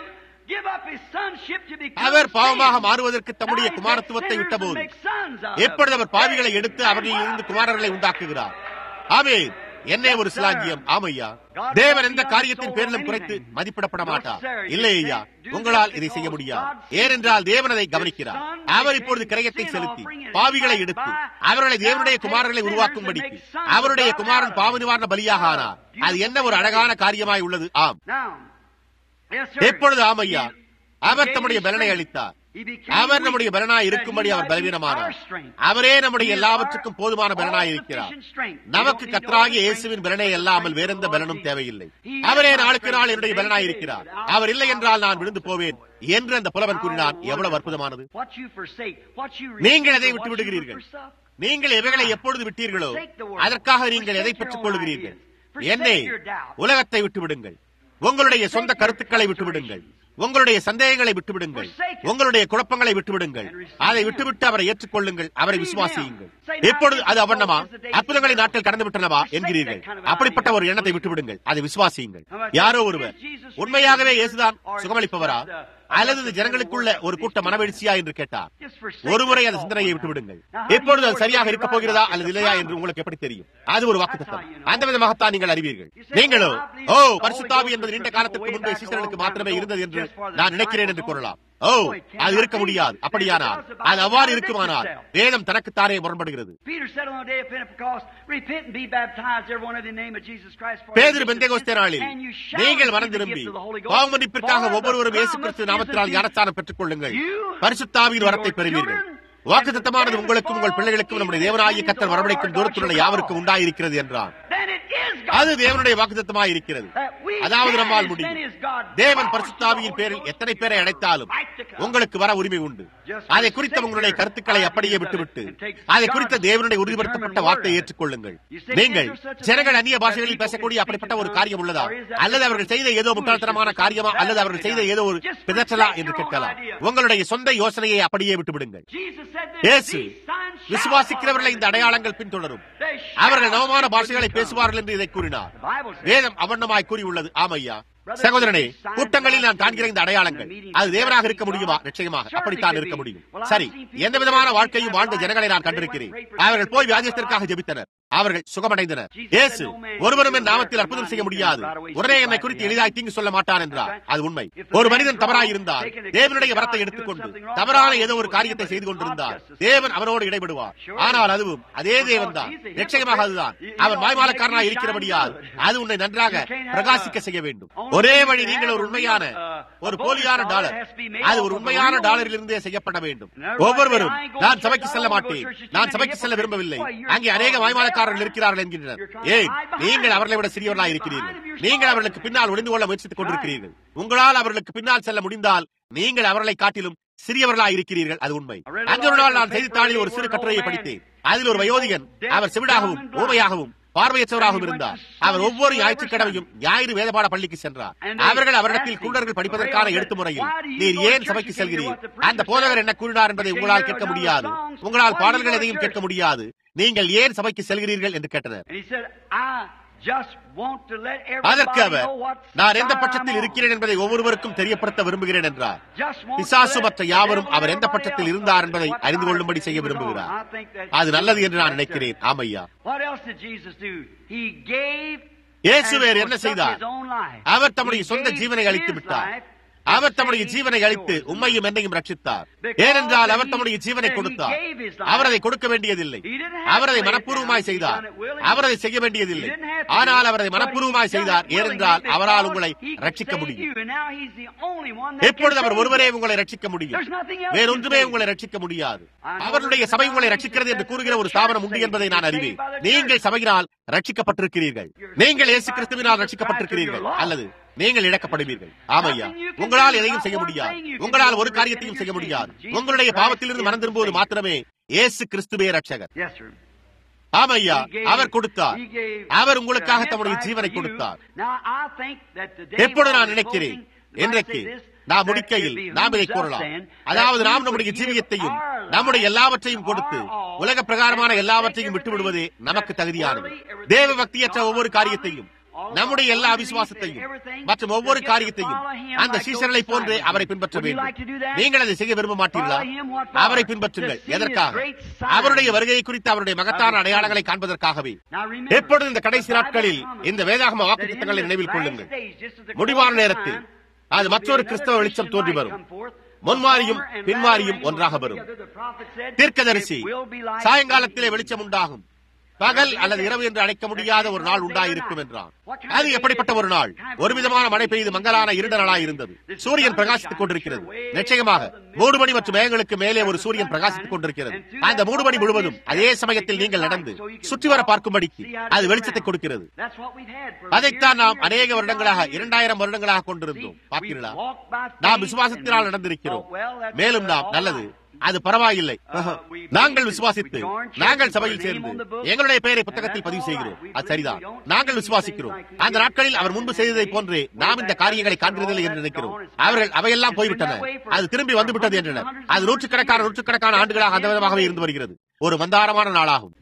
அவர் பாவமாக மாறுவதற்கு தம்முடைய குமாரத்துவத்தை விட்டபோது எப்பொழுது அவர் பாவிகளை எடுத்து அவர்களில் இருந்து குமாரர்களை உண்டாக்குகிறார் ஆமென் என்னே ஒரு சிலாங்கியம் ஆமையா தேவன் எந்த காரியத்தின் பேரிலும் குறைத்து மதிப்பிடப்பட மாட்டார் இல்லை ஐயா உங்களால் இதை செய்ய முடியாது ஏனென்றால் தேவன் அதை கவனிக்கிறார் அவர் இப்பொழுது கிரயத்தை செலுத்தி பாவிகளை எடுத்து அவர்களை தேவனுடைய குமாரர்களை உருவாக்கும்படிக்கு அவருடைய குமாரன் பாவ நிவாரண பலியாக ஆனார் அது என்ன ஒரு அழகான காரியமாய் உள்ளது ஆம் எப்பொழுது ஆமையா அவர் தம்முடைய பலனை அளித்தார் அவர் நம்முடைய பலனாய் இருக்கும்படி அவர் பலவீனமானார் அவரே நம்முடைய எல்லாவற்றுக்கும் போதுமான பலனாய் இருக்கிறார் நமக்கு கத்தராகிய இயேசுவின் பலனே அல்லாமல் வேறெந்த பலனும் தேவையில்லை அவரே நாளுக்கு நாள் என்னுடைய பலனாய் இருக்கிறார் அவர் இல்லை என்றால் நான் விழுந்து போவேன் என்று அந்த புலவன் கூறினான் எவ்வளவு அற்புதமானது நீங்கள் எதை விட்டு விடுகிறீர்கள் நீங்கள் எவைகளை எப்பொழுது விட்டீர்களோ அதற்காக நீங்கள் எதை பெற்றுக் கொள்கிறீர்கள் என்னே உலகத்தை விட்டுவிடுங்கள் உங்களுடைய சொந்த கருத்துக்களை விட்டுவிடுங்கள் உங்களுடைய சந்தேகங்களை விட்டுவிடுங்கள் உங்களுடைய குழப்பங்களை விட்டுவிடுங்கள் அதை விட்டுவிட்டு அவரை ஏற்றுக்கொள்ளுங்கள் அவரை விசுவாசியுங்கள் எப்பொழுது அது அவண்ணமா அற்புதங்களை நாட்கள் கடந்து விட்டனவா என்கிறீர்கள் அப்படிப்பட்ட ஒரு எண்ணத்தை விட்டுவிடுங்கள் அதை விசுவாசியுங்கள் யாரோ ஒருவர் உண்மையாகவே இயேசுதான் சுகமளிப்பவரா அல்லது இது ஜனங்களுக்குள்ள ஒரு கூட்ட மனவெழுச்சியா என்று கேட்டார் ஒருமுறை அந்த சிந்தனையை விட்டுவிடுங்கள் எப்பொழுது அது சரியாக இருக்க போகிறதா அல்லது இல்லையா என்று உங்களுக்கு எப்படி தெரியும் அது ஒரு வாக்குத்தத்தம் அந்த விதமாகத்தான் நீங்கள் அறிவீர்கள் நீங்களோ ஓ பரிசுத்தாவி என்பது நீண்ட காலத்துக்கு முன்பே சீசர்களுக்கு மாத்திரமே இருந்தது என்று நான் நினைக்கிறேன் என்று கூறலாம் ஓ அது இருக்க முடியாது அப்படியானால் அது அவ்வாறு இருக்குமானால் வேதம் தனக்குத்தானே முரண்படுகிறது பேதிரு பெந்தேகோஸ்தே நாளில் நீங்கள் மனம் திரும்பி பாவமன்னிப்பிற்காக ஒவ்வொருவரும் இயேசு கிறிஸ்து நாமத்தினால் ஞானஸ்தானம் பெற்றுக் கொள்ளுங்கள் பரிசுத்தாவின் வரத்தை பெறுவீர்கள் வாக்குத்தத்தமானது உங்களுக்கும் உங்கள் பிள்ளைகளுக்கும் நம்முடைய தேவனாகிய கத்தர் வரவழைக்கும் தூரத்துள்ள யாவருக்கும் உண்டாயிருக்கிறது என்றார் அது தேவனுடைய வாக்குத்தத்தமாய் இருக்கிறது அதாவது நம்மால் முடியும் தேவன் பரிசுத்தாவியின் பேரில் எத்தனை பேரை அடைத்தாலும் உங்களுக்கு வர உரிமை உண்டு அதை குறித்த உங்களுடைய கருத்துக்களை அப்படியே விட்டுவிட்டு அதை குறித்த தேவனுடைய உறுதிப்படுத்தப்பட்ட வார்த்தையை ஏற்றுக்கொள்ளுங்கள் நீங்கள் ஜனங்கள் அந்நிய பாஷைகளில் பேசக்கூடிய அப்படிப்பட்ட ஒரு காரியம் உள்ளதா அல்லது அவர்கள் செய்த ஏதோ முட்டாள்தனமான காரியமா அல்லது அவர்கள் செய்த ஏதோ ஒரு பிதற்றலா என்று கேட்கலாம் உங்களுடைய சொந்த யோசனையை அப்படியே விட்டுவிடுங்கள் இயேசு விசுவாசிக்கிறவர்களை இந்த அடையாளங்கள் பின்தொடரும் அவர்கள் நவமான பாஷைகளை பேசுவார்கள் என்று இதை கூறினார் வேதம் அவண்ணமாய் கூறியுள்ளது ஆமையா சகோதரனே கூட்டங்களில் நான் காண்கிற இந்த அடையாளங்கள் அது தேவனாக இருக்க முடியுமா நிச்சயமாக அப்படித்தான் இருக்க முடியும் சரி எந்த விதமான வாழ்க்கையும் வாழ்ந்த ஜனங்களை நான் கண்டிருக்கிறேன் அவர்கள் போய் வியாதியத்திற்காக ஜெபித்தனர் அவர்கள் சுகமடைந்தனர் இயேசு ஒருவரும் என் நாமத்தில் அற்புதம் செய்ய முடியாது உடனே என்னை குறித்து எளிதாய் தீங்கு சொல்ல மாட்டான் என்றார் அது உண்மை ஒரு மனிதன் தவறாய் இருந்தால் தேவனுடைய வரத்தை எடுத்துக்கொண்டு தவறான ஏதோ ஒரு காரியத்தை செய்து கொண்டிருந்தார் தேவன் அவரோடு இடைபடுவார் ஆனால் அதுவும் அதே தேவன் தான் நிச்சயமாக அதுதான் அவன் வாய்மாலக்காரனாய் இருக்கிறபடியால் அது உன்னை நன்றாக பிரகாசிக்க செய்ய வேண்டும் ஒரே வழி நீங்கள் ஒரு உண்மையான ஒரு போலியான டாலர் அது ஒரு உண்மையான டாலரில் இருந்தே செய்யப்பட வேண்டும் ஒவ்வொருவரும் நான் சபைக்கு செல்ல மாட்டேன் நான் சபைக்கு செல்ல விரும்பவில்லை அங்கே அநேக வாய்மாலக்காரர்கள் இருக்கிறார்கள் என்கின்றனர் ஏன் நீங்கள் அவர்களை விட சிறியவர்களாக இருக்கிறீர்கள் நீங்கள் அவர்களுக்கு பின்னால் ஒளிந்து கொள்ள முயற்சித்துக் கொண்டிருக்கிறீர்கள் உங்களால் அவர்களுக்கு பின்னால் செல்ல முடிந்தால் நீங்கள் அவர்களை காட்டிலும் சிறியவர்களாக இருக்கிறீர்கள் அது உண்மை அன்று ஒரு நாள் நான் செய்தித்தாளில் ஒரு சிறு கட்டுரையை படித்தேன் அதில் ஒரு வயோதிகன் அவர் செவிடாகவும் ஊமையாகவும் பார்வையற்றவராகவும் இருந்தார் அவர் ஒவ்வொரு ஞாயிற்றுக்கிழமையும் ஞாயிறு வேதபாட பள்ளிக்கு சென்றார் அவர்கள் அவரிடத்தில் குருடர்கள் படிப்பதற்கான எடுத்து முறையில் நீர் ஏன் சபைக்கு செல்கிறீர் அந்த போதகர் என்ன கூறினார் என்பதை உங்களால் கேட்க முடியாது உங்களால் பாடல்கள் எதையும் கேட்க முடியாது நீங்கள் ஏன் சபைக்கு செல்கிறீர்கள் என்று கேட்டனர் அதற்கு அவர் நான் எந்த பட்சத்தில் இருக்கிறேன் என்பதை ஒவ்வொருவருக்கும் தெரியப்படுத்த விரும்புகிறேன் என்றார் பிசாசு மற்ற யாவரும் அவர் எந்த பட்சத்தில் இருந்தார் என்பதை அறிந்து கொள்ளும்படி செய்ய விரும்புகிறார் அது நல்லது என்று நான் நினைக்கிறேன் ஆமையா இயேசு வேறு என்ன செய்தார் அவர் தம்முடைய சொந்த ஜீவனை அளித்து விட்டார் அவர் தம்முடைய ஜீவனை அளித்து உண்மையும் என்னையும் ரட்சித்தார் ஏனென்றால் அவர் தம்முடைய ஜீவனை கொடுத்தார் அவர் அதை கொடுக்க வேண்டியதில்லை அவர் அதை மனப்பூர்வமாய் செய்தார் அவர் அதை செய்ய வேண்டியதில்லை ஆனால் அவர் அதை மனப்பூர்வமாய் செய்தார் ஏனென்றால் அவரால் உங்களை ரட்சிக்க முடியும் எப்பொழுது அவர் ஒருவரே உங்களை ரட்சிக்க முடியும் வேறொன்றுமே உங்களை ரட்சிக்க முடியாது அவருடைய சபை உங்களை ரட்சிக்கிறது என்று கூறுகிற ஒரு ஸ்தாபனம் உண்டு என்பதை நான் அறிவேன் நீங்கள் சபையினால் ரட்சிக்கப்பட்டிருக்கிறீர்கள் நீங்கள் இயேசு கிறிஸ்துவினால் ரட்சிக்கப்பட்டிருக்கிறீர்கள் அல்லது நீங்கள் இழக்கப்படுவீர்கள் ஆமையா உங்களால் எதையும் செய்ய முடியாது உங்களால் ஒரு காரியத்தையும் செய்ய முடியாது உங்களுடைய பாவத்திலிருந்து மனம் திரும்புவது மாத்திரமே இயேசு கிறிஸ்துவே ரட்சகர் ஆமையா அவர் கொடுத்தார் அவர் உங்களுக்காக தம்முடைய ஜீவனை கொடுத்தார் எப்பொழுது நான் நினைக்கிறேன் இன்றைக்கு நாம் முடிக்கையில் நாம் இதை கூறலாம் அதாவது நாம் நம்முடைய ஜீவியத்தையும் நம்முடைய எல்லாவற்றையும் கொடுத்து உலக பிரகாரமான எல்லாவற்றையும் விட்டுவிடுவதே நமக்கு தகுதியானது தேவ பக்தியற்ற ஒவ்வொரு காரியத்தையும் நம்முடைய எல்லா விசுவாசத்தையும் மற்றும் ஒவ்வொரு காரியத்தையும் அந்த சீசர்களை போன்றே அவரை பின்பற்ற வேண்டும் நீங்கள் அதை செய்ய விரும்ப மாட்டீர்களா அவரை பின்பற்றுங்கள் எதற்காக அவருடைய வருகையை குறித்து அவருடைய மகத்தான அடையாளங்களை காண்பதற்காகவே எப்பொழுது இந்த கடைசி நாட்களில் இந்த வேதாகம வாக்கு திட்டங்களை நினைவில் கொள்ளுங்கள் முடிவான நேரத்தில் அது மற்றொரு கிறிஸ்தவ வெளிச்சம் தோன்றி வரும் முன்மாரியும் பின்மாரியும் ஒன்றாக வரும் தீர்க்கதரிசி சாயங்காலத்திலே வெளிச்சம் உண்டாகும் பகல் அல்லது இரவு என்று அழைக்க முடியாத ஒரு நாள் உண்டாயிருக்கும் என்றான் அது எப்படிப்பட்ட ஒரு நாள் ஒரு விதமான மழை பெய்து மங்கலான இருண்ட நாளாய் இருந்தது சூரியன் பிரகாசித்துக் கொண்டிருக்கிறது நிச்சயமாக மூடுபணி மற்றும் மேகங்களுக்கு மேலே ஒரு சூரியன் பிரகாசித்துக் கொண்டிருக்கிறது அந்த மூடுபணி முழுவதும் அதே சமயத்தில் நீங்கள் நடந்து சுற்றி வர பார்க்கும்படிக்கு அது வெளிச்சத்தை கொடுக்கிறது அதைத்தான் நாம் அநேக வருடங்களாக இரண்டாயிரம் வருடங்களாக கொண்டிருந்தோம் பார்த்தீர்களா நாம் விசுவாசத்தினால் நடந்திருக்கிறோம் மேலும் நாம் நல்லது அது பரவாயில்லை நாங்கள் விசுவாசித்து நாங்கள் சபையில் சேர்ந்து எங்களுடைய பெயரை புத்தகத்தில் பதிவு செய்கிறோம் அது சரிதான் நாங்கள் விசுவாசிக்கிறோம் அந்த நாட்களில் அவர் முன்பு செய்ததை போன்றே நாம் இந்த காரியங்களை காண்கிறதில்லை என்று நினைக்கிறோம் அவர்கள் அவையெல்லாம் போய்விட்டன அது திரும்பி வந்துவிட்டது என்றனர் அது நூற்றுக்கணக்கான நூற்றுக்கணக்கான ஆண்டுகளாக அந்த விதமாகவே இருந்து வருகிறது ஒரு மந்தாரமான நாளாகும்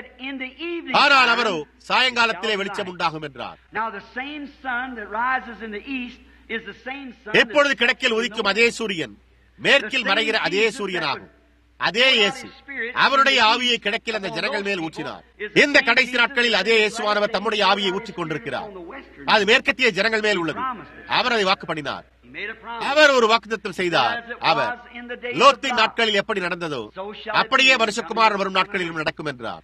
ஆனால் அவரோ சாயங்காலத்திலே வெளிச்சம் உண்டாகும் என்றார் எப்பொழுது கிழக்கில் உதிக்கும் அதே சூரியன் மேற்கில் மறைகிற அதே சூரியனாகும் அதே இயேசு அவருடைய ஆவியை கிழக்கில் அந்த ஜனங்கள் மேல் ஊற்றினார் இந்த கடைசி நாட்களில் அதே இயேசுவானவர் தம்முடைய ஆவியை ஊற்றிக் கொண்டிருக்கிறார் அது மேற்கத்திய ஜனங்கள் மேல் உள்ளது அவர் அதை வாக்கு பண்ணினார் அவர் ஒரு வாக்குத்தம் செய்தார் அவர் லோத்தின் நாட்களில் எப்படி நடந்ததோ அப்படியே வருஷகுமார் வரும் நாட்களிலும் நடக்கும் என்றார்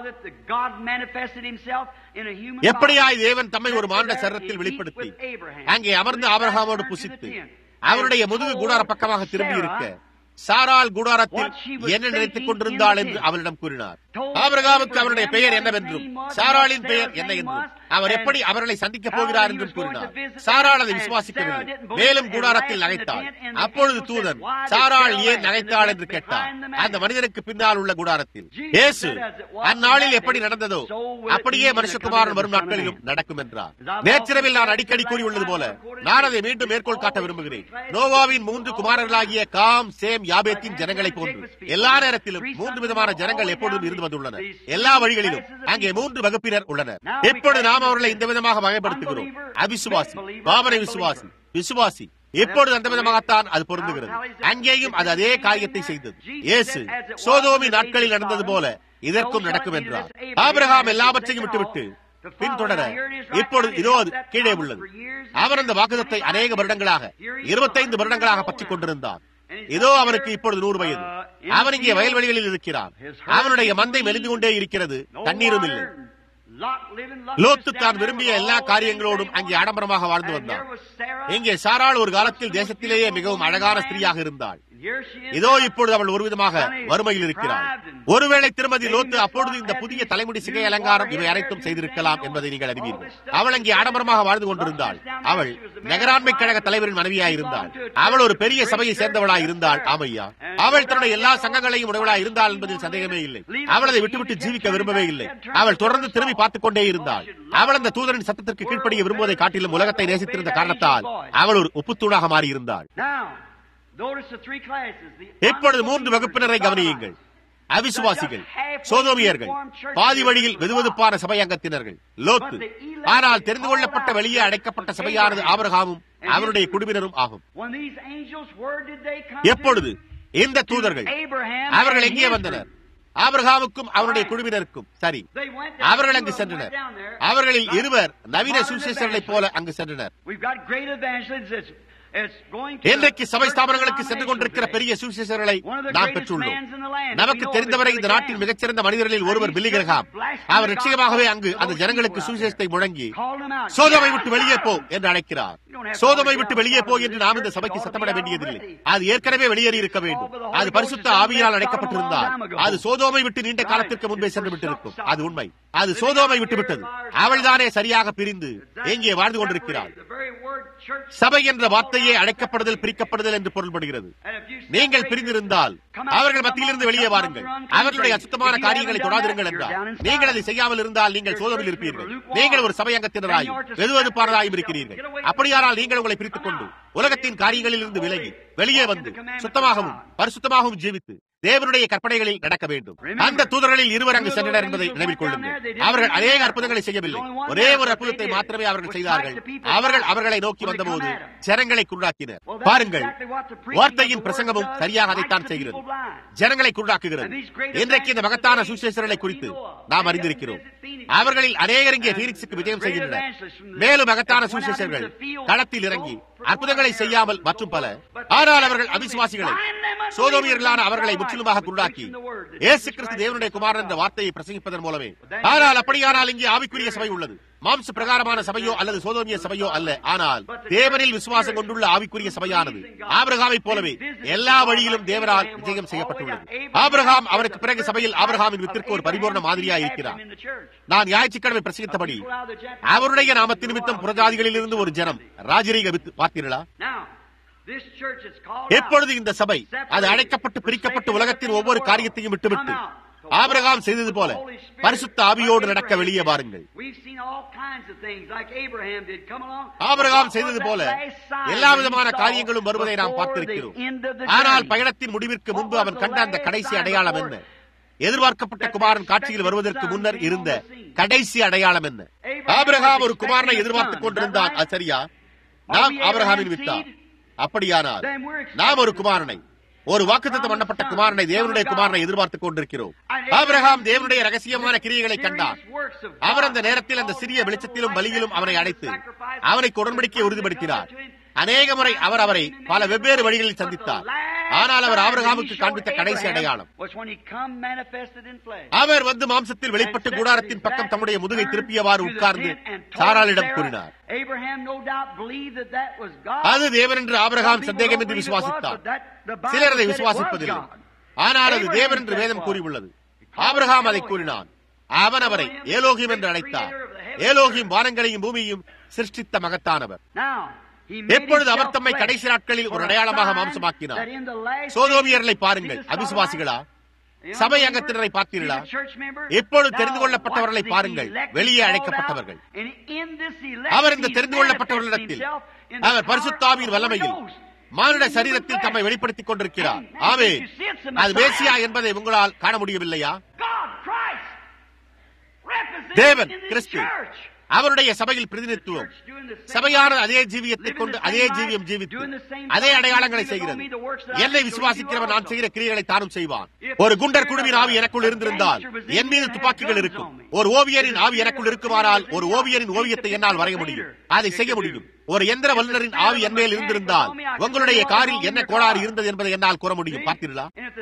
எப்படியாய் தேவன் தம்மை ஒரு மாண்ட சரத்தில் வெளிப்படுத்தி அங்கே அமர்ந்து ஆபரகாமோடு புசித்து அவருடைய முதுகு கூடார பக்கமாக திரும்பி இருக்க சாரால் கூடாரத்தில் என்ன நினைத்துக் கொண்டிருந்தாள் என்று அவரிடம் கூறினார் ஆபிரகாமுக்கு அவருடைய பெயர் என்னவென்றும் சாராளின் பெயர் என்ன என்றும் அவர் எப்படி அவர்களை சந்திக்கப் போகிறார் என்றும் கூறினார் சாராள் அதை விசுவாசிக்கவில்லை மேலும் கூடாரத்தில் நகைத்தாள் அப்பொழுது தூதன் சாராள் ஏன் நகைத்தாள் என்று கேட்டார் அந்த மனிதனுக்கு பின்னால் உள்ள கூடாரத்தில் இயேசு அந்நாளில் எப்படி நடந்ததோ அப்படியே மனுஷகுமாரன் வரும் நாட்களிலும் நடக்கும் என்றார் நேற்றிரவில் நான் அடிக்கடி கூறியுள்ளது போல நான் அதை மீண்டும் மேற்கோள் காட்ட விரும்புகிறேன் நோவாவின் மூன்று குமாரர்களாகிய காம் சேம் யாபேத்தின் ஜனங்களை போன்று எல்லா நேரத்திலும் மூன்று விதமான ஜனங்கள் எப்பொழுதும் இருந்து வந்துள்ளனர் எல்லா வழிகளிலும் அங்கே மூன்று வகுப்பினர் உள்ளனர் எப்பொழுது நாம் நாம் அவர்களை இந்த விதமாக வகைப்படுத்துகிறோம் அவிசுவாசி பாவனை விசுவாசி விசுவாசி எப்பொழுது அந்த விதமாகத்தான் அது பொருந்துகிறது அங்கேயும் அது அதே காரியத்தை செய்தது இயேசு சோதோமி நாட்களில் நடந்தது போல இதற்கும் நடக்கும் என்றார் ஆபிரகாம் எல்லாவற்றையும் விட்டுவிட்டு பின்தொடர இப்பொழுது இதோ அது கீழே உள்ளது அவர் அந்த வாக்குதத்தை அநேக வருடங்களாக இருபத்தைந்து வருடங்களாக பற்றிக் கொண்டிருந்தார் இதோ அவனுக்கு இப்பொழுது நூறு வயது அவன் இங்கே வயல்வெளிகளில் இருக்கிறான் அவனுடைய மந்தை மெலிந்து கொண்டே இருக்கிறது தண்ணீரும் இல்லை லோத்து தான் விரும்பிய எல்லா காரியங்களோடும் அங்கே ஆடம்பரமாக வாழ்ந்து வந்தான் இங்கே சாராள் ஒரு காலத்தில் தேசத்திலேயே மிகவும் அழகான ஸ்திரீயாக இருந்தாள் இதோ இப்பொழுது அவள் ஒரு விதமாக வறுமையில் இருக்கிறாள் ஒருவேளை திருமதி லோத்து அப்பொழுது இந்த புதிய தலைமுடி சிகை அலங்காரம் இவை அனைத்தும் செய்திருக்கலாம் என்பதை நீங்கள் அறிவீர்கள் அவள் அங்கே ஆடம்பரமாக வாழ்ந்து கொண்டிருந்தாள் அவள் நகராண்மை கழக தலைவரின் மனைவியாய் இருந்தாள் அவள் ஒரு பெரிய சபையை சேர்ந்தவளாய் இருந்தாள் ஆமையா அவள் தன்னுடைய எல்லா சங்கங்களையும் உடையவளாய் இருந்தாள் என்பதில் சந்தேகமே இல்லை அவள் அதை விட்டுவிட்டு ஜீவிக்க விரும்பவே இல்லை அவள் தொடர்ந்து திரும்பி பார்த்துக் கொண்டே இருந்தாள் அவள் அந்த தூதரின் சத்தத்திற்கு கீழ்ப்படிய விரும்புவதை காட்டிலும் உலகத்தை நேசித்திருந்த காரணத்தால் அவள் ஒரு உப்புத்தூணாக மாறியிருந்தாள் இப்பொழுது மூன்று வகுப்பினரை கவனியுங்கள் அவிசுவாசிகள் சோதோமியர்கள் பாதி வழியில் வெதுவெதுப்பான சபை அங்கத்தினர்கள் லோத்து ஆனால் தெரிந்து கொள்ளப்பட்ட வெளியே அடைக்கப்பட்ட சபையானது ஆபரகாமும் அவருடைய குழுவினரும் ஆகும் எப்பொழுது இந்த தூதர்கள் அவர்கள் எங்கே வந்தனர் ஆபிரகாமுக்கும் அவருடைய குழுவினருக்கும் சரி அவர்கள் அங்கு சென்றனர் அவர்களில் இருவர் நவீன சுசேஷர்களைப் போல அங்கு சென்றனர் இன்றைக்கு சபை ஸ்தாபனங்களுக்கு சென்று கொண்டிருக்கிற பெரிய சுவிசேஷர்களை நாம் பெற்றுள்ளோம் நமக்கு தெரிந்தவரை இந்த நாட்டின் மிகச்சிறந்த மனிதர்களில் ஒருவர் பில்லி கிரகாம் அவர் நிச்சயமாகவே அங்கு அந்த ஜனங்களுக்கு சுவிசேஷத்தை முழங்கி சோதமை விட்டு வெளியே போ என்று அழைக்கிறார் சோதமை விட்டு வெளியே போ என்று நாம் இந்த சபைக்கு சத்தமிட வேண்டியதில்லை அது ஏற்கனவே வெளியேறி இருக்க வேண்டும் அது பரிசுத்த ஆவியால் அழைக்கப்பட்டிருந்தால் அது சோதோமை விட்டு நீண்ட காலத்திற்கு முன்பே சென்று விட்டிருக்கும் அது உண்மை அது சோதோமை விட்டு விட்டது அவள்தானே சரியாக பிரிந்து எங்கே வாழ்ந்து கொண்டிருக்கிறாள் சபை என்ற வார்த்தையே அழைக்கப்படுதல் பிரிக்கப்படுதல் என்று பொருள்படுகிறது நீங்கள் பிரிந்திருந்தால் அவர்கள் மத்தியிலிருந்து வெளியே வாருங்கள் அவர்களுடைய அசுத்தமான காரியங்களை தொடாதிருங்கள் என்றால் நீங்கள் அதை செய்யாமல் இருந்தால் நீங்கள் சோதனையில் இருப்பீர்கள் நீங்கள் ஒரு சபை அங்கத்தினராயும் வெதுவெதுப்பானதாயும் இருக்கிறீர்கள் அப்படியானால் நீங்கள் உங்களை பிரித்துக் கொண்டு உலகத்தின் காரியங்களில் இருந்து விலகி வெளியே வந்து சுத்தமாகவும் பரிசுத்தமாகவும் ஜீவித்து தேவனுடைய கற்பனைகளில் நடக்க வேண்டும் அந்த தூதர்களில் இருவர் அங்கு சென்றனர் என்பதை நினைவில் கொள்ளுங்கள் அவர்கள் அநேக அற்புதங்களை செய்யவில்லை ஒரே ஒரு அற்புதத்தை மாத்திரமே அவர்கள் செய்தார்கள் அவர்கள் அவர்களை நோக்கி வந்தபோது ஜனங்களை குருடாக்கினர் பாருங்கள் வார்த்தையின் பிரசங்கமும் சரியாக அதைத்தான் செய்கிறது ஜனங்களை குருடாக்குகிறது இன்றைக்கு இந்த மகத்தான சுசேஷர்களை குறித்து நாம் அறிந்திருக்கிறோம் அவர்களில் அநேகர் இங்கே பீனிக்ஸுக்கு விஜயம் செய்கின்றனர் மேலும் மகத்தான சுசேஷர்கள் களத்தில் இறங்கி அற்புதங்களை செய்யாமல் மற்றும் பல ஆனால் அவர்கள் அவிசுவாசிகளை சோதோமியர்களான அவர்களை முற்றிலுமாக குருடாக்கி ஏசு கிறிஸ்து தேவனுடைய குமாரன் என்ற வார்த்தையை பிரசங்கிப்பதன் மூலமே ஆனால் அப்படியானால் இங்கே ஆவிக்குரிய சபை உள்ளது மாம்ச பிரகாரமான சபையோ அல்லது சோதோமிய சபையோ அல்ல ஆனால் தேவனில் விசுவாசம் கொண்டுள்ள ஆவிக்குரிய சபையானது ஆபிரகாமை போலவே எல்லா வழியிலும் தேவரால் விஜயம் செய்யப்பட்டுள்ளது ஆபிரகாம் அவருக்கு பிறகு சபையில் ஆபிரகாமின் வித்திற்கு ஒரு பரிபூர்ண மாதிரியா இருக்கிறார் நான் ஞாயிற்றுக்கிழமை பிரசங்கித்தபடி அவருடைய நாமத்தின் நிமித்தம் புறஜாதிகளில் இருந்து ஒரு ஜனம் ராஜரீக வித்து பார்த்தீர்களா எப்பொழுது இந்த சபை அது அழைக்கப்பட்டு பிரிக்கப்பட்டு உலகத்தின் ஒவ்வொரு காரியத்தையும் விட்டுவிட்டு ஆபிரகாம் செய்தது போல பரிசுத்த ஆவியோடு நடக்க வெளியே வாருங்கள் ஆபிரகாம் செய்தது போல எல்லா விதமான காரியங்களும் வருவதை நாம் பார்த்திருக்கிறோம் ஆனால் பயணத்தின் முடிவிற்கு முன்பு அவன் கண்ட அந்த கடைசி அடையாளம் என்ன எதிர்பார்க்கப்பட்ட குமாரன் காட்சியில் வருவதற்கு முன்னர் இருந்த கடைசி அடையாளம் என்ன ஆபிரகாம் ஒரு குமாரனை எதிர்பார்த்துக் கொண்டிருந்தான் அது சரியா நாம் ஆபிரகாமின் வித்தா அப்படியானால் நாம் ஒரு குமாரனை ஒரு வாக்குத்தம் பண்ணப்பட்ட குமாரனை தேவனுடைய குமாரனை எதிர்பார்த்துக் கொண்டிருக்கிறோம் ஆபிரகாம் தேவனுடைய ரகசியமான கிரியைகளை கண்டார் அவர் அந்த நேரத்தில் அந்த சிறிய வெளிச்சத்திலும் பலியிலும் அவனை அழைத்து அவனை உடன்படிக்கையை உறுதிப்படுத்தினார் அநேக முறை அவர் அவரை பல வெவ்வேறு வழிகளில் சந்தித்தார் ஆனால் அவர் ஆபிரகாமுக்கு காண்பித்த கடைசி அடையாளம் அவர் வந்து மாம்சத்தில் வெளிப்பட்டு கூடாரத்தின் பக்கம் தம்முடைய முதுகை திருப்பியவாறு உட்கார்ந்து சாராளிடம் கூறினார் அது தேவன் என்று ஆபிரகாம் சந்தேகம் என்று விசுவாசித்தார் சிலர் அதை விசுவாசிப்பதில்லை ஆனால் அது தேவன் என்று வேதம் கூறியுள்ளது ஆபிரகாம் அதை கூறினான் அவன் அவரை ஏலோகிம் என்று அழைத்தார் ஏலோகிம் வானங்களையும் பூமியையும் சிருஷ்டித்த மகத்தானவர் எப்பொழுது அவர் தம்மை கடைசி நாட்களில் ஒரு அடையாளமாக மாம்சமாக்கினார் சோதோமியர்களை பாருங்கள் அவிசுவாசிகளா சபை அங்கத்தினரை பார்த்தீர்களா எப்பொழுது தெரிந்து கொள்ளப்பட்டவர்களை பாருங்கள் வெளியே அழைக்கப்பட்டவர்கள் அவர் இந்த தெரிந்து கொள்ளப்பட்டவர்களிடத்தில் அவர் பரிசுத்தாவின் வல்லமையில் மானுட சரீரத்தில் தம்மை வெளிப்படுத்திக் கொண்டிருக்கிறார் ஆமே அது மேசியா என்பதை உங்களால் காண முடியவில்லையா தேவன் கிறிஸ்து அவருடைய சபையில் பிரதிநிதித்துவம் சபையான அதே ஜீவியத்தை கொண்டு அதே ஜீவியம் ஜீவித்து அதே அடையாளங்களை செய்கிறது என்னை விசுவாசிக்கிறவன் நான் செய்கிற கிரியைகளை தானும் செய்வான் ஒரு குண்டர் குழுவின் ஆவி எனக்குள் இருந்திருந்தால் என் மீது துப்பாக்கிகள் இருக்கும் ஒரு ஓவியரின் ஆவி எனக்குள் இருக்குமானால் ஒரு ஓவியரின் ஓவியத்தை என்னால் வரைய முடியும் அதை செய்ய முடியும் ஒரு எந்திர வல்லுநரின் ஆவி என் மேல் இருந்திருந்தால் உங்களுடைய காரில் என்ன கோளாறு இருந்தது என்பதை என்னால் கூற முடியும் பார்த்தீர்களா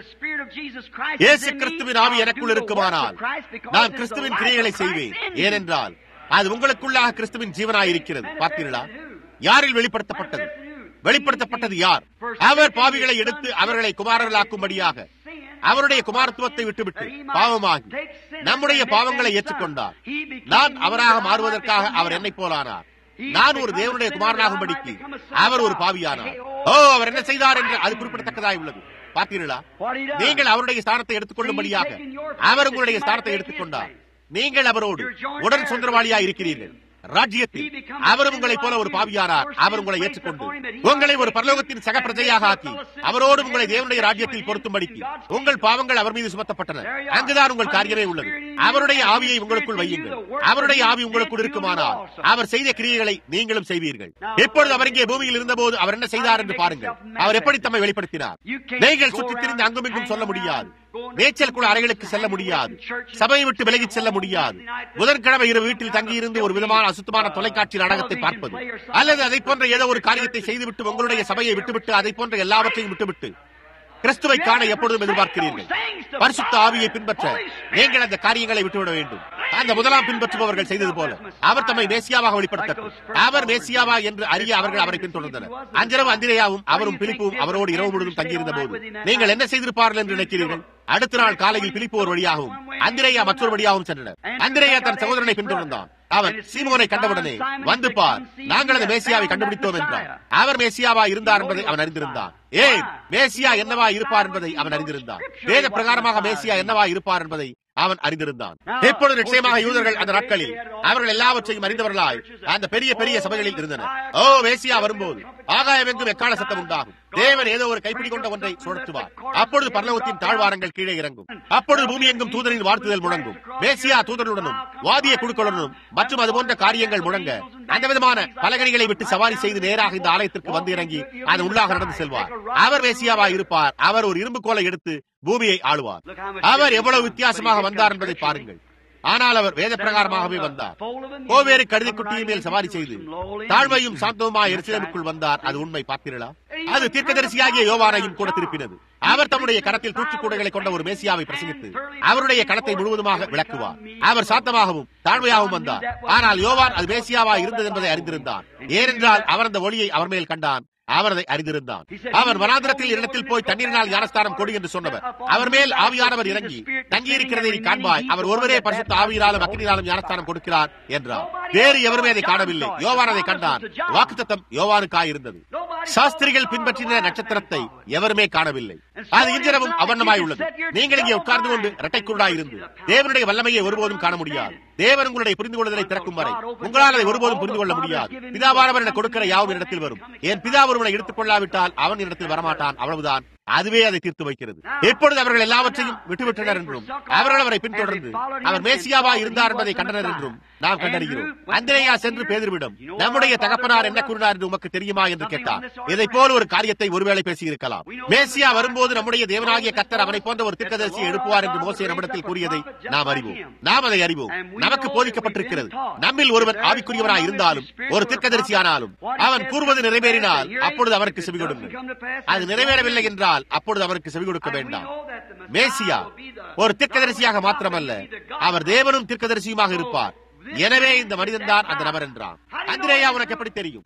இயேசு கிறிஸ்துவின் ஆவி எனக்குள் இருக்குமானால் நான் கிறிஸ்துவின் கிரியைகளை செய்வேன் ஏனென்றால் அது உங்களுக்குள்ளாக கிறிஸ்துவின் ஜீவனாய் இருக்கிறது பார்த்தீர்களா யாரில் வெளிப்படுத்தப்பட்டது வெளிப்படுத்தப்பட்டது யார் அவர் பாவிகளை எடுத்து அவர்களை குமாரர்களாக்கும்படியாக அவருடைய குமாரத்துவத்தை விட்டுவிட்டு பாவமாகி நம்முடைய பாவங்களை ஏற்றுக்கொண்டார் நான் அவராக மாறுவதற்காக அவர் என்னை போலானார் நான் ஒரு தேவனுடைய குமாரனாகும்படிக்கு அவர் ஒரு பாவியானார் ஓ அவர் என்ன செய்தார் என்று அது குறிப்பிடத்தக்கதாய் உள்ளது பார்த்தீர்களா நீங்கள் அவருடைய ஸ்தானத்தை எடுத்துக்கொள்ளும்படியாக அவர் உங்களுடைய ஸ்தானத்தை எடுத்துக்கொண்டார் நீங்கள் அவரோடு உடன் சுந்தரவாளியா இருக்கிறீர்கள் ராஜ்யத்தில் அவரும் உங்களைப் போல ஒரு பாவியானார் அவர் உங்களை ஏற்றுக்கொண்டு உங்களை ஒரு பரலோகத்தின் சக பிரஜையாக ஆக்கி அவரோடு உங்களை தேவனுடைய ராஜ்யத்தில் பொருத்தும்படிக்கு உங்கள் பாவங்கள் அவர் மீது சுமத்தப்பட்டன அங்குதான் உங்கள் காரியமே உள்ளது அவருடைய ஆவியை உங்களுக்குள் வையுங்கள் அவருடைய ஆவி உங்களுக்குள் இருக்குமானால் அவர் செய்த கிரியைகளை நீங்களும் செய்வீர்கள் எப்பொழுது அவர் இங்கே பூமியில் இருந்தபோது அவர் என்ன செய்தார் என்று பாருங்கள் அவர் எப்படி தம்மை வெளிப்படுத்தினார் நீங்கள் சுற்றி திரிந்து அங்கும் இங்கும் சொல்ல முடியாது மேய்ச்சல் கூட அறைகளுக்கு செல்ல முடியாது சபையை விட்டு விலகி செல்ல முடியாது புதன்கிழமை இரு வீட்டில் தங்கியிருந்து ஒரு விதமான அசுத்தமான தொலைக்காட்சி நாடகத்தை பார்ப்பது அல்லது அதை போன்ற ஏதோ ஒரு காரியத்தை செய்துவிட்டு உங்களுடைய சபையை விட்டுவிட்டு அதை போன்ற எல்லாவற்றையும் விட்டுவிட்டு கிறிஸ்துவை காண எப்பொழுதும் எதிர்பார்க்கிறீர்கள் பரிசுத்த ஆவியை பின்பற்ற நீங்கள் அந்த காரியங்களை விட்டுவிட வேண்டும் அந்த முதலாம் பின்பற்றுபவர்கள் செய்தது போல அவர் தம்மை மேசியாவாக வெளிப்படுத்தட்டும் அவர் மேசியாவா என்று அறிய அவர்கள் அவரை பின்தொடர்ந்தனர் அஞ்சிரவு அந்திரையாவும் அவரும் பிலிப்பும் அவரோடு இரவு முழுவதும் தங்கியிருந்த போது நீங்கள் என்ன செய்திருப்பார்கள் என்று நினைக்கிறீர்கள் அடுத்த நாள் காலையில் பிலிப்பு ஒரு வழியாகவும் அந்திரையா மற்றொரு வழியாகவும் சென்றனர் அந்திரையா தன் சகோதரனை பின்தொடர்ந்தான் அவன் சீமோனை கண்டவுடனே வந்து பார் நாங்கள் அந்த மேசியாவை கண்டுபிடித்தோம் என்றார் அவர் மேசியாவா இருந்தார் என்பதை அவன் அறிந்திருந்தான் ஏன் மேசியா என்னவா இருப்பார் என்பதை அவன் அறிந்திருந்தான் வேத பிரகாரமாக மேசியா என்னவா இருப்பார் என்பதை அவன் அறிந்திருந்தான் எப்பொழுது நிச்சயமாக யூதர்கள் அந்த நாட்களில் அவர்கள் எல்லாவற்றையும் அறிந்தவர்களாய் அந்த பெரிய பெரிய சபைகளில் இருந்தனர் ஓ மேசியா வரும்போது ஆகாயம் எங்கும் எக்கால சத்தம் உண்டாகும் தேவன் ஏதோ ஒரு கைப்பிடி கொண்ட ஒன்றை சுழற்றுவார் அப்பொழுது பரலோகத்தின் தாழ்வாரங்கள் கீழே இறங்கும் அப்பொழுது பூமி எங்கும் தூதரின் வாழ்த்துதல் முழங்கும் மேசியா தூதருடனும் வாதிய குழுக்களுடனும் மற்றும் அது போன்ற காரியங்கள் முழங்க அந்த விதமான பலகணிகளை விட்டு சவாரி செய்து நேராக இந்த ஆலயத்திற்கு வந்து இறங்கி அது உள்ளாக நடந்து செல்வார் அவர் மேசியாவா இருப்பார் அவர் ஒரு இரும்பு கோலை எடுத்து பூமியை ஆளுவார் அவர் எவ்வளவு வித்தியாசமாக வந்தார் என்பதை பாருங்கள் ஆனால் அவர் வேத பிரகாரமாகவே வந்தார் கோவேறு கருதி குட்டியின் மேல் சவாரி செய்து தாழ்மையும் சாந்தவுமாய் எருசலேமுக்குள் வந்தார் அது உண்மை பார்த்தீர்களா அது தீர்க்கதரிசியாகிய யோவானையும் கூட திருப்பினது அவர் தம்முடைய கரத்தில் தூற்றுக்கூடைகளை கொண்ட ஒரு மேசியாவை பிரசங்கித்து அவருடைய கணத்தை முழுவதுமாக விளக்குவார் அவர் சாத்தமாகவும் தாழ்மையாகவும் வந்தார் ஆனால் யோவான் அது மேசியாவா இருந்தது என்பதை அறிந்திருந்தார் ஏனென்றால் அவர் அந்த ஒளியை அவர் மேல் கண்டான் அவர் அதை அறிந்திருந்தான் அவர் வனாந்திரத்தில் இடத்தில் போய் தண்ணீரினால் ஞானஸ்தானம் கொடு என்று சொன்னவர் அவர் மேல் ஆவியானவர் இறங்கி தங்கியிருக்கிறதை நீ காண்பாய் அவர் ஒருவரே பரிசுத்த ஆவியினாலும் அக்னினாலும் ஞானஸ்தானம் கொடுக்கிறார் என்றார் வேறு எவருமே அதை காணவில்லை யோவான் அதை கண்டான் வாக்குத்தத்தம் யோவானுக்காய் இருந்தது சாஸ்திரிகள் பின்பற்றின நட்சத்திரத்தை எவருமே காணவில்லை அது இன்றிரவும் அவர்ணமாய் உள்ளது நீங்கள் இங்கே உட்கார்ந்து கொண்டு இரட்டைக்குருடாய் இருந்து தேவனுடைய வல்லமையை ஒருபோதும் காண முடியாது தேவன் உங்களுடைய புரிந்து கொள்வதை திறக்கும் வரை உங்களால் அதை ஒருபோதும் புரிந்து கொள்ள முடியாது பிதாவானவர் என கொடுக்கிற யாவும் இடத்தில் வரும் என் பிதா ஒருவனை எடுத்துக் கொள்ளாவிட்டால் அவன் இடத்தில் வரமாட்டான் அவ்வளவுதான் அதுவே அதை தீர்த்து வைக்கிறது எப்பொழுது அவர்கள் எல்லாவற்றையும் விட்டுவிட்டனர் என்றும் அவர்கள் அவரை பின்தொடர்ந்து அவர் மேசியாவா இருந்தார் என்பதை கண்டனர் என்றும் நாம் கண்டறிகிறோம் அந்திரேயா சென்று பேதிருவிடம் நம்முடைய தகப்பனார் என்ன கூறினார் என்று உமக்கு தெரியுமா என்று கேட்டார் இதை போல ஒரு காரியத்தை ஒருவேளை பேசியிருக்கலாம் மேசியா வரும்போது நம்முடைய தேவனாகிய கத்தர் அவனை போன்ற ஒரு திட்டதரிசியை எழுப்புவார் என்று மோசே நம்மிடத்தில் கூறியதை நாம் அறிவோம் நாம் அதை அறிவோம் நமக்கு போதிக்கப்பட்டிருக்கிறது நம்மில் ஒருவன் ஆவிக்குரியவனாய் இருந்தாலும் ஒரு திட்டதரிசியானாலும் அவன் கூறுவது நிறைவேறினால் அப்பொழுது அவருக்கு செவி கொடுங்கள் அது நிறைவேறவில்லை என்றால் அப்பொழுது அவருக்கு செவி கொடுக்க வேண்டாம் மேசியா ஒரு திர்க்கதரிசியாக மாத்திரமல்ல அவர் தேவனும் திர்க்கதரிசியுமாக இருப்பார் எனவே இந்த மனிதன் தான் அந்த நபர் என்றான் அந்திரேயா உனக்கு எப்படி தெரியும்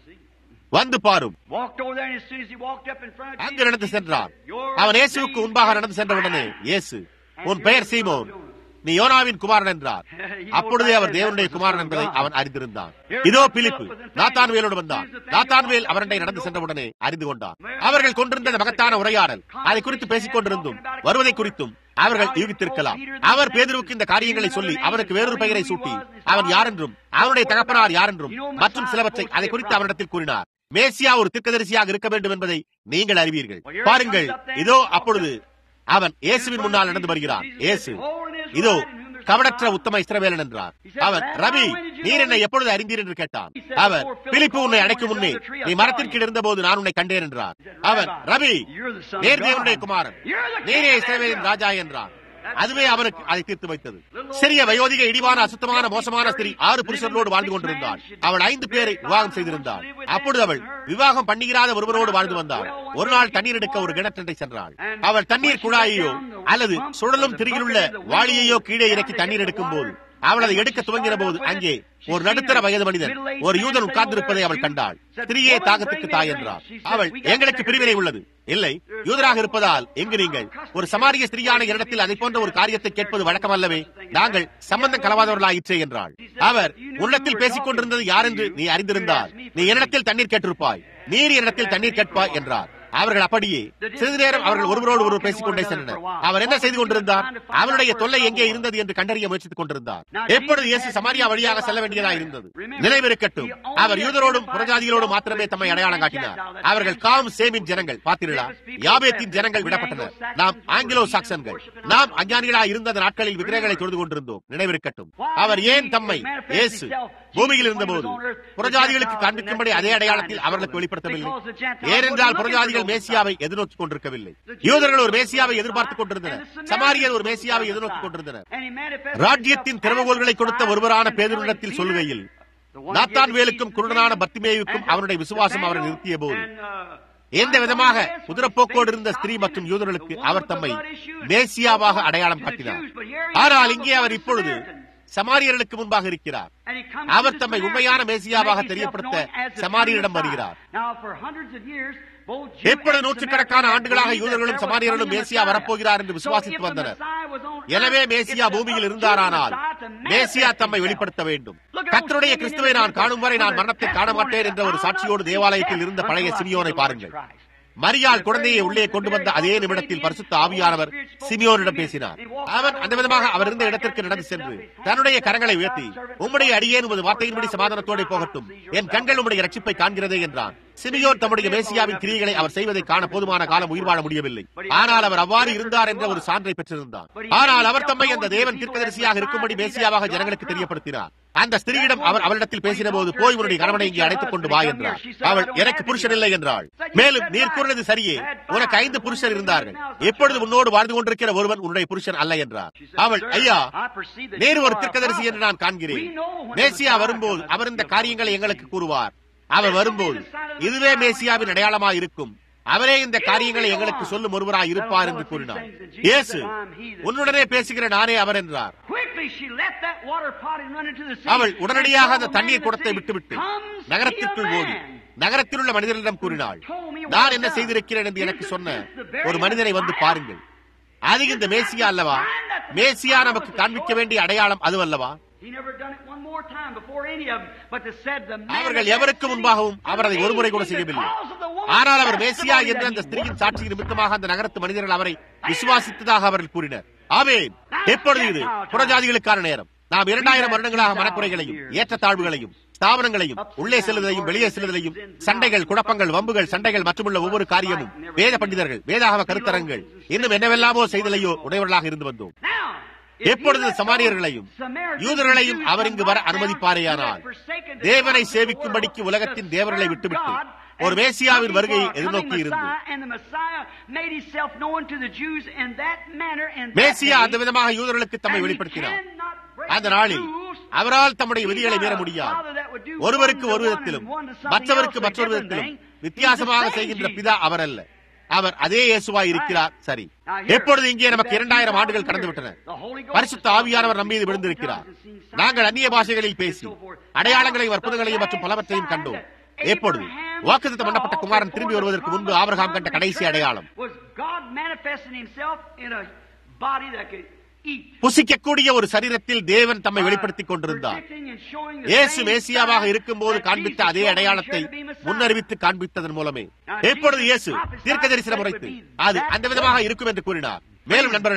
வந்து பாரும் அங்கு நடந்து சென்றான் அவன் இயேசுவுக்கு முன்பாக நடந்து சென்றவுடனே இயேசு உன் பெயர் சீமோன் நீ யோனாவின் குமாரன் என்றார் அப்பொழுதே அவர் தேவனுடைய குமாரன் என்பதை அவன் அறிந்திருந்தான் இதோ பிலிப்பு நாத்தான்வேலோடு வந்தான் நாத்தான்வேல் அவரண்டை நடந்து சென்றவுடனே அறிந்து கொண்டான் அவர்கள் கொண்டிருந்த மகத்தான உரையாடல் அதை குறித்து பேசிக் கொண்டிருந்தும் வருவதை குறித்தும் அவர்கள் யூகித்திருக்கலாம் அவர் பேதருவுக்கு இந்த காரியங்களை சொல்லி அவனுக்கு வேறொரு பெயரை சூட்டி அவன் யார் என்றும் அவனுடைய தகப்பனார் யார் என்றும் மற்றும் சிலவற்றை அதை குறித்து அவரிடத்தில் கூறினார் மேசியா ஒரு திர்க்கதரிசியாக இருக்க வேண்டும் என்பதை நீங்கள் அறிவீர்கள் பாருங்கள் இதோ அப்பொழுது அவன் இயேசுவின் முன்னால் நடந்து வருகிறான் இயேசு இதோ கவடற்ற உத்தம இஸ்ரவேலன் என்றார் அவர் ரவி நீர் என்னை எப்பொழுது அறிந்தீர் என்று கேட்டான் அவர் பிலிப்பு உன்னை அடைக்கும் முன்னே நீ மரத்திற்கு இருந்தபோது நான் உன்னை கண்டேன் என்றார் அவர் ரவி நேர் தேவனுடைய குமாரன் நீரே இஸ்ரவேலின் ராஜா என்றார் அதுவே அவருக்கு அதை தீர்த்து வைத்தது சிறிய வயோதிக இடிவான அசுத்தமான மோசமான ஸ்திரீ ஆறு புருஷர்களோடு வாழ்ந்து கொண்டிருந்தாள் அவள் ஐந்து பேரை விவாகம் செய்திருந்தாள் அப்பொழுது அவள் விவாகம் பண்ணுகிறாத ஒருவரோடு வாழ்ந்து வந்தாள் ஒரு நாள் தண்ணீர் எடுக்க ஒரு கிணற்றண்டை சென்றாள் அவள் தண்ணீர் குழாயையோ அல்லது சுழலும் திரியிலுள்ள வாளியையோ கீழே இறக்கி தண்ணீர் எடுக்கும் போது அவள் அதை எடுக்க துவங்கின போது அங்கே ஒரு நடுத்தர வயது மனிதன் ஒரு யூதன் உட்கார்ந்திருப்பதை அவள் கண்டாள் ஸ்திரீயே தாகத்துக்கு தாய் என்றார் அவள் எங்களுக்கு பிரிவினை உள்ளது இல்லை யூதராக இருப்பதால் எங்கு நீங்கள் ஒரு சமாரிய ஸ்திரீயான இடத்தில் அதை போன்ற ஒரு காரியத்தை கேட்பது வழக்கம் அல்லவே நாங்கள் சம்பந்தம் கலவாதவர்களாயிற்றே என்றாள் அவர் உள்ளத்தில் பேசிக் கொண்டிருந்தது யார் என்று நீ அறிந்திருந்தால் நீ என்னிடத்தில் தண்ணீர் கேட்டிருப்பாய் நீர் என்னிடத்தில் தண்ணீர் கேட்பாய் என்றார் அவர்கள் அப்படியே சிறிது நேரம் அவர்கள் ஒருவரோடு ஒருவர் பேசிக் கொண்டே சென்றனர் அவர் என்ன செய்து கொண்டிருந்தார் அவருடைய தொல்லை எங்கே இருந்தது என்று கண்டறிய முயற்சித்துக் கொண்டிருந்தார் எப்பொழுது இயேசு சமாரியா வழியாக செல்ல வேண்டியதா இருந்தது நினைவிருக்கட்டும் அவர் யூதரோடும் புறஜாதிகளோடும் மாத்திரமே தம்மை அடையாளம் காட்டினார் அவர்கள் காம் சேமின் ஜனங்கள் பார்த்தீர்களா யாபேத்தின் ஜனங்கள் விடப்பட்டனர் நாம் ஆங்கிலோ சாக்சன்கள் நாம் அஞ்ஞானிகளா இருந்த நாட்களில் விக்கிரகங்களை தொழுது கொண்டிருந்தோம் நினைவிருக்கட்டும் அவர் ஏன் தம்மை இயேசு பூமியில் இருந்தபோது புறஜாதிகளுக்கு காண்பிக்கும்படி அதே அடையாளத்தில் அவர்களுக்கு வெளிப்படுத்தவில்லை ஏனென்றால் புறஜாதிகள் மேசியாவை எதிர்நோக்கிக் கொண்டிருக்கவில்லை யூதர்கள் ஒரு மேசியாவை எதிர்பார்த்துக் கொண்டிருந்தனர் சமாரியர் ஒரு மேசியாவை எதிர்நோக்கிக் கொண்டிருந்தனர் ராஜ்யத்தின் திறவுகோள்களை கொடுத்த ஒருவரான பேதரிடத்தில் சொல்லுகையில் நாத்தான் வேலுக்கும் குருடனான பத்திமேயுக்கும் அவனுடைய விசுவாசம் அவரை நிறுத்திய போது எந்த விதமாக குதிரப்போக்கோடு இருந்த ஸ்திரீ மற்றும் யூதர்களுக்கு அவர் தம்மை மேசியாவாக அடையாளம் காட்டினார் ஆனால் இங்கே அவர் இப்பொழுது சமாரியர்களுக்கு முன்பாக இருக்கிறார் அவர் தம்மை உண்மையான மேசியாவாக தெரியப்படுத்த சமாரியரிடம் வருகிறார் எப்பொழுது நூற்றுக்கணக்கான ஆண்டுகளாக யூதர்களும் சமாரியர்களும் மேசியா வரப்போகிறார் என்று விசுவாசித்து வந்தனர் எனவே மேசியா பூமியில் இருந்தாரானால் மேசியா தம்மை வெளிப்படுத்த வேண்டும் கத்தருடைய கிறிஸ்துவை நான் காணும் வரை நான் மரணத்தை காண மாட்டேன் என்ற ஒரு சாட்சியோடு தேவாலயத்தில் இருந்த பழைய சிமியோனை பாருங்கள் மரியாள் குழந்தையை உள்ளே கொண்டு வந்த அதே நிமிடத்தில் பரிசுத்த ஆவியானவர் சிமியோனிடம் பேசினார் அவன் அந்த விதமாக அவர் இருந்த இடத்திற்கு நடந்து சென்று தன்னுடைய கரங்களை உயர்த்தி உம்முடைய அடியேன் உமது வார்த்தையின்படி சமாதானத்தோட போகட்டும் என் கண்கள் உம்முடைய ரட்சிப்பை காண்கிறதே என்றான் சிமியோன் தம்முடைய மேசியாவின் கிரியைகளை அவர் செய்வதை காண போதுமான காலம் உயிர் வாழ முடியவில்லை ஆனால் அவர் அவ்வாறு இருந்தார் என்ற ஒரு சான்றை பெற்றிருந்தார் ஆனால் அவர் தம்மை அந்த தேவன் தீர்க்கதரிசியாக இருக்கும்படி மேசியாவாக ஜனங்களுக்கு தெரியப்படுத்தினார் அந்த ஸ்திரீயிடம் அவர் அவரிடத்தில் பேசின போது போய் உன்னுடைய கணவனை இங்கே அழைத்துக் கொண்டு வா என்றார் அவள் எனக்கு புருஷன் இல்லை என்றாள் மேலும் நீர் கூறினது சரியே உனக்கு ஐந்து புருஷர் இருந்தார்கள் எப்பொழுது உன்னோடு வாழ்ந்து கொண்டிருக்கிற ஒருவன் உன்னுடைய புருஷன் அல்ல என்றார் அவள் ஐயா நேரு ஒரு தீர்க்கதரிசி என்று நான் காண்கிறேன் மேசியா வரும்போது அவர் இந்த காரியங்களை எங்களுக்கு கூறுவார் அவர் வரும்போது இதுவே மேசியாவின் அடையாளமாக இருக்கும் அவரே இந்த காரியங்களை எங்களுக்கு சொல்லும் ஒருவராய் இருப்பார் என்று கூறினார் இயேசு உன்னுடனே பேசுகிற நானே அவர் என்றார் அவள் உடனடியாக அந்த தண்ணீர் குடத்தை விட்டுவிட்டு நகரத்திற்குள் ஓடி நகரத்தில் உள்ள மனிதர்களிடம் கூறினாள் நான் என்ன செய்திருக்கிறேன் என்று எனக்கு சொன்ன ஒரு மனிதனை வந்து பாருங்கள் அது இந்த மேசியா அல்லவா மேசியா நமக்கு காண்பிக்க வேண்டிய அடையாளம் அது அல்லவா அவர்கள் எவருக்கு முன்பாகவும் அவர் அதை ஒருமுறை கூட செய்யவில்லை ஆனால் அவர் மேசியா என்ற அந்த ஸ்திரீயின் சாட்சி நிமித்தமாக அந்த நகரத்து மனிதர்கள் அவரை விசுவாசித்ததாக அவர்கள் கூறினர் ஆவே எப்பொழுது இது புறஜாதிகளுக்கான நேரம் நாம் இரண்டாயிரம் வருடங்களாக மனக்குறைகளையும் ஏற்றத்தாழ்வுகளையும் ஸ்தாபனங்களையும் உள்ளே செல்லுதலையும் வெளியே செல்லுதலையும் சண்டைகள் குழப்பங்கள் வம்புகள் சண்டைகள் மற்றுமுள்ள ஒவ்வொரு காரியமும் வேத பண்டிதர்கள் வேதாகம கருத்தரங்கள் இன்னும் என்னவெல்லாமோ செய்தலையோ உடையவர்களாக இருந்து வந்தோம் எப்பொழுது சமாரியர்களையும் யூதர்களையும் அவர் இங்கு வர அனுமதிப்பாரேயானால் தேவனை சேவிக்கும்படிக்கு உலகத்தின் தேவர்களை விட்டுவிட்டு ஒரு மேசியாவின் வருகையை எதிர்நோக்கி இருந்து மேசியா அந்த விதமாக யூதர்களுக்கு தம்மை வெளிப்படுத்தினார் அந்த நாளில் அவரால் தம்முடைய விதிகளை மீற முடியாது ஒருவருக்கு ஒரு விதத்திலும் மற்றவருக்கு மற்றொரு விதத்திலும் வித்தியாசமாக செய்கின்ற பிதா அவர் அல்ல அவர் அதே இயேசுவாய் இருக்கிறார் சரி எப்பொழுது இங்கே நமக்கு இரண்டாயிரம் ஆண்டுகள் கடந்து விட்டன பரிசுத்த ஆவியானவர் நம்மீது விழுந்திருக்கிறார் நாங்கள் அந்நிய பாஷைகளில் பேசி அடையாளங்களையும் அற்புதங்களையும் மற்றும் பலவற்றையும் கண்டோம் எப்பொழுது வாக்குத்தம் பண்ணப்பட்ட குமாரன் திரும்பி வருவதற்கு முன்பு ஆபரகாம் கண்ட கடைசி அடையாளம் புசிக்கக்கூடிய ஒரு சரீரத்தில் தேவன் தம்மை வெளிப்படுத்திக் கொண்டிருந்தார் இயேசு மேசியாவாக இருக்கும் போது காண்பித்த அதே அடையாளத்தை முன்னறிவித்து காண்பித்ததன் மூலமே எப்பொழுது இயேசு தீர்க்க தரிசனம் உரைத்து அது அந்த விதமாக இருக்கும் என்று கூறினார் மேலும் நண்பர்களே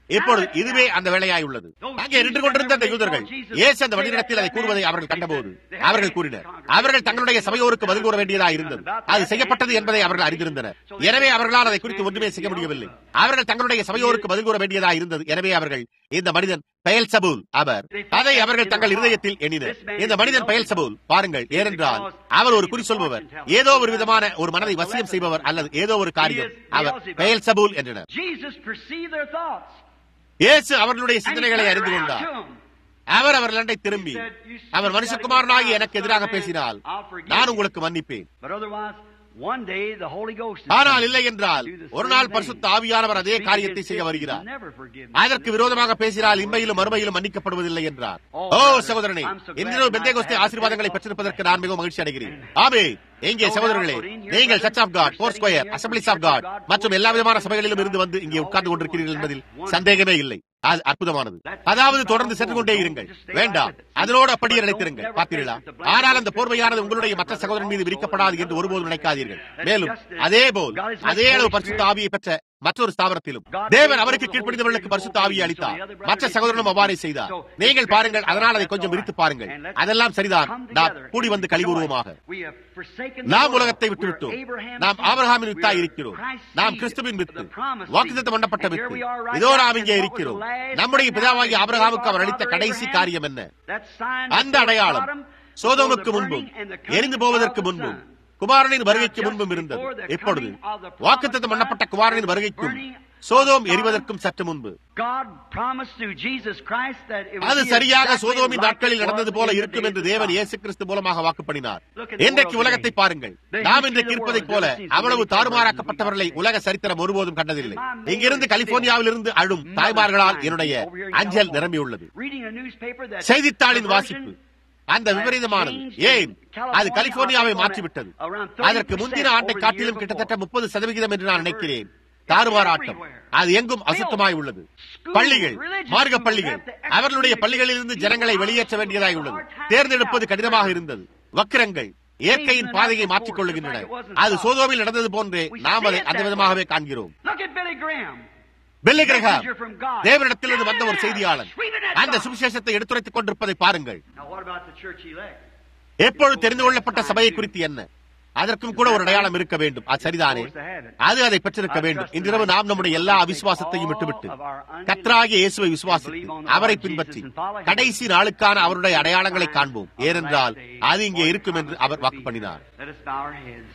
இப்பொழுது இதுவே அந்த வேலையாய் உள்ளது அங்கே நின்று கொண்டிருந்த அந்த யூதர்கள் இயேசு அந்த வழிநடத்தில் அதை கூறுவதை அவர்கள் கண்டபோது அவர்கள் கூறினர் அவர்கள் தங்களுடைய சபையோருக்கு பதில் கூற வேண்டியதா இருந்தது அது செய்யப்பட்டது என்பதை அவர்கள் அறிந்திருந்தனர் எனவே அவர்களால் அதை குறித்து ஒன்றுமே செய்ய முடியவில்லை அவர்கள் தங்களுடைய சபையோருக்கு பதில் கூற வேண்டியதா இருந்தது எனவே அவர்கள் இந்த மனிதன் பெயல் சபூல் அவர் அதை அவர்கள் தங்கள் இருதயத்தில் எண்ணினர் இந்த மனிதன் பெயல் சபூல் பாருங்கள் ஏனென்றால் அவர் ஒரு குறி சொல்பவர் ஏதோ ஒரு விதமான ஒரு மனதை வசியம் செய்பவர் அல்லது ஏதோ ஒரு காரியம் அவர் பெயல் சபூல் என்றனர் Jesus perceived their thoughts. இயேசு அவர்களுடைய And he சிந்தனைகளை turned அறிந்து around கொண்டார் to 'em. அவர் அவர்களை திரும்பி அவர் மனுஷகுமாரனாகி எனக்கு எதிராக பேசினால் நான் உங்களுக்கு மன்னிப்பேன் But otherwise, one day the Holy Ghost is ஆனால் coming இல்லை என்றால் to do the ஒரு same நாள் thing. பரிசுத்த ஆவியானவர் அதே Speak காரியத்தை his செய்ய gift, வருகிறார் never forgive me. அதற்கு விரோதமாக பேசினால் இம்மையிலும் மறுமையிலும் மன்னிக்கப்படுவதில்லை என்றார் ஓ சகோதரனே இன்றிரவு பெந்தேகோஸ்தே ஆசீர்வாதங்களை பெற்றிருப்பதற்கு நான் மிகவும் மகிழ்ச்சி அடைகிறேன் ஆமே எங்கே சகோதரர்களே நீங்கள் church of God Foursquare assemblies of God மற்றும் எல்லா விதமான சபைகளிலும் இருந்து வந்து இங்கே உட்கார்ந்து கொண்டிருக்கிறீர்கள் என்பதில் சந்தேகமே இல்லை அது அற்புதமானது அதாவது தொடர்ந்து சென்று கொண்டே இருங்கள் வேண்டாம் அதனோடு அப்படியே நினைத்திருங்கள் பார்த்தீர்களா ஆனால் அந்த போர்வையானது உங்களுடைய மற்ற சகோதரன் மீது விரிக்கப்படாது என்று ஒருபோதும் நினைக்காதீர்கள் மேலும் அதே போல் அதே அளவு பரிசுத்த ஆவியை பெற்ற மற்றொரு ஸ்தாபனத்திலும் தேவன் அவருக்கு கீழ்ப்படிந்தவர்களுக்கு பரிசுத்த ஆவியை அளித்தார் மற்ற சகோதரனும் அவ்வாறே செய்தார் நீங்கள் பாருங்கள் அதனால் அதை கொஞ்சம் விரித்து பாருங்கள் அதெல்லாம் சரிதான் நாம் கூடி வந்து கழிவுருவமாக We have forsaken the நாம் world. உலகத்தை We're விட்டுவிட்டோம் Abraham's நாம் seed. ஆபிரகாமின் We வித்தாய் are இருக்கிறோம் Christ's நாம் seed, கிறிஸ்துவின் வித்து the promised வாக்குத்தத்தம் seed. பண்ணப்பட்ட And here வித்து we are right இதோ now, நாம் இங்கே and what was இருக்கிறோம் the last நம்முடைய thing பிதாவாகிய now? ஆபிரகாமுக்கு அவர் Our அளித்த father கடைசி Abraham, காரியம் என்ன that sign அந்த before அடையாளம் Sodom, சோதோமுக்கு before the முன்பும் burning and the coming எரிந்து போவதற்கு of the முன்பும் sun. குமாரனின் வருகைக்கு முன்பும் இருந்தது இப்பொழுது வாக்குத்தத்தம் பண்ணப்பட்ட குமாரனின் வருகைக்கும் சோதோம் எரிவதற்கும் சற்று முன்பு God promised through Jesus Christ that it would அது be சரியாக exactly சோதோமின் like நாட்களில் it was நடந்தது போல in the இருக்கும் என்று days of தேவன் Sodom. இயேசு கிறிஸ்து மூலமாக வாக்கு பண்ணினார் Look at the இன்றைக்கு world உலகத்தை today. பாருங்கள் The நாம் history இன்றைக்கு of the இருப்பதைப் world போல never sees the அவ்வளவு many தாறுமாறாக்கப்பட்டவர்களை perversions உலக சரித்திரம் ஒருபோதும் கண்டதில்லை My neighbor இங்கிருந்து still, கலிபோர்னியாவிலிருந்து அழும் mother's தாய்மார்களால் crying என்னுடைய over here in அஞ்சல் California. நிரம்பியுள்ளது Reading a newspaper that செய்தித்தாளின் perversion வாசிப்பு அந்த விபரீதமானது ஏன் அது கலிபோர்னியாவை மாற்றிவிட்டது அதற்கு முந்தின ஆண்டை காட்டிலும் கிட்டத்தட்ட முப்பது சதவிகிதம் என்று நான் நினைக்கிறேன் தாறுமாறாட்டம் அது எங்கும் அசுத்தமாய் உள்ளது பள்ளிகள் மார்க்க பள்ளிகள் அவர்களுடைய பள்ளிகளிலிருந்து ஜனங்களை வெளியேற்ற வேண்டியதாய் உள்ளது தேர்ந்தெடுப்பது கடினமாக இருந்தது வக்கிரங்கள் இயற்கையின் பாதையை மாற்றிக் கொள்ளுகின்றன அது சோதோவில் நடந்தது போன்றே நாம் அதை அந்த விதமாகவே காண்கிறோம் Look at Billy Graham. Billy Graham தேவனிடத்திலிருந்து வந்த ஒரு செய்தியாளன் அந்த சுவிசேஷத்தை எடுத்துரைத்துக் கொண்டிருப்பதை பாருங்கள் Now what about the church elect? எப்பொழுது தெரிந்து கொள்ளப்பட்ட சபையை குறித்து என்ன அதற்கும் கூட ஒரு அடையாளம் இருக்க வேண்டும் அது சரிதானே அது அதை பெற்றிருக்க வேண்டும் இன்றிரவு நாம் நம்முடைய எல்லா அவிசுவாசத்தையும் விட்டுவிட்டு கத்ராகிய இயேசுவை விசுவாசித்து அவரை பின்பற்றி கடைசி நாளுக்கான அவருடைய அடையாளங்களை காண்போம் ஏனென்றால் அது இங்கே இருக்கும் என்று அவர் வாக்கு பண்ணினார் Let us bow our heads.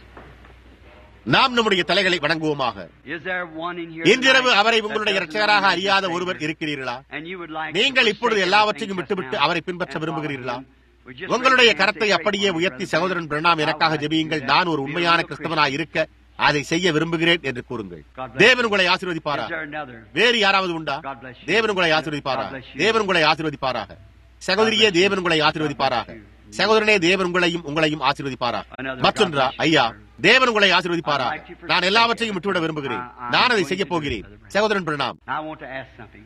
நாம் நம்முடைய தலைகளை வணங்குவோமாக Is there one in here இன்றிரவு tonight அவரை that உங்களுடைய doesn't இரட்சகராக know அறியாத Jesus ஒருவர் Savior? இருக்கிறீர்களா And you would like to நீங்கள் இப்பொழுது forsake எல்லாவற்றையும் everything விட்டுவிட்டு just now அவரை பின்பற்ற and follow விரும்புகிறீர்களா him? Would you just உங்களுடைய raise your hand and கரத்தை say, அப்படியே "Pray for me, உயர்த்தி brother சகோதரன் Branham. பிரணாம் I would எனக்காக like to ஜெபியுங்கள் do that. நான் ஒரு Be a உண்மையான real கிறிஸ்தவனாய் இருக்க அதை செய்ய விரும்புகிறேன் என்று கூறுங்கள் God bless தேவன் you. உங்களை Is ஆசீர்வதிப்பாரா there another? வேறு யாராவது உண்டா God bless you. தேவன் உங்களை ஆசீர்வதிப்பாரா God bless you. தேவன் உங்களை ஆசீர்வதிப்பாராக சகோதரியே God bless you. தேவன் உங்களை ஆசீர்வதிப்பாராக God bless you. சகோதரனே தேவன் உங்களையும் உங்களையும் ஆசீர்வதிப்பாரா Another. மற்றொன்றா God bless you, ஐயா sir. தேவன் உங்களை ஆசீர்வதிப்பாரா I'd like to forsake நான் எல்லாவற்றையும் விட்டுவிட விரும்புகிறேன் I- I'm நான் அதை going செய்ய to do போகிறேன் it, Brother Branham. சகோதரன் Pranam Now I want to ask something.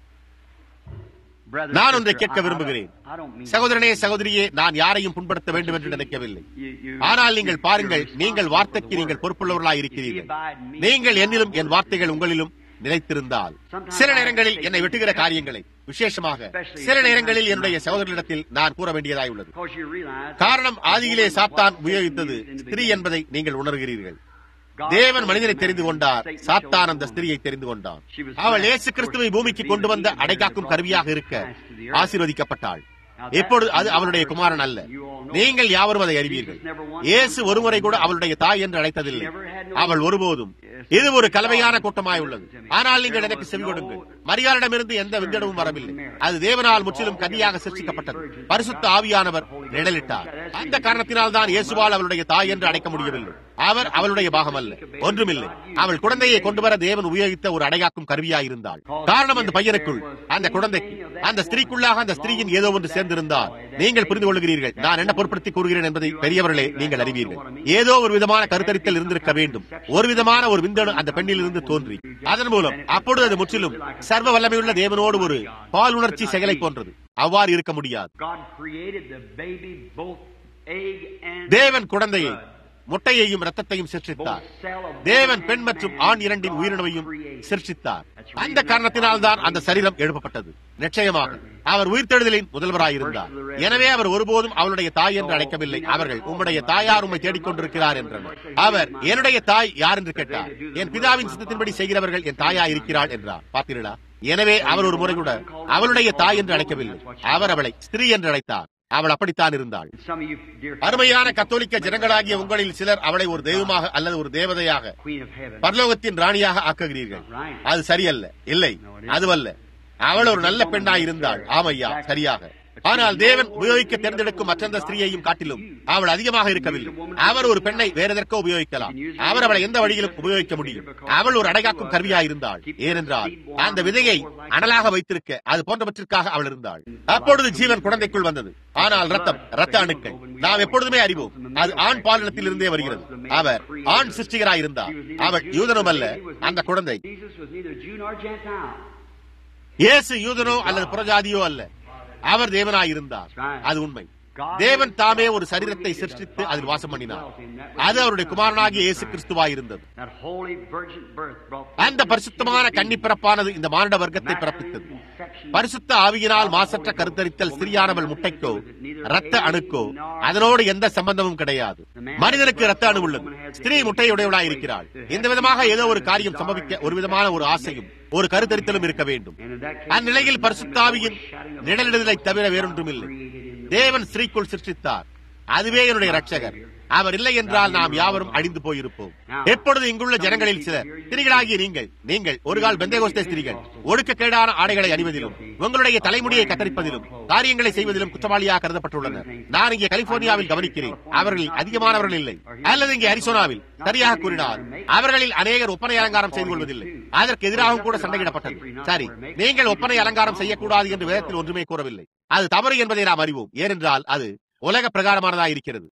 Brother, நான் ஒன்றை sister, கேட்க I- I don't- விரும்புகிறேன் I don't mean- சகோதரனே சகோதரியே நான் யாரையும் புண்படுத்த வேண்டும் என்று நினைக்கவில்லை You- you- ஆனால் நீங்கள் you're பாருங்கள் responsible நீங்கள் for வார்த்தைக்கு the நீங்கள் word. பொறுப்புள்ளவர்களாய் If இருக்கிறீர்கள் you abide in me, நீங்கள் என்னிலும் என் வார்த்தைகள் உங்களிலும் நிலைத்திருந்தால் சில நேரங்களில் என்னை வெட்டுகிற காரியங்களை விசேஷமாக சில நேரங்களில் என்னுடைய சகோதரனிடத்தில் நான் கூற வேண்டியதாய் உள்ளது Because you realize காரணம் ஆதியிலே சாத்தான் உபயோகித்தது ஸ்திரீ என்பதை நீங்கள் உணர்கிறீர்கள் தேவன் மனிதனை தெரிந்து கொண்டார் சாத்தான் அந்த ஸ்திரியை தெரிந்து கொண்டான் அவள் இயேசு கிறிஸ்துவை பூமிக்கு கொண்டு வந்த அடைகாக்கும் கருவியாக இருக்க ஆசீர்வதிக்கப்பட்டாள் இப்பொழுது அது அவளுடைய குமாரன் அல்ல நீங்கள் யாவரும் அதை அறிவீர்கள் இயேசு ஒருமுறை கூட அவளுடைய தாய் என்று அழைத்ததில்லை அவள் ஒருபோதும் இது ஒரு கலவையான கூட்டமாய் உள்ளது ஆனால் நீங்கள் எனக்கு செவி கொடுங்கள் மரியாளிடமிருந்து எந்த விந்தடமும் வரவில்லை அது தேவனால் முற்றிலும் கன்னியாக சிருஷ்டிக்கப்பட்டது பரிசுத்த ஆவியானவர் நிழலிட்டார் அந்த காரணத்தினால் தான் இயேசுவால் அவளுடைய தாய் என்று அழைக்க முடியவில்லை அவர் அவளுடைய பாகம் அல்ல ஒன்றுமில்லை அவள் குழந்தையை கொண்டு வர தேவன் உபயோகித்த ஒரு அடையாக்கும் கருவியாயிருந்தாள் காரணம் அந்த பையனுக்குள் அந்த குழந்தைக்கு அந்த ஸ்திரீக்குள்ளாக அந்த ஸ்திரீயின் ஏதோ ஒன்று சேர்ந்திருந்தால் நீங்கள் புரிந்து கொள்கிறீர்கள் நான் என்ன பொருட்படுத்தி கூறுகிறேன் என்பதை பெரியவர்களே நீங்கள் அறிவீர்கள் ஏதோ ஒரு விதமான கருத்தரித்தல் இருந்திருக்க வேண்டும் ஒரு விதமான ஒரு விந்தணு அந்த பெண்ணில் இருந்து தோன்றி அதன் மூலம் அப்பொழுது அது முற்றிலும் சர்வ வல்லமையுள்ள தேவனோடு ஒரு பால் உணர்ச்சி செயலை போன்றது அவ்வாறு இருக்க முடியாது God created the baby both egg and தேவன் குழந்தையை முட்டையையும் ரத்தத்தையும் சிருஷ்டித்தார் தேவன் பெண் மற்றும் ஆண் இரண்டின் உயிரினவையும் சிருஷ்டித்தார் அந்த காரணத்தினால் தான் அந்த சரீரம் எழுப்பப்பட்டது நிச்சயமாக அவர் உயிர்த்தெழுதலின் முதல்வராயிருந்தார் எனவே அவர் ஒருபோதும் அவளுடைய தாய் என்று அழைக்கவில்லை அவர்கள் உம்முடைய தாயார் உம்மை தேடிக்கொண்டிருக்கிறார் என்றனர் அவர் என்னுடைய தாய் யார் என்று கேட்டார் என் பிதாவின் சித்தத்தின்படி செய்கிறவர்கள் என் தாயா இருக்கிறாள் என்றார் பார்த்தீர்களா எனவே அவர் ஒரு முறை கூட அவளுடைய தாய் என்று அழைக்கவில்லை அவர் அவளை ஸ்திரீ என்று அழைத்தார் அவள் அப்படித்தான் இருந்தாள் அருமையான கத்தோலிக்க ஜனங்களாகிய உங்களில் சிலர் அவளை ஒரு தெய்வமாக அல்லது ஒரு தேவதையாக பரலோகத்தின் ராணியாக ஆக்குகிறீர்கள் அது சரியல்ல இல்லை அதுவல்ல அவள் ஒரு நல்ல பெண்ணாய் இருந்தாள் ஆமையா சரியாக ஆனால் தேவன் உபயோகிக்க தேர்ந்தெடுக்கும் மற்றெந்த ஸ்திரீயையும் காட்டிலும் அவள் அதிகமாக இருக்கவில்லை அவர் ஒரு பெண்ணை வேற எதற்கோ உபயோகிக்கலாம் அவர் அவளை எந்த வழியிலும் உபயோகிக்க முடியும் அவள் ஒரு அடைகாக்கும் கருவியாயிருந்தாள் ஏனென்றால் அந்த விதையை அனலாக வைத்திருக்க அது போன்றவற்றிற்காக அவள் இருந்தாள் அப்பொழுது ஜீவன் குழந்தைக்குள் வந்தது ஆனால் ரத்தம் ரத்த அணுக்கள் நாம் எப்பொழுதுமே அறிவோம் அது ஆண் பாலினத்தில் இருந்தே வருகிறது அவர் ஆண் சிருஷ்டிகராயிருந்தார் அவள் யூதனும் அல்ல அந்த குழந்தை இயேசு யூதனோ அல்லது புறஜாதியோ அல்ல அவர் தேவனாயிருந்தார் அது உண்மை தேவன் தாமே ஒரு சரீரத்தை சிருஷ்டித்து அதில் வாசம் பண்ணினார் அது அவருடைய குமாரனாகிய இயேசு கிறிஸ்துவாயிருந்தது அந்த பரிசுத்தமான கன்னி பிறப்பானது இந்த மானிட வர்க்கத்தை பிறப்பித்தது பரிசுத்த ஆவியினால் மாசற்ற கருத்தரித்தல் சிறியானவள் முட்டைக்கோ ரத்த அணுக்கோ அதனோடு எந்த சம்பந்தமும் கிடையாது மனிதனுக்கு ரத்த அணு உள்ளது ஸ்திரீ முட்டையுடையவளாய் இருக்கிறாள் இந்த விதமாக ஏதோ ஒரு காரியம் சம்பவிக்க ஒரு விதமான ஒரு ஆசையும் ஒரு கருத்தரித்தலும் இருக்க வேண்டும் அந்நிலையில் பரிசுத்தாவியின் நிழலிடுதலை தவிர வேறொன்றும் இல்லை தேவன் ஸ்ரீக்குள் சிருஷ்டித்தார் அதுவே என்னுடைய ரட்சகர் அவர் இல்லை என்றால் நாம் யாவரும் அழிந்து போயிருப்போம் எப்பொழுது இங்குள்ள ஜனங்களில் சிலர் ஸ்திரிகளாகிய நீங்கள் நீங்கள் ஒரு கால் பெந்தேகோஸ்தே ஸ்திரிகள் ஒடுக்கக்கேடான ஆடைகளை அணிவதிலும் உங்களுடைய தலைமுடியை கத்தரிப்பதிலும் காரியங்களை செய்வதிலும் குற்றவாளியாக கருதப்பட்டுள்ளனர் நான் இங்கே கலிபோர்னியாவில் கவனிக்கிறேன் அவர்களில் அதிகமானவர்கள் இல்லை அல்லது இங்கே அரிசோனாவில் சரியாக கூறினார் அவர்களில் அநேகர் ஒப்பனை அலங்காரம் செய்து கொள்வதில்லை அதற்கு எதிராகவும் கூட சண்டையிடப்பட்டது சரி நீங்கள் ஒப்பனை அலங்காரம் செய்யக்கூடாது என்று வேதத்தில் ஒன்றுமே கூறவில்லை அது தவறு என்பதை நாம் அறிவோம் ஏனென்றால் அது உலக பிரகாரமானதா இருக்கிறது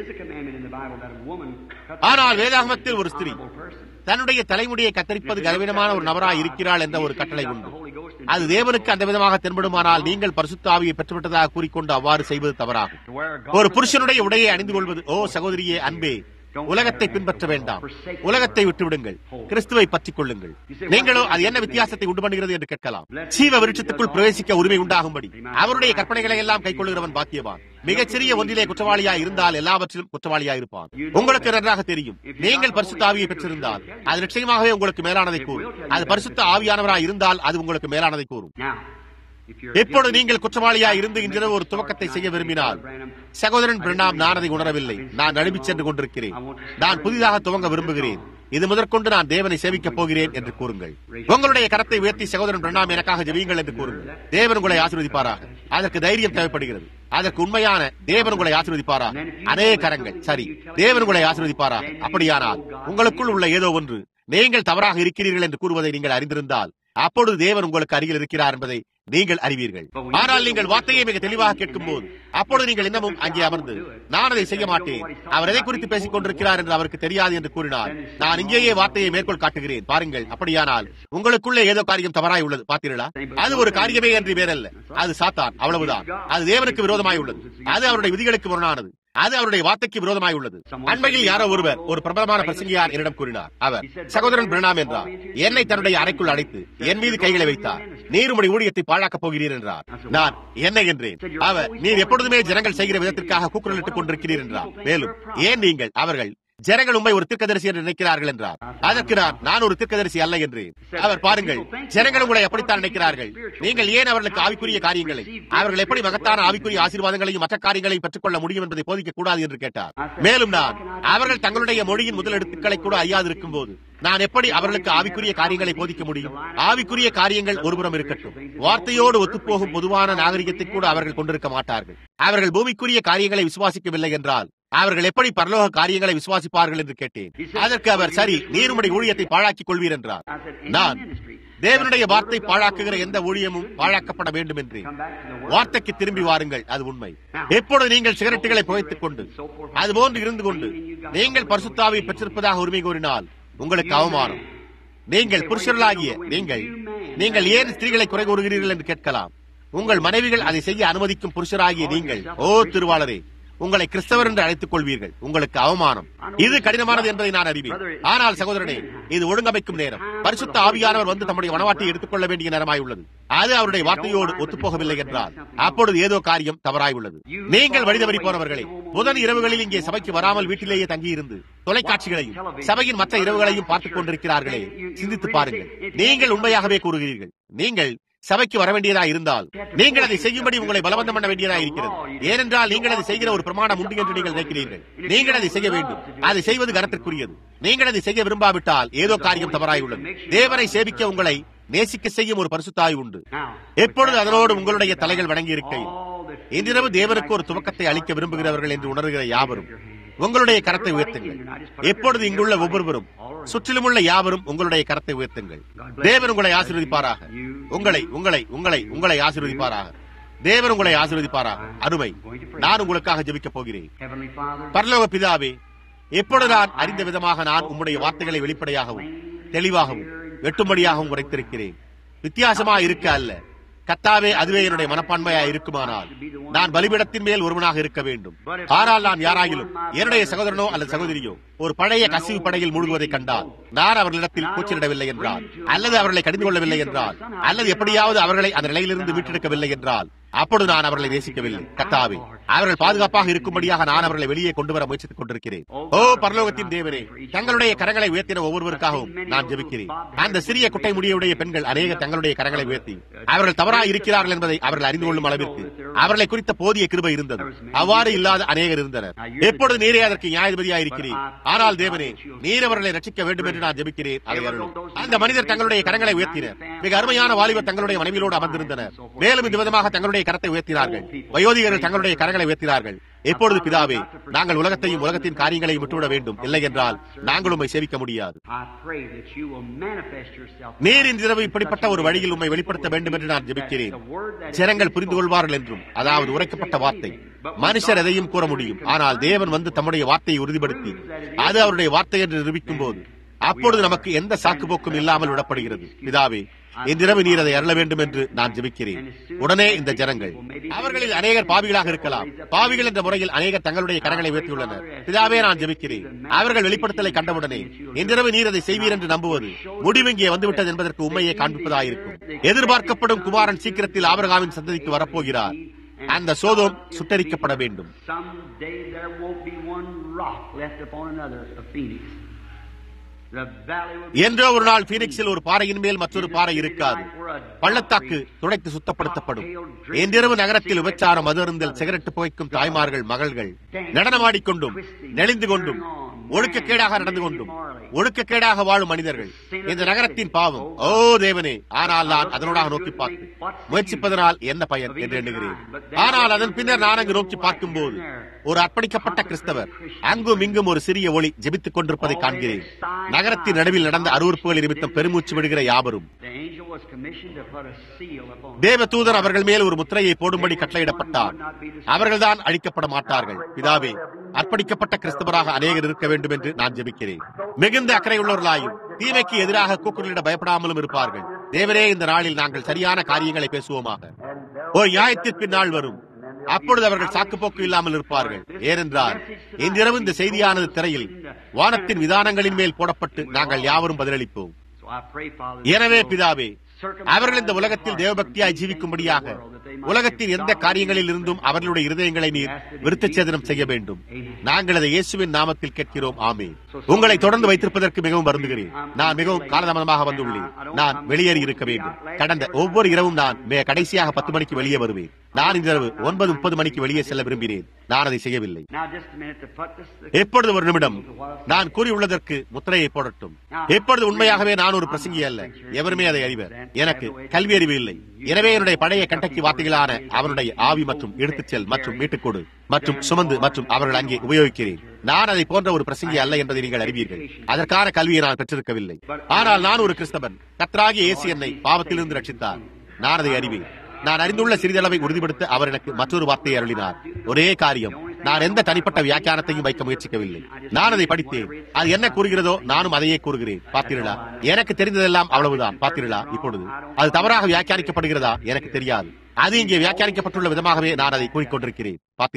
ஆனால் வேதாகமத்தில் ஒரு ஸ்திரீ தன்னுடைய தலைமுடியை கத்தரிப்பது கலவீனமான ஒரு நபராய் இருக்கிறாள் என்ற ஒரு கட்டளை உண்டு அது தேவனுக்கு அந்த விதமாக தென்படுமானால் நீங்கள் பரிசுத்த ஆவியை பெற்றுவிட்டதாக கூறிக்கொண்டு அவ்வாறு செய்வது தவறாகும் ஒரு புருஷனுடைய உடையை அணிந்து கொள்வது ஓ சகோதரியே அன்பே உலகத்தை பின்பற்ற வேண்டாம் உலகத்தை விட்டு விடுங்கள் கிறிஸ்துவை பற்றிக் கொள்ளுங்கள் நீங்களோ அது என்ன வித்தியாசத்தை உண்டு பண்ணுகிறது என்று கேட்கலாம் சீவ விருட்சத்துக்குள் பிரவேசிக்க உரிமை உண்டாகும்படி அவருடைய கற்பனைகளை எல்லாம் கைக்கொள்கிறவன் பாக்கியவான் மிகச்சிறிய ஒன்றிலே குற்றவாளியா இருந்தால் எல்லாவற்றிலும் குற்றவாளியா இருப்பான் உங்களுக்கு நன்றாக தெரியும் நீங்கள் பரிசுத்த ஆவியை பெற்றிருந்தால் அது நிச்சயமாகவே உங்களுக்கு மேலானதை கூறும் அது பரிசுத்த ஆவியானவராய் இருந்தால் அது உங்களுக்கு மேலானதை கூறும் எப்பொழுது நீங்கள் குற்றவாளியா இருந்து இன்றிரவு ஒரு துவக்கத்தை செய்ய விரும்பினால் சகோதரன் பிரணாம் நான் அதை உணரவில்லை நான் நழுவி சென்று கொண்டிருக்கிறேன் நான் புதிதாக துவங்க விரும்புகிறேன் இது முதற்கொண்டு நான் தேவனை சேவிக்கப் போகிறேன் என்று கூறுங்கள் உங்களுடைய கரத்தை உயர்த்தி சகோதரன் பிரணாம் எனக்காக ஜெபியுங்கள் என்று கூறுங்கள் தேவன் உங்களை ஆசீர்வதிப்பாராக அதற்கு தைரியம் தேவைப்படுகிறது அதற்கு உண்மையான தேவன் உங்களை ஆசீர்வதிப்பாராக அநேக கரங்கள் சரி தேவன் உங்களை ஆசீர்வதிப்பாராக அப்படியானால் உங்களுக்குள் உள்ள ஏதோ ஒன்று நீங்கள் தவறாக இருக்கிறீர்கள் என்று கூறுவதை நீங்கள் அறிந்திருந்தால் அப்பொழுது தேவன் உங்களுக்கு அருகில் இருக்கிறார் என்பதை நீங்கள் அறிவீர்கள் ஆனால் நீங்கள் வார்த்தையை மிக தெளிவாக கேட்கும் போது அப்பொழுது நீங்கள் இன்னமும் அங்கே அமர்ந்து நான் அதை செய்ய மாட்டேன் அவர் எதை குறித்து பேசிக் கொண்டிருக்கிறார் என்று அவருக்கு தெரியாது என்று கூறினார் நான் இங்கேயே வார்த்தையை மேற்கோள் காட்டுகிறேன் பாருங்கள் அப்படியானால் உங்களுக்குள்ளே ஏதோ காரியம் தவறாய் உள்ளது பார்த்தீர்களா அது ஒரு காரியமே என்று வேறல்ல அது சாத்தான் அவ்வளவுதான் அது தேவனுக்கு விரோதமாய் உள்ளது அது அவருடைய விதிகளுக்கு முரணானது அது அவருடைய வார்த்தைக்கு விரோதமாய் உள்ளது அண்மையில் யாரோ ஒருவர் ஒரு பிரபலமான பிரசங்கியார் என்னிடம் கூறினார் அவர் சகோதரன் பிரணாம் என்றார் என்னை தன்னுடைய அறைக்குள் அடைத்து என் மீது கைகளை வைத்தார் நீர் உடைய ஊழியத்தை பாழாக்கப் போகிறீர் என்றார் நான் என்ன என்றேன் அவர் நீர் எப்பொழுதுமே ஜனங்கள் செய்கிற விதத்திற்காக கூக்குரலிட்டுக் கொண்டிருக்கிறீர் என்றார் மேலும் ஏன் நீங்கள் அவர்கள் ஜனங்கள் உண்மை ஒரு தீர்க்கதரிசி என்று நினைக்கிறார்கள் என்றார் அதற்கு நான் நான் ஒரு தீர்க்கதரிசி அல்ல என்றேன் அவர் பாருங்கள் ஜனங்கள் உங்களை எப்படித்தான் நினைக்கிறார்கள் நீங்கள் ஏன் அவர்களுக்கு ஆவிக்குரிய காரியங்களை அவர்கள் எப்படி மகத்தான ஆவிக்குரிய ஆசீர்வாதங்களையும் மற்ற காரியங்களையும் பெற்றுக்கொள்ள முடியும் என்பதை போதிக்க கூடாது என்று கேட்டார் மேலும் நான் அவர்கள் தங்களுடைய மொழியின் முதல் எழுத்துக்களை கூட அறியாதிருக்கும் போது நான் எப்படி அவர்களுக்கு ஆவிக்குரிய காரியங்களை போதிக்க முடியும் ஆவிக்குரிய காரியங்கள் ஒருபுறம் இருக்கட்டும் வார்த்தையோடு ஒத்துப்போகும் பொதுவான நாகரிகத்தை கூட அவர்கள் கொண்டிருக்க மாட்டார்கள் அவர்கள் பூமிக்குரிய காரியங்களை விசுவாசிக்கவில்லை என்றால் அவர்கள் எப்படி பரலோக காரியங்களை விசுவாசிப்பார்கள் என்று கேட்டேன் அதற்கு அவர் சரி நீருமுடைய ஊழியத்தை பாழாக்கிக் கொள்வீர் என்றார் நான் தேவனுடைய வார்த்தை பாழாக்குகிற எந்த ஊழியமும் பாழாக்கப்பட வேண்டும் என்று வார்த்தைக்கு திரும்பி வாருங்கள் அது உண்மை எப்பொழுது நீங்கள் சிகரெட்டுகளை புகைத்துக் கொண்டு அதுபோன்று இருந்து கொண்டு நீங்கள் பரிசுத்தாவை பெற்றிருப்பதாக உரிமை கோரினால் உங்களுக்கு அவமானம் நீங்கள் புருஷர்களாகிய நீங்கள் நீங்கள் ஏன் ஸ்திரீகளை குறை கூறுகிறீர்கள் என்று கேட்கலாம் உங்கள் மனைவிகள் அதை செய்ய அனுமதிக்கும் புருஷராகிய நீங்கள் ஓ திருவாளரே உங்களை கிறிஸ்தவர் என்று அழைத்துக் கொள்வீர்கள் உங்களுக்கு அவமானம் இது கடினமானது என்பதை நான் அறிவேன் ஆனால் சகோதரனே இது ஒழுங்கமைக்கும் நேரம் பரிசுத்த ஆவியானவர் வந்து தம்முடைய வனவாட்டை எடுத்துக்கொள்ள வேண்டிய நேரமாய் உள்ளது அது அவருடைய வார்த்தையோடு ஒத்துப்போகவில்லை என்றால் அப்பொழுது ஏதோ காரியம் தவறாய் உள்ளது நீங்கள் வழிதவறி போனவர்களே புதன் இரவுகளில் இங்கே சபைக்கு வராமல் வீட்டிலேயே தங்கியிருந்து தொலைக்காட்சிகளையும் சபையின் மற்ற இரவுகளையும் பார்த்துக் கொண்டிருக்கிறார்களே சிந்தித்து பாருங்கள் நீங்கள் உண்மையாகவே கூறுகிறீர்கள் நீங்கள் சபைக்கு வர வேண்டியதா இருந்தால் நீங்கள் அதை செய்யும்படி உங்களை பலவந்தம் பண்ண வேண்டியதா இருக்கிறது ஏனென்றால் நீங்கள் அதை செய்கிற ஒரு பிரமாணம் உண்டு என்று நீங்கள் நினைக்கிறீர்கள் நீங்கள் அதை செய்ய வேண்டும் அதை செய்வது கரத்திற்குரியது நீங்கள் அதை செய்ய விரும்பாவிட்டால் ஏதோ காரியம் தவறாய் உள்ளது தேவனை சேவிக்க உங்களை நேசிக்க செய்யும் ஒரு பரிசுத்தாய் உண்டு எப்பொழுது அதனோடு உங்களுடைய தலைகள் வணங்கி இருக்கையில் இன்றிரவு தேவனுக்கு ஒரு துவக்கத்தை அளிக்க விரும்புகிறவர்கள் என்று உணர்கிற யாவரும் உங்களுடைய கரத்தை உயர்த்துங்கள் எப்பொழுது இங்குள்ள ஒவ்வொருவரும் சுற்றிலும் உள்ள யாவரும் உங்களுடைய கரத்தை உயர்த்துங்கள் தேவன் உங்களை ஆசீர்வதிப்பாராக உங்களை உங்களை உங்களை உங்களை ஆசீர்வதிப்பாராக தேவன் உங்களை ஆசீர்வதிப்பாராக அருமை நான் உங்களுக்காக ஜெபிக்கப் போகிறேன் Heavenly Father, பரலோக பிதாவே எப்பொழுது நான் அறிந்த விதமாக நான் உம்முடைய வார்த்தைகளை வெளிப்படையாகவும் தெளிவாகவும் வெட்டும்படியாகவும் உரைத்திருக்கிறேன் வித்தியாசமா இருக்க அல்ல கத்தாவே அதுவே என்னுடைய மனப்பான்மையா இருக்குமானால் நான் பலிபீடத்தின் மேல் ஒருவனாக இருக்க வேண்டும் ஆனால் நான் யாராகிலும் என்னுடைய சகோதரனோ அல்லது சகோதரியோ ஒரு பழைய கசிவு படையில் மூழ்குவதை கண்டால் நான் அவர்களிடத்தில் கூச்சலிடவில்லை என்றால் அல்லது அவர்களை கடிந்து கொள்ளவில்லை என்றால் அல்லது எப்படியாவது அவர்களை அந்த நிலையிலிருந்து மீட்டெடுக்கவில்லை என்றால் அப்பொழுது நான் அவர்களை நேசிக்கவில்லை கத்தாவே அவர்கள் பாதுகாப்பாக இருக்கும்படியாக நான் அவர்களை வெளியே கொண்டு வர முயற்சித்துக் கொண்டிருக்கிறேன் ஓ பரலோகத்தின் தேவனே தங்களுடைய கரங்களை உயர்த்தின ஒவ்வொருவருக்காகவும் நான் ஜெபிக்கிறேன் அந்த சிறிய குட்டை முடியுடைய பெண்கள் அநேக தங்களுடைய கரங்களை உயர்த்தி அவர்கள் தவறாக இருக்கிறார்கள் என்பதை அவர்கள் அறிந்து கொள்ளும் அளவிற்கு அவர்களை குறித்த போதிய கிருபை இருந்தது அவ்வாறு இல்லாத அநேகர் இருந்தனர் எப்பொழுது நீரே அதற்கு நியாயபதியாக இருக்கிறேன் ஆனால் தேவனே நீர் அவர்களை ரட்சிக்க வேண்டும் என்று நான் ஜெபிக்கிறேன் அதை அருளும் அந்த மனிதர் தங்களுடைய கரங்களை உயர்த்தினர் மிக அருமையான வாலிபர் தங்களுடைய மனைவியோடு அமர்ந்திருந்தனர் மேலும் இந்த விதமாக தங்களுடைய கரத்தை உயர்த்தினார்கள் வயோதிகர்கள் தங்களுடைய கரங்களை உயர்த்தினார்கள் எப்பொழுது பிதாவே நாங்கள் உலகத்தையும் உலகத்தின் காரியங்களையும் விட்டுவிட வேண்டும் இல்லை என்றால் நாங்கள் உம்மை சேவிக்க முடியாது I pray that you will manifest yourself. நீர் இந்த இரவு இப்படிப்பட்ட ஒரு வழியில் உம்மை வெளிப்படுத்த வேண்டும் என்று நான் ஜெபிக்கிறேன் ஜனங்கள் புரிந்து கொள்வார்கள் என்றும் அதாவது உரைக்கப்பட்ட வார்த்தை மனுஷர் எதையும் கூற முடியும் ஆனால் தேவன் வந்து தம்முடைய வார்த்தையை உறுதிப்படுத்தி அது அவருடைய வார்த்தை என்று நிரூபிக்கும் போது அப்பொழுது நமக்கு எந்த சாக்குப்போக்கும் இல்லாமல் விடப்படுகிறது பிதாவே இன்றிரவு நீர் அதை அருள வேண்டும் என்று நான் ஜெபிக்கிறேன் உடனே இந்த ஜனங்கள் அவர்களில் அநேகர் பாவிகளாக இருக்கலாம் பாவிகள் என்ற முறையில் அநேகர் தங்களுடைய கரங்களை உயர்த்தியுள்ளனர் பிதாவே நான் ஜெபிக்கிறேன் அவர்கள் வெளிப்படுத்தலை கண்டவுடனே இன்றிரவு நீர் அதை செய்வீர் என்று நம்புவது முடிவு இங்கே வந்துவிட்டது என்பதற்கு உண்மையை காண்பிப்பதாயிருக்கும் எதிர்பார்க்கப்படும் குமாரன் சீக்கிரத்தில் ஆபிரகாமின் சந்ததிக்கு வரப்போகிறார் அந்த சோதோம் சுட்டரிக்கப்பட வேண்டும் Someday there won't be one rock left upon another of Phoenix. The valley will be என்றோ ஒரு நாள் பீனிக்ஸில் ஒரு பாறையின் மேல் மற்றொரு பாறை இருக்காது பள்ளத்தாக்கு துடைத்து சுத்தப்படுத்தப்படும் இன்றிரவு நகரத்தில் விபச்சாரம் மது அருந்தல் சிகரெட்டு புகைக்கும் தாய்மார்கள் மகள்கள் நடனமாடிக்கொண்டும் நெளிந்து கொண்டும் ஒழுக்கக்கேடாக நடந்து கொண்டும் ஒழுக்கக்கேடாக வாழும் மனிதர்கள் இந்த நகரத்தின் பாவம் ஓ தேவனே ஆனால் நான் அதனோடாக நோக்கி பார்த்து முயற்சிப்பதனால் என்ன பயன் என்று எண்ணுகிறேன் ஆனால் அதன் பின்னர் நான் அங்கு நோக்கி பார்க்கும்போது ஒரு அர்ப்பணிக்கப்பட்ட கிறிஸ்தவர் அங்கும் இங்கும் ஒரு சிறிய ஒளி ஜெபித்துக் கொண்டிருப்பதை காண்கிறேன் நகரத்தின் நடுவில் நடந்த அருவறுப்புகள் நிமித்தம் பெருமூச்சு விடுகிற யாவரும் The angel was commissioned to put a seal upon தேவ தூதர் அவர்கள் மேல் ஒரு முத்திரையை போடும்படி கட்டளையிடப்பட்டார் அவர்கள்தான் அழிக்கப்பட மாட்டார்கள் பிதாவே அர்ப்பணிக்கப்பட்ட கிறிஸ்தவராக அநேகர் இருக்க வேண்டும் என்று நான் ஜெபிக்கிறேன் மிகுந்த அக்கறையுள்ளவர்களாயும் தீமைக்கு எதிராக கூக்குரலிட பயப்படாமலும் இருப்பார்கள் தேவரே இந்த நாளில் நாங்கள் சரியான காரியங்களை பேசுவோமாக ஒரு நியாயத்திற்கு நாள் வரும் அப்பொழுது அவர்கள் சாக்குப்போக்கு இல்லாமல் இருப்பார்கள் ஏனென்றால் இன்றிரவு இந்த செய்தியானது திரையில் வானத்தின் விதானங்களின் மேல் போடப்பட்டு நாங்கள் யாவரும் பதிலளிப்போம் So I pray, Father, எனவே பிதாவே அவர்கள் இந்த உலகத்தில் தேவபக்தியாய் ஜீவிக்கும்படியாக உலகத்தின் எந்த காரியங்களில் இருந்தும் அவர்களுடைய இருதயங்களை நீர் விருத்தச்சேதனம் செய்ய வேண்டும் நாங்கள் அதை இயேசுவின் நாமத்தில் கேட்கிறோம் ஆமே உங்களை தொடர்ந்து வைத்திருப்பதற்கு மிகவும் வருந்துகிறேன் நான் மிகவும் காலதாமதமாக வந்துள்ளேன் நான் வெளியேறி இருக்க வேண்டும் கடந்த ஒவ்வொரு இரவும் நான் மிக கடைசியாக பத்து மணிக்கு வெளியே வருவேன் நான் இந்த இரவு ஒன்பது முப்பது மணிக்கு வெளியே செல்ல விரும்பினேன் நான் அதை செய்யவில்லை now just a minute to put this. எப்பொழுது ஒரு நிமிடம் நான் கூறியுள்ளதற்கு முத்திரையை போடட்டும் எப்பொழுது உண்மையாகவே நான் ஒரு பிரசங்கி அல்ல எவருமே அதை அறிவர் எனக்கு கல்வி அறிவு இல்லை எனவே என்னுடைய பழைய கண்டக்கி வார்த்தைகளான அவனுடைய ஆவி மற்றும் எடுத்துச் செல் மற்றும் மீட்டுக்கொடு மற்றும் சுமந்து மற்றும் அவர்கள் அங்கே உபயோகிக்கிறேன் நான் அதை போன்ற ஒரு பிரசங்கி அல்ல என்பதை நீங்கள் அறிவீர்கள் அதற்கான கல்வியை நான் பெற்றிருக்கவில்லை ஆனால் நான் ஒரு கிறிஸ்தவன் கத்ராகிய இயேசு என்னை பாவத்திலிருந்து ரட்சித்தார் நான் அதை அறிவேன் நான் அறிந்துள்ள சிறிதளவை உறுதிப்படுத்த அவர் எனக்கு மற்றொரு வார்த்தையை அருளினார் ஒரே காரியம் நான் எந்த தனிப்பட்ட வியாக்கியானத்தையும் வைக்க முயற்சிக்கவில்லை நான் அதை படித்தேன் அது என்ன கூறுகிறதோ நானும் அதையே கூறுகிறேன் பார்த்தீர்களா எனக்கு தெரிந்ததெல்லாம் அவ்வளவுதான் பார்த்தீர்களா இப்பொழுது அது தவறாக வியாக்கியானிக்கப்படுகிறதா எனக்கு தெரியாது அது இங்கே வியாக்கியானிக்கப்பட்டுள்ள விதமாகவே நான் அதை கூறிக்கொண்டிருக்கிறேன் பார்த்தீர்களா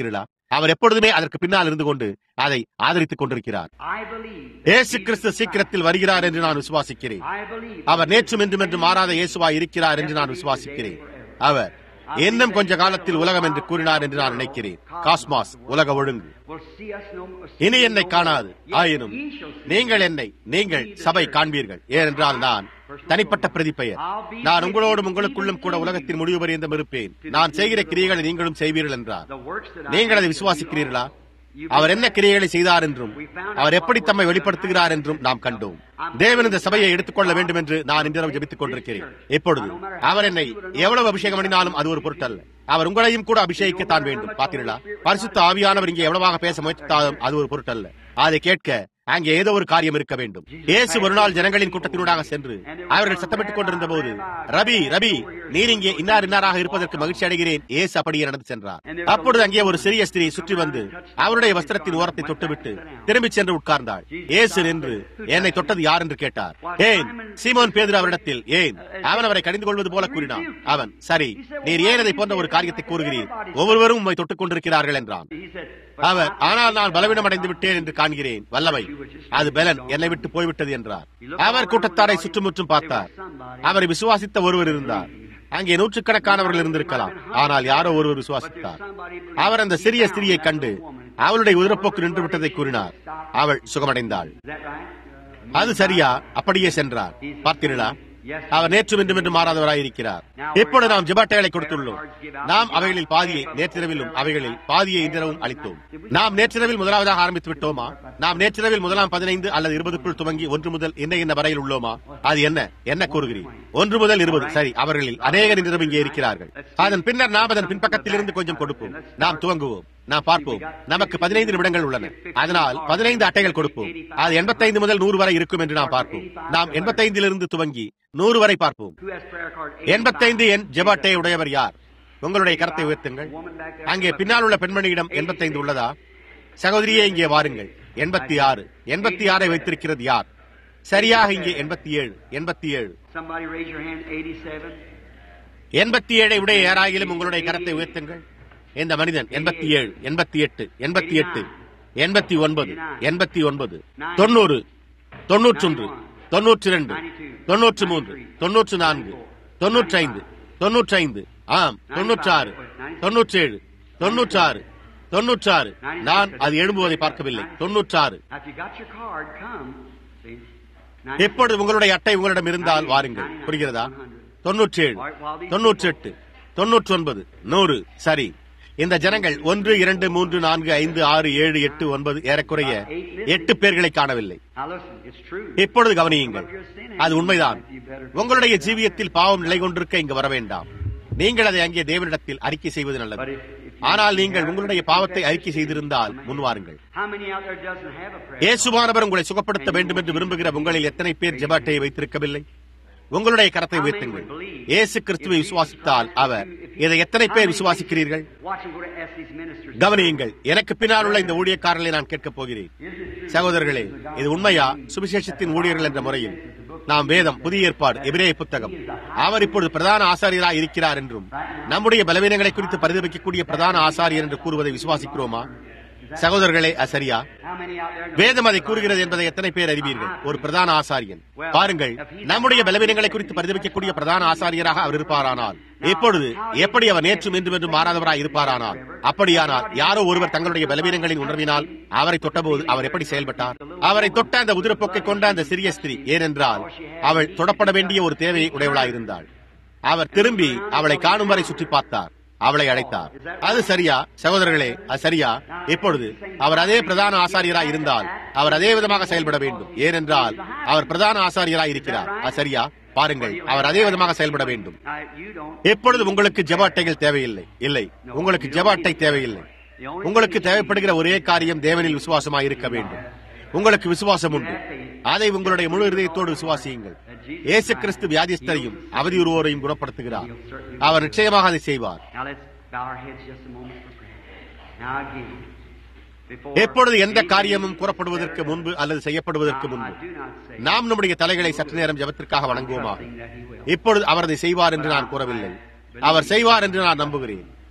அவர் எப்பொழுதுமே அதற்கு பின்னால் இருந்து கொண்டு அதை ஆதரித்துக் கொண்டிருக்கிறார் I believe. இயேசு கிறிஸ்து சீக்கிரத்தில் வருகிறார் என்று நான் விசுவாசிக்கிறேன் I believe. அவர் நேற்றும் என்றும் என்று மாறாத இயேசுவாய் இருக்கிறார் என்று நான் விசுவாசிக்கிறேன் அவர் இன்னும் கொஞ்ச காலத்தில் உலகம் என்று கூறினார் என்று நான் நினைக்கிறேன் காஸ்மாஸ் உலக ஒழுங்கு will see us no இனி என்னை காணாது ஆயினும் நீங்கள் என்னை நீங்கள் சபை காண்பீர்கள் ஏனென்றால் நான் தனிப்பட்ட பிரதிப்பெயர் நான் உங்களோடும் உங்களுக்குள்ளும் கூட உலகத்தின் முடிவு பரியந்தம் இருப்பேன் நான் செய்கிற கிரியைகளை நீங்களும் செய்வீர்கள் என்றார் The works that I நீங்கள் அதை விசுவாசிக்கிறீர்களா அவர் என்ன கிரியைகளை செய்தார் என்றும் அவர் எப்படி தம்மை வெளிப்படுத்துகிறார் என்றும் நாம் கண்டோம் தேவன் இந்த சபையை எடுத்துக்கொள்ள வேண்டும் என்று நான் இன்றிரவு ஜெபித்துக் கொண்டிருக்கிறேன் இப்பொழுது அவர் என்னை எவ்வளவு அபிஷேகம் பண்ணினாலும் அது ஒரு பொருட்டல்ல அவர் உங்களையும் கூட அபிஷேகிக்கத்தான் வேண்டும் பார்த்தீர்களா பரிசுத்த ஆவியானவர் இங்கே எவ்வளவாக பேச முயற்சித்தாலும் அது ஒரு பொருட்டல்ல அதை கேட்க அங்கே ஏதோ ஒரு காரியம் இருக்க வேண்டும் இயேசு ஒரு நாள் ஜனங்களின் கூட்டத்தினூடாக சென்று அவர்கள் சத்தமிட்டுக் கொண்டிருந்த போது ரபி ரபி நீர் இங்கே இன்னார் இன்னாராக இருப்பதற்கு மகிழ்ச்சி அடைகிறேன் இயேசு அப்படியே நடந்து சென்றார் அப்பொழுது அங்கே ஒரு சிறிய ஸ்திரீ சுற்றி வந்து அவருடைய வஸ்திரத்தின் ஓரத்தை தொட்டுவிட்டு திரும்பிச் சென்று உட்கார்ந்தாள் இயேசு நின்று என்னை தொட்டது யார் என்று கேட்டார் ஏன் சீமோன் பேதுரு அவரிடத்தில் ஏன் அவன் அவரை கடிந்து கொள்வது போல கூறினான் அவன் சரி நீர் ஏன் அதை போன்ற ஒரு காரியத்தை கூறுகிறீர் ஒவ்வொருவரும் உம்மை தொட்டுக் கொண்டிருக்கிறார்கள் என்றான் He said, அவர் ஆனால் நான் பலவீனம் அடைந்து விட்டேன் என்று காண்கிறேன் வல்லமை அது பலன் என்னை விட்டு போய்விட்டது என்றார் அவர் கூட்டத்தாரை சுற்றுமுற்றும் பார்த்தார் அவரை விசுவாசித்த ஒருவர் இருந்தார் அங்கே நூற்றுக்கணக்கானவர்கள் இருந்திருக்கலாம் ஆனால் யாரோ ஒருவர் விசுவாசித்தார் அவர் அந்த சிறிய ஸ்திரியை கண்டு அவளுடைய உதிரப்போக்கு நின்று விட்டதை கூறினார் அவள் சுகமடைந்தாள் Is that right? அது சரியா அப்படியே சென்றார் பார்த்தீர்களா அவர் நேற்றும் இன்றும் என்று மாறாதவராய் இருக்கிறார் இப்பொழுது நாம் ஜெபாட்டைகளை கொடுத்துள்ளோம் நாம் அவைகளில் பாதியை நேற்றிரவிலும் அவைகளில் பாதியை இன்றிரவும் அளித்தோம் நாம் நேற்றிரவில் முதலாவதாக ஆரம்பித்து விட்டோமா நாம் நேற்றிரவில் முதலாம் பதினைந்து அல்லது இருபதுக்குள் துவங்கி ஒன்று முதல் என்ன என்ன வரையில் உள்ளோமா அது என்ன என்ன கூறுகிறீர் ஒன்று முதல் இருபது சரி அவர்களில் அநேகர் இன்றிரவு இங்கே இருக்கிறார்கள் அதன் பின்னர் நாம் அதன் பின்பக்கத்தில் இருந்து கொஞ்சம் கொடுப்போம் நாம் துவங்குவோம் நாம் பார்ப்போம் நமக்கு பதினைந்து நிமிடங்கள் உள்ளன அதனால் பதினைந்து அட்டைகள் கொடுப்போம் அது எண்பத்தைந்து முதல் நூறு வரை இருக்கும் என்று நாம் பார்ப்போம் நாம் எண்பத்தைந்திலிருந்து துவங்கி நூறு வரை பார்ப்போம் Who has prayer card? எண்பத்தைந்து எண் ஜெபாட்டை உடையவர் யார் உங்களுடைய கரத்தை உயர்த்துங்கள் அங்கே பின்னால் உள்ள பெண்மணியிடம் எண்பத்தைந்து உள்ளதா சகோதரியே இங்கே வாருங்கள் எண்பத்தி ஆறு எண்பத்தி ஆறை வைத்திருக்கிறது யார் சரியாக இங்கே எண்பத்தி ஏழு எண்பத்தி ஏழு Somebody raise your hand. 87. எண்பத்தி ஏழை உடைய யாராகிலும் உங்களுடைய கரத்தை உயர்த்துங்கள் இந்த மனிதன் எண்பத்தி ஏழு எண்பத்தி எட்டு எண்பத்தி எட்டு எண்பத்தி ஒன்பது எண்பத்தி ஒன்பது தொண்ணூறு தொன்னூற்றொன்று தொன்னூற்றி ரெண்டு தொன்னூற்று மூன்று தொன்னூற்று நான்கு தொன்னூற்றி ஐந்து தொன்னூற்றி ஐந்து ஆம் தொன்னூற்றாறு தொன்னூற்றேழு தொன்னூற்றாறு தொன்னூற்றாறு நான் அது எழும்புவதை பார்க்கவில்லை தொன்னூற்றாறு Now, if you got your card, come. See? எப்பொழுது உங்களுடைய அட்டை உங்களிடம் இருந்தால் வாருங்கள் புரிகிறதா தொன்னூற்றேழு தொன்னூற்றி எட்டு தொன்னூற்றி ஒன்பது நூறு சரி இந்த ஜனங்கள் ஒன்று இரண்டு மூன்று நான்கு ஐந்து ஆறு ஏழு எட்டு ஒன்பது ஏறக்குறைய எட்டு பேர்களை காணவில்லை Now listen, it's true. இப்பொழுது கவனியுங்கள் அது உண்மைதான் உங்களுடைய ஜீவியத்தில் பாவம் நிலை கொண்டிருக்க இங்கு வர வேண்டாம் நீங்கள் அதை அங்கே தேவனிடத்தில் அறிக்கை செய்வது நல்லது ஆனால் நீங்கள் உங்களுடைய பாவத்தை அறிக்கை செய்திருந்தால் முன்வாருங்கள் How many out there doesn't have a prayer? இயேசுவானவர் உங்களை சுகப்படுத்த வேண்டும் என்று விரும்புகிற உங்களில் எத்தனை பேர் ஜெபாட்டையை வைத்திருக்கவில்லை உங்களுடைய கரத்தை உயர்த்துங்கள் இயேசு கிறிஸ்துவை விசுவாசித்தால் அவர் இதை எத்தனை பேர் விசுவாசிக்கிறீர்கள் Watch and go to ask these ministers. கவனியுங்கள் எனக்கு பின்னால் உள்ள இந்த ஊழியக்காரர்களை நான் கேட்கப் போகிறேன் சகோதரர்களே இது உண்மையா சுவிசேஷத்தின் ஊழியர்கள் என்ற முறையில் நாம் வேதம் புதிய ஏற்பாடு எபிரேய புத்தகம் அவர் இப்பொழுது பிரதான ஆசாரியராக இருக்கிறார் என்றும் நம்முடைய பலவீனங்களை குறித்து பரிதவிக்கக்கூடிய பிரதான ஆசாரியர் என்று கூறுவதை விசுவாசிக்கிறோமா சகோதரர்களே அசரியா How many out there know? வேதம் அதை கூறுகிறது என்பதை எத்தனை பேர் அறிவீர்கள் ஒரு பிரதான ஆசாரியன் பாருங்கள் நம்முடைய பலவீனங்களை குறித்து பரிதவிக்கக்கூடிய பிரதான ஆசாரியராக அவர் இருப்பாரானால் இப்பொழுது எப்படி அவர் நேற்றும் இன்றும் என்று மாறாதவராய் இருப்பாரானால் அப்படியானால் யாரோ ஒருவர் தங்களுடைய பலவீனங்களின் உணர்வினால் அவரை தொட்டபோது அவர் எப்படி செயல்பட்டார் அவரை தொட்ட அந்த உதிரப்போக்கை கொண்ட அந்த சிறிய ஸ்திரீ ஏனென்றால் அவள் தொடப்பட வேண்டிய ஒரு தேவையை உடையவளாயிருந்தாள் அவர் திரும்பி அவளை காணும் வரை சுற்றி பார்த்தார் அவளை அழைத்தார் அது சரியா சகோதரர்களே அது சரியா இப்பொழுது அவர் அதே பிரதான ஆசாரியராய் இருந்தால் அவர் அதே விதமாக செயல்பட வேண்டும் ஏனென்றால் அவர் பிரதான ஆசாரியராய் இருக்கிறார் அது சரியா பாருங்கள் அவர் அதே விதமாக செயல்பட வேண்டும் Now, you don't. எப்பொழுது உங்களுக்கு ஜெப அட்டைகள் தேவையில்லை இல்லை உங்களுக்கு ஜெப அட்டை தேவையில்லை உங்களுக்கு தேவைப்படுகிற ஒரே காரியம் தேவனில் விசுவாசமாய் இருக்க வேண்டும் உங்களுக்கு விசுவாசம் உண்டு அதை உங்களுடைய முழு இதயத்தோடு விசுவாசியுங்கள் இயேசு கிறிஸ்து வியாதிஸ்தரையும் அவதியுறுவோரையும் குணப்படுத்துகிறார் அவர் நிச்சயமாக அதை செய்வார் Now let's bow our heads just a moment for prayer. Now again. Before எப்பொழுது எந்த anything காரியமும் is கூறப்படுவதற்கு said, முன்பு அல்லது செய்யப்படுவதற்கு now, I முன்பு do not say நாம் நம்முடைய தலைகளை சற்று நேரம் ஜெபத்திற்காக வணங்குவோமா trusting that he will. இப்பொழுது அவர் அதை செய்வார் என்று நான் கூறவில்லை அவர் செய்வார் என்று நான் நம்புகிறேன்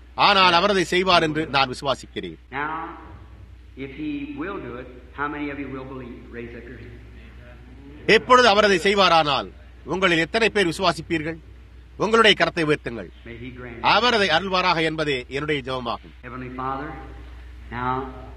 ஆனால் அவர் அதை செய்வார் என்று நான் விசுவாசிக்கிறேன் Now, if he will do it, how many of you will believe? Raise up your hand. எப்பொழுது அவர் அதை செய்வாரானால் உங்களில் எத்தனை பேர் விசுவாசிப்பீர்கள் உங்களுடைய கரத்தை உயர்த்துங்கள் May he grant. அவர் அதை அருள்வாராக என்பதே என்னுடைய ஜெபமாகும் Heavenly Father, now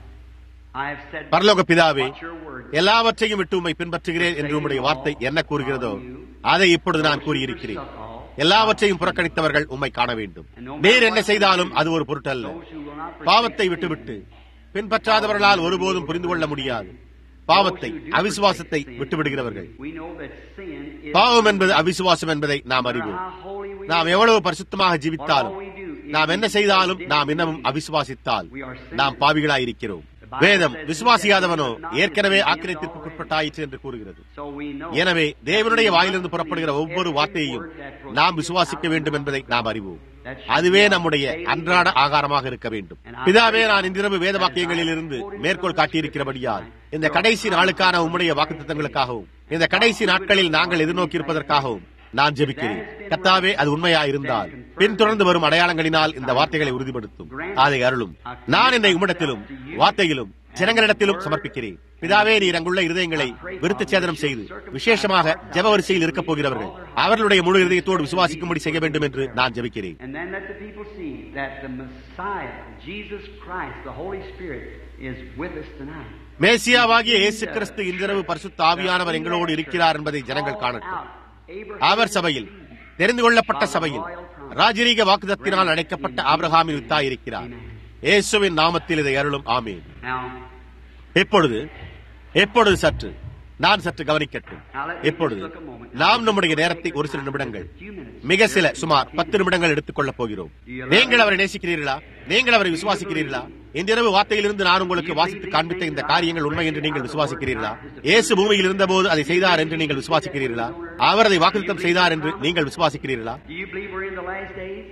I have said பரலோக பிதாவே what your word எல்லாவற்றையும் விட்டு உம்மை பின்பற்றுகிறேன் என்று உம்முடைய வார்த்தை என்ன கூறுகிறதோ அதை இப்பொழுது நான் கூறியிருக்கிறேன் எல்லாவற்றையும் புறக்கணித்தவர்கள் உம்மை காண வேண்டும் நீர் என்ன செய்தாலும் அது ஒரு பொருட்டல்ல those who will not பாவத்தை விட்டுவிட்டு பின்பற்றாதவர்களால் ஒருபோதும் புரிந்து கொள்ள முடியாது பாவத்தை அவிசுவாசத்தை விட்டுவிடுகிறவர்கள் we know that sin is பாவம் என்பது அவிசுவாசம் என்பதை நாம் அறிவோம் how holy we நாம் எவ்வளவு பரிசுத்தமாக ஜீவித்தாலும் நாம் என்ன செய்தாலும் நாம் இன்னமும் அவிசுவாசித்தால் நாம் பாவிகளாயிருக்கிறோம் வேதம் விசுவாசியாதவனோ ஏற்கனவே ஆக்கிரத்திற்குட்பட்டாயிற்று என்று கூறுகிறது so we know எனவே தேவனுடைய வாயிலிருந்து புறப்படுகிற ஒவ்வொரு வார்த்தையையும் நாம் விசுவாசிக்க வேண்டும் என்பதை நாம் அறிவோம் அதுவே நம்முடைய அன்றாட ஆகாரமாக இருக்க வேண்டும் பிதாவே நான் இன்றிரவு வேத வாக்கியங்களில் இருந்து மேற்கோள் காட்டியிருக்கிறபடியால் இந்த கடைசி நாளுக்கான உம்முடைய வாக்குத்தத்தங்களுக்காகவும் இந்த கடைசி நாட்களில் நாங்கள் எதிர்நோக்கி இருப்பதற்காகவும் நான் ஜெபிக்கிறேன் கர்த்தாவே அது உண்மையா இருந்தால் பின்தொடர்ந்து வரும் அடையாளங்களினால் இந்த வார்த்தைகளை உறுதிப்படுத்தும் அதை அருளும் நான் என்னை உம்மிடத்திலும் வார்த்தையிலும் ஜனங்களிடத்திலும் சமர்ப்பிக்கிறேன் பிதாவே நீர் அங்குள்ள இருதயங்களை விருத்த சேதனம் செய்து விசேஷமாக ஜெப வரிசையில் இருக்கப் போகிறவர்கள் அவர்களுடைய முழு இருதயத்தோடு விசுவாசிக்கும்படி செய்ய வேண்டும் என்று நான் ஜெபிக்கிறேன் And then let the people see that the Messiah, Jesus Christ, the Holy Spirit, is with us tonight. மேசியாவாகிய இயேசு கிறிஸ்து இன்றிரவு பரிசுத்த ஆவியானவர் எங்களோடு இருக்கிறார் என்பதை ஜனங்கள் காணட்டும் அவர் சபையில் தெரிந்து கொள்ளப்பட்ட சபையில் ராஜரீக வாக்குதத்தினால் அழைக்கப்பட்ட ஆபிரகாமின் வித்தாய் இருக்கிறார் இயேசுவின் நாமத்தில் இதை அருளும் ஆமீன் Now, எப்பொழுது எப்பொழுது சற்று நான் சற்று கவனிக்கட்டும் எப்பொழுது நாம் நம்முடைய நேரத்தை ஒரு சில நிமிடங்கள் மிக சில சுமார் பத்து நிமிடங்கள் எடுத்துக் கொள்ளப் போகிறோம் நீங்கள் அவரை நேசிக்கிறீர்களா நீங்கள் அவரை விசுவாசிக்கிறீர்களா இன்றிரவு வார்த்தையிலிருந்து நான் உங்களுக்கு வாசித்து காண்பித்த இந்த காரியங்கள் உண்மை என்று நீங்கள் விசுவாசிக்கிறீர்களா இயேசு பூமியில் இருந்தபோது அதை செய்தார் என்று நீங்கள் விசுவாசிக்கிறீர்களா அவர் அதை வாக்குத்தம் செய்தார் என்று நீங்கள் விசுவாசிக்கிறீர்களா do you believe we're in the last days?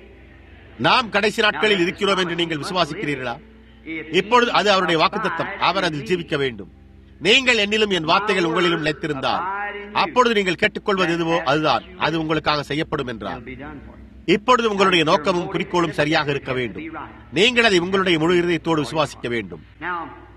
நாம் கடைசி நாட்களில் இருக்கிறோம் என்று நீங்கள் விசுவாசிக்கிறீர்களா இப்பொழுது அது அவருடைய வாக்குத்தத்தம் அவர் அதில் ஜீவிக்க வேண்டும் நீங்கள் என்னிலும் என் வார்த்தைகள் உங்களிலும் நிலைத்திருந்தால் அப்பொழுது நீங்கள் கேட்டுக்கொள்வது எதுவோ அதுதான் அது உங்களுக்காக செய்யப்படும் என்றார் It'll be done for you. இப்பொழுது உங்களுடைய நோக்கமும் குறிக்கோளும் சரியாக இருக்க வேண்டும் நீங்கள் அதை உங்களுடைய முழு இதயத்தோடு விசுவாசிக்க வேண்டும் Now,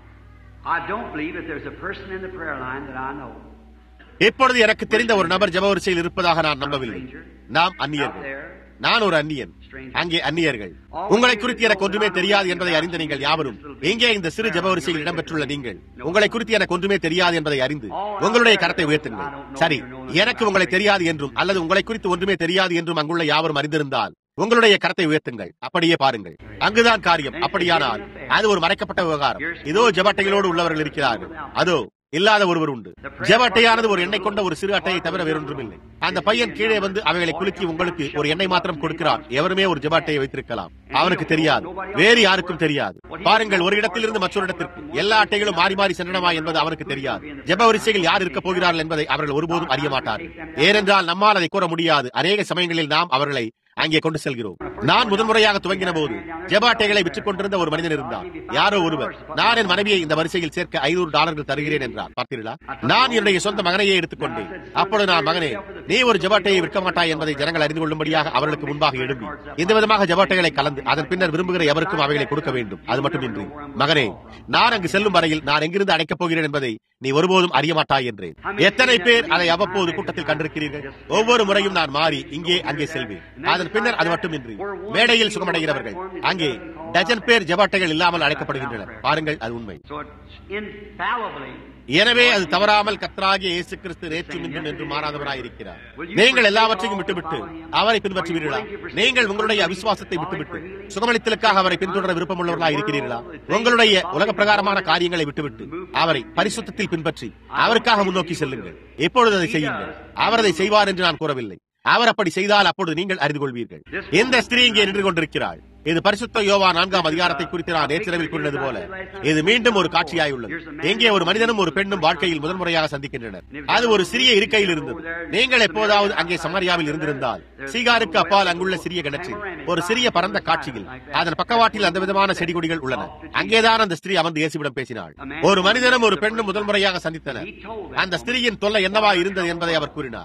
I don't believe that there's a person in the prayer line that I know இப்பொழுது எனக்கு தெரிந்த ஒரு நபர் ஜபவரிசையில் இருப்பதாக நான் நம்பவில்லை நாம் out அந்நியர்கள் there. நான் ஒரு அந்நியன் அங்கே அந்நியர்கள் உங்களை குறித்து எனக்கு ஒன்றுமே தெரியாது என்பதை அறிந்த நீங்கள் யாவரும் இங்கே இந்த சிறு ஜபவரிசையில் இடம்பெற்றுள்ள நீங்கள் உங்களை குறித்து எனக்கு ஒன்றுமே தெரியாது என்பதை அறிந்து உங்களுடைய கரத்தை உயர்த்துங்கள் சரி எனக்கு உங்களை தெரியாது என்றும் அல்லது உங்களை குறித்து ஒன்றுமே தெரியாது என்றும் அங்குள்ள யாவரும் அறிந்திருந்தால் உங்களுடைய கரத்தை உயர்த்துங்கள் அப்படியே பாருங்கள் அங்குதான் காரியம் அப்படியானால் அது ஒரு மறைக்கப்பட்ட விவகாரம் இதோ ஜபட்டைகளோடு உள்ளவர்கள் இருக்கிறார்கள் அதோ இல்லாத ஒருவர் உண்டு ஜெப அட்டையானது ஒரு எண்ணெய் கொண்ட ஒரு சிறு அட்டையை தவிர வேறொன்றும் இல்லை அந்த பையன் கீழே வந்து அவைகளை குலுக்கி உங்களுக்கு ஒரு எண்ணெய் மாத்திரம் கொடுக்கிறான் எவருமே ஒரு ஜெப அட்டையை வைத்திருக்கலாம் அவனுக்கு தெரியாது வேறு யாருக்கும் தெரியாது பாருங்கள் ஒரு இடத்திலிருந்து மற்றொரு இடத்திற்கு எல்லா அட்டைகளும் மாறி மாறி சென்றனமா என்பது அவருக்கு தெரியாது ஜெப வரிசையில் யார் இருக்க போகிறார்கள் என்பதை அவர்கள் ஒருபோதும் அறிய மாட்டார்கள் ஏனென்றால் நம்மால் அதை கூற முடியாது அநேக சமயங்களில் நாம் அவர்களை அங்கே கொண்டு செல்கிறோம் நான் முதன்முறையாக துவங்கின போது ஜெபாட்டைகளை விற்றுக் கொண்டிருந்த ஒரு மனிதன் இருந்தார் யாரோ ஒருவர் நான் என் மனைவியை இந்த வரிசையில் சேர்க்க ஐநூறு டாலர்கள் தருகிறேன் என்றார் பார்த்தீர்களா நான் என்னுடைய சொந்த மகனையே எடுத்துக்கொண்டேன் அப்பொழுது நான் மகனே நீ ஒரு ஜெபாட்டையை விற்க மாட்டாய் என்பதை ஜனங்கள் அறிந்து கொள்ளும்படியாக அவர்களுக்கு முன்பாக எழும்பி இந்த விதமாக ஜெபாட்டைகளை கலந்து அதன் பின்னர் விரும்புகிற எவருக்கும் அவைகளை கொடுக்க வேண்டும் அது மட்டுமின்றி மகனே நான் அங்கு செல்லும் வரையில் நான் எங்கிருந்து அடைக்கப் போகிறேன் என்பதை நீ ஒருபோதும் அறிய மாட்டாய் என்றேன் எத்தனை பேர் அதை அவ்வப்போது கூட்டத்தில் கண்டிருக்கிறீர்கள் ஒவ்வொரு முறையும் நான் மாறி இங்கே அங்கே செல்வேன் அதன் பின்னர் அது மட்டுமின்றி மேடையில் சுகமடைகிறவர்கள் அங்கே டஜன் பேர் ஜபாட்டைகள் இல்லாமல் அழைக்கப்படுகின்றனர் பாருங்கள் அது உண்மை So it's infallibly எனவே அது தவறாமல் கத்தராகிய இயேசு கிறிஸ்து நேற்றும் இன்றும் என்று மாறாதவராயிருக்கிறார் நீங்கள் எல்லாவற்றையும் விட்டுவிட்டு அவரை பின்பற்றுவீர்களா நீங்கள் உங்களுடைய அவிசுவாசத்தை விட்டுவிட்டு சுகமளித்தலுக்காக அவரை பின்தொடர விருப்பமுள்ளவர்களாக இருக்கிறீர்களா உங்களுடைய உலக பிரகாரமான காரியங்களை விட்டுவிட்டு அவரை பரிசுத்தத்தில் பின்பற்றி அவருக்காக முன்னோக்கி செல்லுங்கள் எப்பொழுது அதை செய்யுங்கள் அவர் அதை செய்வார் என்று நான் கூறவில்லை அவர் அப்படி செய்தால் அப்பொழுது நீங்கள் அறிந்து கொள்வீர்கள் இந்த ஸ்திரீ இங்கே நின்று கொண்டிருக்கிறாள் இது பரிசுத்த யோவா நான்காம் அதிகாரத்தை குறித்து நான் நேற்றிரவில் கூறினது போல இது மீண்டும் ஒரு காட்சியாய் உள்ளது எங்கே ஒரு மனிதனும் ஒரு பெண்ணும் வாழ்க்கையில் முதல் முறையாக சந்திக்கின்றனர் அது ஒரு சிறிய இருக்கையில் இருந்தது நீங்கள் எப்போதாவது அங்கே சமாரியாவில் இருந்திருந்தால் சீகாருக்கு அப்பால் அங்குள்ள சிறிய கிணற்றில் ஒரு சிறிய பரந்த காட்சியில் அதன் பக்கவாட்டில் அந்த விதமான செடி கொடிகள் உள்ளன அங்கேதான் அந்த ஸ்திரீ அமர்ந்து இயேசுவிடம் பேசினாள் ஒரு மனிதனும் ஒரு பெண்ணும் முதல் முறையாக சந்தித்தனர் அந்த ஸ்திரீயின் தொல்லை என்னவா இருந்தது என்பதை அவர் கூறினார்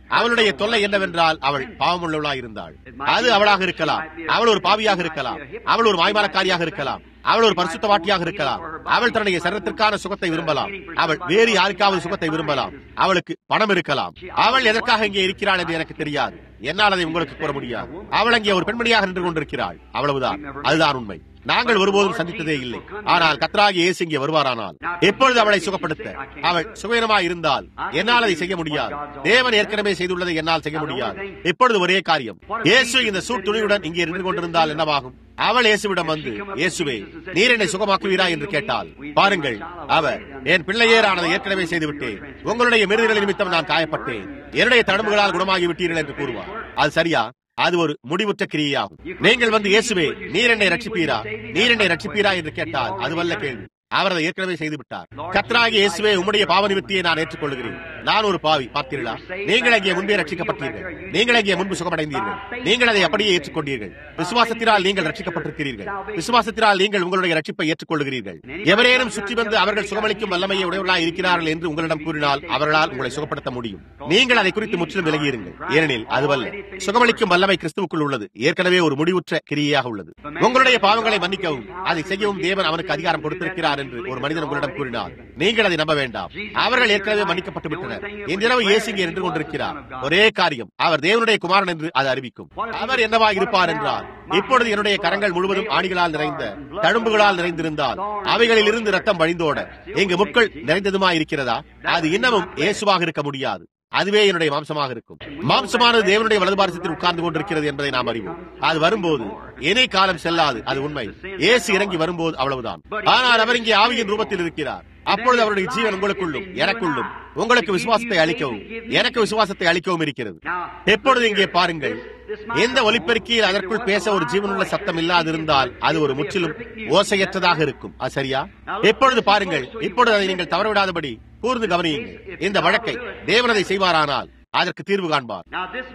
அவளுடைய தொல்லை என்னவென்றால் அவள் பாவமுள்ளவளாக இருந்தாள் அது அவளாக இருக்கலாம் அவள் ஒரு பாவியாக இருக்கலாம் அவள் ஒரு மாய்மாலக்காரியாக இருக்கலாம் அவள் ஒரு பரிசுத்தவாட்டியாக இருக்கலாம் அவள் தன்னுடைய சரத்திற்கான சுகத்தை விரும்பலாம் அவள் வேறு யாருக்காவது சுகத்தை விரும்பலாம் அவளுக்கு பணம் இருக்கலாம் அவள் எதற்காக இங்கே இருக்கிறாள் என்று எனக்கு தெரியாது என்னால் அதை உங்களுக்கு கூற முடியாது அவள் அங்கே ஒரு பெண்மணியாக நின்று கொண்டிருக்கிறாள் அவ்வளவுதான் அதுதான் உண்மை நாங்கள் ஒருபோதும் சந்தித்ததே இல்லை ஆனால் கத்ராகி இயேசு இங்கே வருவாரானால் எப்பொழுது அவளை சுகப்படுத்த அவள் சுகவீனமாய் இருந்தால் என்னால் அதை செய்ய முடியாது தேவன் ஏற்கனவே செய்துள்ளதை என்னால் செய்ய முடியாது இப்பொழுது ஒரே காரியம் இயேசு இந்த சூட்டுணியுடன் இங்கே நின்று கொண்டிருந்தால் என்னவாகும் அவள் இயேசுவிடம் வந்து இயேசுவே நீர் என்னை சுகமாக்குவீரா என்று கேட்டால் பாருங்கள் அவர் என் பிள்ளையேரானதை ஏற்கனவே செய்துவிட்டேன் உங்களுடைய மிருதுகளின் நிமித்தம் நான் காயப்பட்டேன் என்னுடைய தடும்புகளால் குணமாகி விட்டீர்கள் என்று கூறுவார் அது சரியா அது ஒரு முடிவுற்ற கிரியையாகும் நீங்கள் வந்து இயேசுவே நீர் என்னை ரட்சிப்பீரா நீர் என்னை ரட்சிப்பீரா என்று கேட்டால் அதுவல்ல கேள்வி அவர் அதை ஏற்கனவே செய்து விட்டார் கத்ராகி இயேசுவே உம்முடைய பாவ நிமித்தியை நான் ஏற்றுக்கொள்கிறேன் நான் ஒரு பாவி பார்த்தீர்களா நீங்கள் அங்கே முன்பே ரட்சிக்கப்பட்டீர்கள் நீங்கள் அங்கே முன்பு சுகமடைந்தீர்கள் நீங்கள் அதை அப்படியே ஏற்றுக்கொண்டீர்கள் விசுவாசத்தினால் நீங்கள் ரட்சிக்கப்பட்டிருக்கிறீர்கள் விசுவாசத்தினால் நீங்கள் உங்களுடைய ரட்சிப்பை ஏற்றுக்கொள்கிறீர்கள் எவரேனும் சுற்றி வந்து அவர்கள் சுகமளிக்கும் வல்லமையை உடையவர்களாக இருக்கிறார்கள் என்று உங்களிடம் கூறினால் அவர்களால் உங்களை சுகப்படுத்த முடியும் நீங்கள் அதை குறித்து முற்றிலும் விலகியிருங்கள் ஏனெனில் அதுவல்ல சுகமளிக்கும் வல்லமை கிறிஸ்துவுக்குள் உள்ளது ஏற்கனவே ஒரு முடிவுற்ற கிரியையாக உள்ளது உங்களுடைய பாவங்களை மன்னிக்கவும் அதை செய்யவும் தேவன் அவனுக்கு அதிகாரம் கொடுத்திருக்கிறார் என்று ஒரு மனிதன் உங்களிடம் கூறினார் நீங்கள் அதை நம்ப வேண்டாம் அவர்கள் ஏற்கனவே மன்னிக்கப்பட்டு விட்டனர் இன்றிரவு இயேசு இங்கே நின்று கொண்டிருக்கிறார் ஒரே காரியம் அவர் தேவனுடைய குமாரன் என்று அது அறிவிக்கும் அவர் என்னவா இருப்பார் என்றால் இப்பொழுது என்னுடைய கரங்கள் முழுவதும் ஆணிகளால் நிறைந்த தழும்புகளால் நிறைந்திருந்தால் அவைகளில் இருந்து ரத்தம் வழிந்தோட இங்கு முட்கள் நிறைந்ததுமா இருக்கிறதா அது இன்னமும் இயேசுவாக இருக்க முடியாது அதுவே என்னுடைய மாம்சமாக இருக்கும் மாம்சமானது தேவனுடைய வலதுபாரசத்தில் உட்கார்ந்து கொண்டிருக்கிறது என்பதை நாம் அறிவோம் அது வரும்போது இணை காலம் செல்லாது அது உண்மை இயேசு இறங்கி வரும்போது அவ்வளவுதான் ஆனால் அவர் இங்கே ஆவியின் ரூபத்தில் இருக்கிறார் அப்பொழுது அவருடைய ஜீவன் உங்களுக்குள்ளும் எனக்குள்ளும் உங்களுக்கு விசுவாசத்தை அளிக்கவும் எனக்கு விசுவாசத்தை அளிக்கவும் இருக்கிறது எப்பொழுது இங்கே பாருங்கள் எந்த ஒலிப்பெருக்கியில் அதற்குள் பேச ஒரு ஜீவனுள்ள சத்தம் இல்லாதிருந்தால் அது ஒரு முற்றிலும் ஓசையற்றதாக இருக்கும் அது சரியா எப்பொழுது பாருங்கள் இப்பொழுது அதை நீங்கள் தவறவிடாதபடி கூர்ந்து கவனியுங்கள் இந்த வழக்கை தேவனதை செய்வாரானால் அதற்கு தீர்வு காண்பார்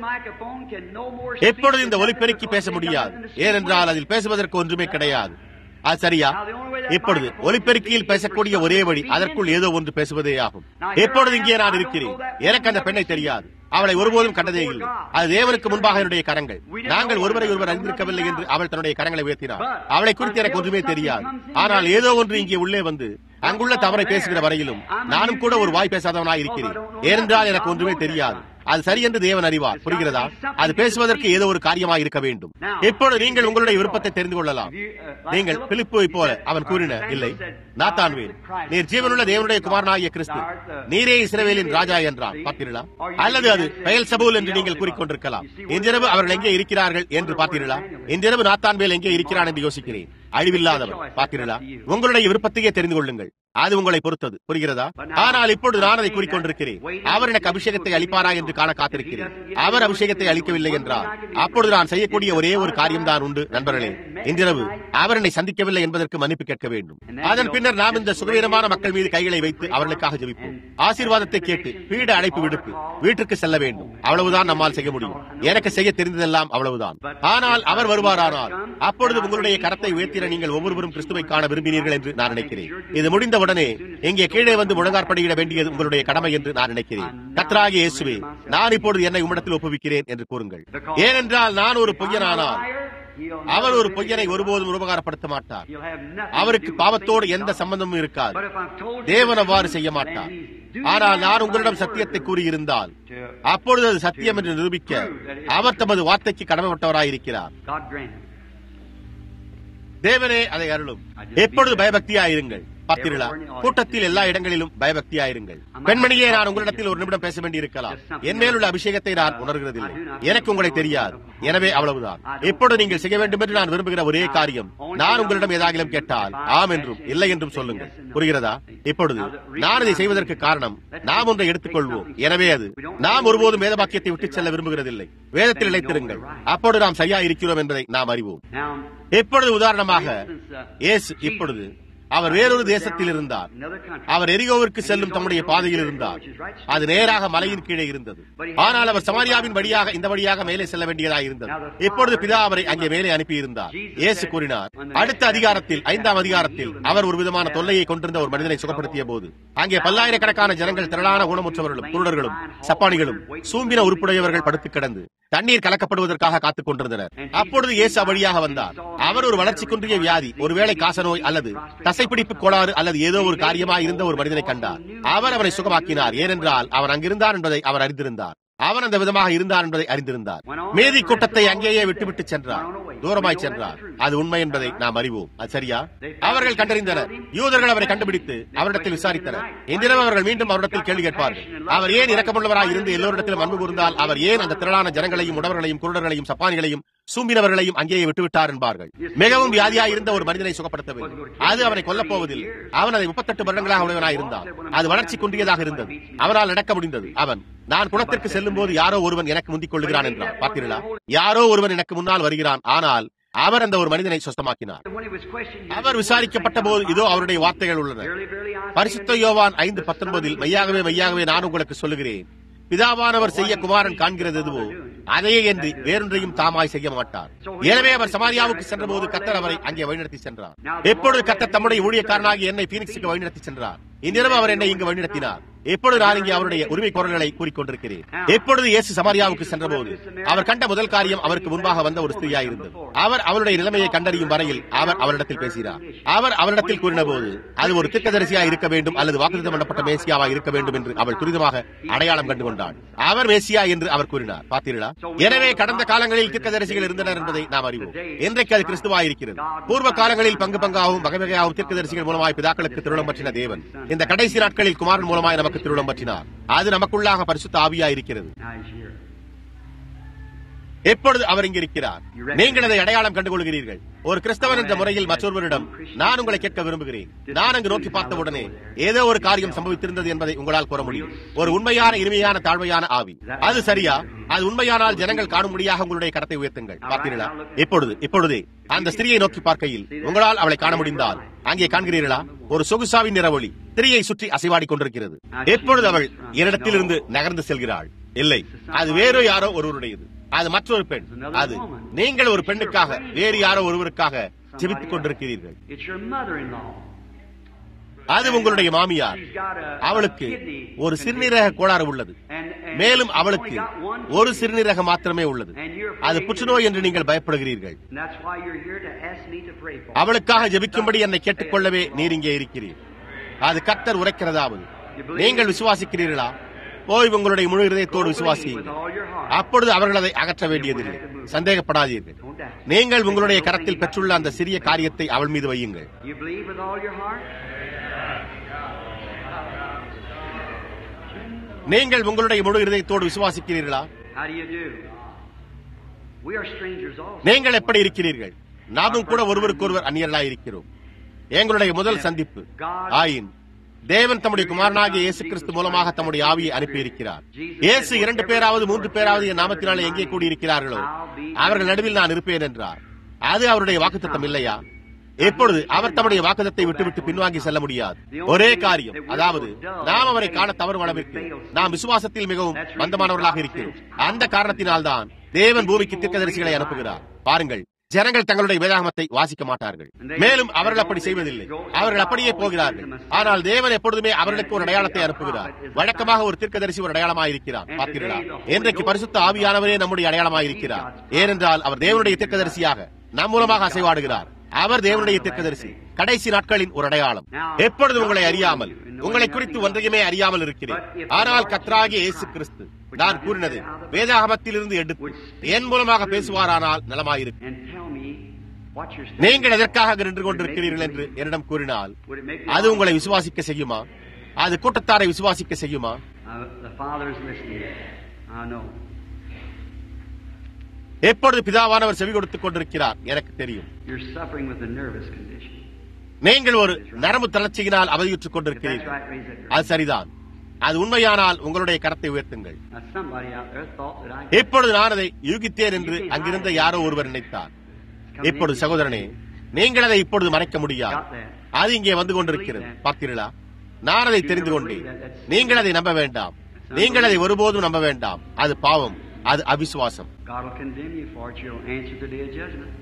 எப்பொழுது இந்த ஒலிபெருக்கி பேச முடியாது ஏனென்றால் அதில் பேசுவதற்கு ஒன்றுமே கிடையாது அது சரியா இப்பொழுது ஒலிபெருக்கியில் பேசக்கூடிய ஒரே வழி அதற்குள் ஏதோ ஒன்று பேசுவதே ஆகும் எப்பொழுது இங்கே நான் இருக்கிறேன் எனக்கு அந்த பெண்ணை தெரியாது அவளை ஒருபோதும் கண்டதே இல்லை அது தேவனுக்கு முன்பாக என்னுடைய கரங்கள் நாங்கள் ஒருவரை ஒருவர் அறிந்திருக்கவில்லை என்று அவள் தன்னுடைய கரங்களை உயர்த்தினார் அவளை குறித்து எனக்கு ஒன்றுமே தெரியாது ஆனால் ஏதோ ஒன்று இங்கே உள்ளே வந்து அங்குள்ள தவறை பேசுகிற வரையிலும் நானும் கூட ஒரு வாய் பேசாதவனாய் இருக்கிறேன் ஏனென்றால் எனக்கு ஒன்றுமே தெரியாது அது சரி என்று தேவன் அறிவார் புரிகிறதா அது பேசுவதற்கு ஏதோ ஒரு காரியமாக இருக்க வேண்டும் இப்பொழுது நீங்கள் உங்களுடைய விருப்பத்தை தெரிந்து கொள்ளலாம் நீங்கள் பிலிப்புவை போல அவன் கூறின இல்லை நாத்தான்வேல் நீர் ஜீவனுள்ள தேவனுடைய குமாரனாகிய கிறிஸ்து நீரே இஸ்ரவேலின் ராஜா என்றார் பார்த்தீர்களா அல்லது அது பெயல் சபூல் என்று நீங்கள் கூறிக்கொண்டிருக்கலாம் இன்றிரவு அவர்கள் எங்கே இருக்கிறார்கள் என்று பார்த்தீர்களா இன்றிரவு நாத்தான்வேல் எங்கே இருக்கிறான் என்று யோசிக்கிறேன் அழிவில்லாதவர் பார்த்தீர்களா உங்களுடைய விருப்பத்தையே தெரிந்து கொள்ளுங்கள் அது உங்களை பொறுத்தது புரிகிறதா ஆனால் இப்பொழுது நான் அதை கூறிக்கொண்டிருக்கிறேன் அவர் எனக்கு அபிஷேகத்தை அளிப்பாரா என்று காண காத்திருக்கிறேன் அவர் அபிஷேகத்தை அளிக்கவில்லை என்றால் அப்பொழுது நான் செய்யக்கூடிய ஒரே ஒரு காரியம் தான் உண்டு நண்பர்களே இன்றிரவு அவர் என்னை சந்திக்கவில்லை என்பதற்கு மன்னிப்பு கேட்க வேண்டும் அதன் பின்னர் நாம் இந்த சுகவீனமான மக்கள் மீது கைகளை வைத்து அவர்களுக்காக ஜெபிப்போம் ஆசீர்வாதத்தை கேட்டு பீட அழைப்பு விடுப்பு வீட்டுக்கு செல்ல வேண்டும் அவ்வளவுதான் நம்மால் செய்ய முடியும் எனக்கு செய்ய தெரிந்ததெல்லாம் அவ்வளவுதான் ஆனால் அவர் வருவாரானால் அப்பொழுது உங்களுடைய கரத்தை உயர்த்திட நீங்கள் ஒவ்வொருவரும் கிறிஸ்துவை காண விரும்பினீர்கள் என்று நான் நினைக்கிறேன் இது முடிந்தவுடனே இங்கே கீழே வந்து முழங்காற்படியிட வேண்டியது உங்களுடைய கடமை என்று நான் நினைக்கிறேன் கத்ராகி இயேசுவே நான் இப்பொழுது என்னை உம்மிடத்தில் ஒப்புவிக்கிறேன் என்று கூறுங்கள் ஏனென்றால் நான் ஒரு பொய்யனானால் அவர் ஒரு பொய்யனை ஒருபோதும் உபகாரப்படுத்த மாட்டார் அவருக்கு பாவத்தோடு எந்த சம்பந்தமும் இருக்காது தேவன் அவ்வாறு செய்ய மாட்டார் ஆனால் நான் உங்களிடம் சத்தியத்தை கூறியிருந்தால் அப்பொழுது அது சத்தியம் என்று நிரூபிக்க அவர் தமது வார்த்தைக்கு கடமைப்பட்டவராயிருக்கிறார் தேவனே அதை அருளும் எப்பொழுது பயபக்தியாயிருங்கள் பார்த்தீர்களா கூட்டத்தில் எல்லா இடங்களிலும் பயபக்தியாயிருங்கள் பெண்மணியே நான் உங்களிடத்தில் ஒரு நிமிடம் பேச வேண்டியிருக்கலாம் என் மேலுள்ள அபிஷேகத்தை நான் உணர்கிறதில்லை எனக்கு உங்களை தெரியாது எனவே அவ்வளவுதான் இப்பொழுது நீங்கள் செய்ய வேண்டும் என்று நான் விரும்புகிற ஒரே காரியம் நான் உங்களிடம் ஏதாகிலும் கேட்டால் ஆம் என்றும் இல்லை என்றும் சொல்லுங்கள் புரிகிறதா இப்பொழுது நான் இதை செய்வதற்கு காரணம் நாம் ஒன்றை எடுத்துக்கொள்வோம் எனவே அது நாம் ஒருபோதும் வேதபாக்கியத்தை விட்டுச் செல்ல விரும்புகிறதில்லை வேதத்தில் இழைத்திருங்கள் அப்பொழுது நாம் சரியா இருக்கிறோம் என்பதை நாம் அறிவோம் இப்பொழுது உதாரணமாக இயேசு இப்பொழுது அவர் வேறொரு தேசத்தில் இருந்தார் அவர் எரிகோவிற்கு செல்லும் தம்முடைய பாதையில் இருந்தார் அது நேராக மலையின் கீழே இருந்தது ஆனால் அவர் சமாரியாவின் வழியாக இந்த வழியாக மேலே செல்ல வேண்டியதாக இருந்தது இப்பொழுது பிதா அவரை அங்கே மேலே அனுப்பியிருந்தார் இயேசு கூறினார் அடுத்த அதிகாரத்தில் ஐந்தாம் அதிகாரத்தில் அவர் ஒரு விதமான தொல்லையை கொண்டிருந்த ஒரு மனிதனை சுகப்படுத்திய போது அங்கே பல்லாயிரக்கணக்கான ஜனங்கள் திரளான ஊனமுற்றவர்களும் குருடர்களும் சப்பானிகளும் சூம்பின உறுப்புடையவர்கள் படுத்து கிடந்து தண்ணீர் கலக்கப்படுவதற்காக காத்துக் கொண்டிருந்தனர் அப்பொழுது இயேசு வழியாக வந்தார் அவர் ஒரு வளர்ச்சி குன்றிய வியாதி ஒருவேளை காசநோய் அல்லது தசைப்பிடிப்பு கோளாறு அல்லது ஏதோ ஒரு காரியமாக இருந்த ஒரு மனிதனை கண்டார் அவர் அவரை சுகமாக்கினார் ஏனென்றால் அவர் அங்கிருந்தார் என்பதை அவர் அறிந்திருந்தார் அவன் அந்த விதமாக இருந்தார் என்பதை அறிந்திருந்தார் மேதி கூட்டத்தை அங்கேயே விட்டுவிட்டு சென்றார் தூரமாய் சென்றார் அது உண்மை என்பதை நாம் அறிவோம் அது சரியா அவர்கள் கண்டறிந்தனர் யூதர்கள் அவரை கண்டுபிடித்து அவரிடத்தில் விசாரித்தனர் இன்றிரவு அவர்கள் மீண்டும் அவரிடத்தில் கேள்வி கேட்பார்கள் அவர் ஏன் இறக்கமுள்ளவராய் இருந்து எல்லோரிடத்திலும் அன்பு கூர்ந்தால் அவர் ஏன் அந்த திரளான ஜனங்களையும் உடவர்களையும் குருடர்களையும் சப்பானிகளையும் சூம்பினவர்களையும் அங்கேயே விட்டுவிட்டார் என்பார்கள் மிகவும் வியாதியாய் இருந்த ஒரு மனிதனை சுகப்படுத்தவில்லை அது அவனை கொல்லப் போவதில்லை அவன் அதை முப்பத்தெட்டு வருடங்களாக உடையவனாய் இருந்தான் அது வளர்ச்சி குன்றியதாக இருந்தது அவரால் நடக்க முடிந்தது அவன் நான் குணத்திற்கு செல்லும் போது யாரோ ஒருவன் எனக்கு முந்திக் கொள்ளுகிறான் என்றான் பார்த்தீர்களா யாரோ ஒருவன் எனக்கு முன்னால் வருகிறான் ஆனால் அவர் அந்த ஒரு மனிதனை சுத்தமாக்கினார் அவர் விசாரிக்கப்பட்ட போது இதோ அவருடைய வார்த்தைகள் உள்ளன பரிசுத்த யோவான் ஐந்து பத்தொன்பதில் மையாகவே மையாகவே நான் உங்களுக்கு சொல்லுகிறேன் பிதாவானவர் செய்ய குமாரன் காண்கிறது எதுவோ அதையே என்று வேறொன்றையும் தாமாய் செய்ய மாட்டார் எனவே அவர் சமாரியாவுக்கு சென்றபோது கத்தர் அவரை அங்கே வழிநடத்தி சென்றார் எப்பொழுது கத்தர் தம்முடைய ஊழியக்காரனாகி என்னை பீனிக்ஸுக்கு வழிநடத்தி சென்றார் இந்நிரவு அவர் என்னை இங்கு வழிநடத்தினார் எப்பொழுது நான் இங்கே அவருடைய உரிமை குரல்களை கூறிக்கொண்டிருக்கிறேன் எப்பொழுது இயேசு சமாரியாவுக்கு சென்றபோது அவர் கண்ட முதல் காரியம் அவருக்கு முன்பாக வந்த ஒரு ஸ்திரியா இருந்தது அவர் அவருடைய நிலைமையை கண்டறியும் வரையில் அவர் அவரிடத்தில் பேசினார் அவர் அவரிடத்தில் கூறின போது அது ஒரு திக்கதரிசியா இருக்க வேண்டும் அல்லது வாக்குத்தம் பண்ணப்பட்ட மேசியாவா இருக்க வேண்டும் என்று அவள் துரிதமாக அடையாளம் கண்டு கொண்டாள் அவர் மேசியா என்று அவர் கூறினார் பார்த்தீர்களா எனவே கடந்த காலங்களில் திக்கதரிசிகள் இருந்தனர் என்பதை நாம் அறிவோம் இன்றைக்கு அது கிறிஸ்துவா இருக்கிறது பூர்வ காலங்களில் பங்கு பங்காகவும் வகை வகையாகவும் தீர்க்கதரிசிகள் மூலமாய் பிதாக்களுக்கு திருவிழம் பற்றின தேவன் இந்த கடைசி நாட்களில் குமாரன் மூலமாய் நமக்கு திருவிழம் பற்றினார் அது நமக்குள்ளாக பரிசுத்த ஆவியா இருக்கிறது எப்பொழுது அவர் இங்கு இருக்கிறார் நீங்கள் அதை அடையாளம் கண்டுகொள்கிறீர்கள் ஒரு கிறிஸ்தவன் என்ற முறையில் மற்றொருவரிடம் நான் உங்களை கேட்க விரும்புகிறேன் நான் அங்கு நோக்கி பார்த்த உடனே ஏதோ ஒரு காரியம் சம்பவித்திருந்தது என்பதை உங்களால் கூற முடியும் ஒரு உண்மையான இனிமையான தாழ்மையான ஆவி அது சரியா அது உண்மையானால் ஜனங்கள் காணும்படியாக உங்களுடைய கரத்தை உயர்த்துங்கள் பார்த்தீர்களா இப்பொழுது இப்பொழுதே அந்த ஸ்திரியை நோக்கி பார்க்கையில் உங்களால் அவளை காண முடிந்தால் அங்கே காண்கிறீர்களா ஒரு சொகுசாவின் நிறவொளி திரியை சுற்றி அசைவாடி கொண்டிருக்கிறது எப்பொழுது அவள் என்னிடத்திலிருந்து நகர்ந்து செல்கிறாள் இல்லை அது வேறு யாரோ ஒருவருடையது அது மற்றொரு பெண் அது நீங்கள் ஒரு பெண்ணுக்காக வேறு யாரோ ஒருவருக்காக ஜெபித்துக் கொண்டிருக்கிறீர்கள் அது உங்களுடைய மாமியார் அவளுக்கு ஒரு சிறுநீரக கோளாறு உள்ளது மேலும் அவளுக்கு ஒரு சிறுநீரக மாத்திரமே உள்ளது அது புற்றுநோய் என்று நீங்கள் பயப்படுகிறீர்கள் அவளுக்காக ஜெபிக்கும்படி என்னை கேட்டுக்கொள்ளவே நீர் இங்கே இருக்கிறீர் அது கத்தர் உரைக்கிறதாவது நீங்கள் விசுவாசிக்கிறீர்களா போய் உங்களுடைய முழு இதயத்தோடு விசுவாசியுங்கள் அப்பொழுது அவர்கள் அதை அகற்ற வேண்டியதில்லை சந்தேகப்படாதீர்கள் நீங்கள் உங்களுடைய கரத்தில் பெற்றுள்ள அந்த சிறிய காரியத்தை அவள் மீது வையுங்கள் நீங்கள் உங்களுடைய முழு இதயத்தோடு விசுவாசிக்கிறீர்களா நீங்கள் எப்படி இருக்கிறீர்கள் நாமும் கூட ஒருவருக்கொருவர் அந்நியர்களாய் இருக்கிறோம் எங்களுடைய முதல் சந்திப்பு ஆயின் தேவன் தம்முடைய குமாரனாகிய இயேசு கிறிஸ்து மூலமாக தம்முடைய ஆவியை அனுப்பியிருக்கிறார் இயேசு இரண்டு பேராவது மூன்று பேராவது என் நாமத்தினாலே எங்கே கூடியிருக்கிறார்களோ அவர்கள் நடுவில் நான் இருப்பேன் என்றார் அது அவருடைய வாக்குத்தத்தம் இல்லையா எப்பொழுது அவர் தம்முடைய வாக்குதத்தை விட்டுவிட்டு பின்வாங்கி செல்ல முடியாது ஒரே காரியம் அதாவது நாம் அவரை காண தவறு அளவிற்கு நாம் விசுவாசத்தில் மிகவும் மந்தமானவர்களாக இருக்கிறோம் அந்த காரணத்தினால்தான் தேவன் பூமிக்கு தீர்க்கதரிசிகளை அனுப்புகிறார் பாருங்கள் ஜனங்கள் தங்களுடைய வேதாகமத்தை வாசிக்க மாட்டார்கள் மேலும் அவர்கள் அப்படி செய்வதில்லை அவர்கள் அப்படியே போகிறார்கள் ஆனால் தேவன் எப்பொழுதுமே அவர்களுக்கு ஒரு அடையாளத்தை அனுப்புகிறார் வழக்கமாக ஒரு தீர்க்கதரிசி ஒரு அடையாளமாக இருக்கிறார் பார்த்தீர்களா இன்றைக்கு பரிசுத்த ஆவியானவரே நம்முடைய அடையாளமாக இருக்கிறார் ஏனென்றால் அவர் தேவனுடைய தீர்க்கதரிசியாக நம் மூலமாக அசைவாடுகிறார் அவர் தேவனுடைய தீர்க்கதரிசி கடைசி நாட்களின் ஒரு அடையாளம் எப்பொழுது உங்களை அறியாமல் உங்களை குறித்து ஒன்றையுமே அறியாமல் இருக்கிறேன் ஆனால் கத்ராகிய இயேசு கிறிஸ்து நான் கூறினது வேதாகமத்திலிருந்து எடுத்து என் மூலமாக பேசுவாரானால் நலமாயிருக்கும் நீங்கள் எதற்காக நின்று கொண்டிருக்கிறீர்கள் என்று என்னிடம் கூறினால் அது உங்களை விசுவாசிக்க செய்யுமா அது கூட்டத்தாரை விசுவாசிக்க செய்யுமா எப்பொழுது பிதாவானவர் செவி கொடுத்துக் கொண்டிருக்கிறார் எனக்கு தெரியும் நீங்கள் ஒரு நரம்பு தளர்ச்சியினால் அவதியுற்றுக் கொண்டிருக்கிறீர்கள் அது சரிதான் அது உண்மையானால் உங்களுடைய கரத்தை உயர்த்துங்கள் இப்பொழுது நான் அதை யூகித்தேன் என்று அங்கிருந்த யாரோ ஒருவர் நினைத்தார் இப்பொழுது சகோதரனே நீங்கள் அதை இப்பொழுது மறைக்க முடியாது அது இங்கே வந்து கொண்டிருக்கிறது பார்த்தீர்களா நான் அதை தெரிந்து கொண்டேன் நீங்கள் அதை நம்ப வேண்டாம் நீங்கள் அதை ஒருபோதும் நம்ப வேண்டாம் அது பாவம் அது அவிசுவாசம் God will condemn you for it. You'll answer the day of judgment.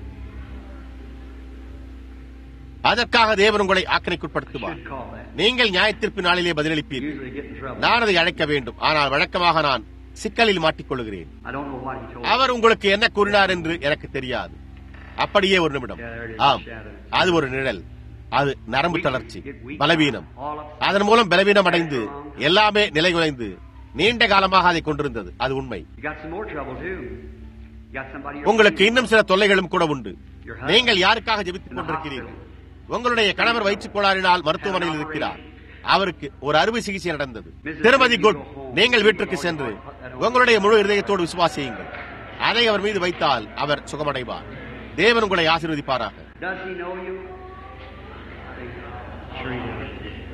அதற்காக தேவன் உங்களை ஆக்கணைக்குட்படுத்துவார் Should call that. நீங்கள் நியாயத்தீர்ப்பு நாளிலே பதிலளிப்பீர்கள் Usually get in trouble. நான் அதை அழைக்க வேண்டும் ஆனால் வழக்கமாக நான் சிக்கலில் மாட்டிக்கொள்கிறேன் I don't know what he told அவர் உங்களுக்கு என்ன கூறினார் என்று எனக்கு தெரியாது அப்படியே ஒரு நிமிடம் ஆம் அது ஒரு நிழல் அது நரம்பு தளர்ச்சி பலவீனம் அதன் மூலம் பலவீனம் அடைந்து எல்லாமே நிலைகுலைந்து நீண்ட காலமாக அதை கொண்டிருந்தது அது உண்மை You got some more trouble too. You got somebody. உங்களுக்கு இன்னும் சில தொல்லைகளும் கூட உண்டு நீங்கள் யாருக்காக ஜெபித்துக் கொண்டிருக்கிறீர்கள் உங்களுடைய கணவர் வயிற்றுக் கோளாறினால் மருத்துவமனையில் இருக்கிறார் அவருக்கு ஒரு அறுவை சிகிச்சை நடந்தது திருமதி குட் நீங்கள் வீட்டிற்கு சென்று உங்களுடைய முழு இதயத்தோடு விசுவாசியுங்கள் அதை அவர் மீது வைத்தால் அவர் சுகமடைவார் தேவன் உங்களை ஆசீர்வதிப்பாராக Does he know you? Sure he does.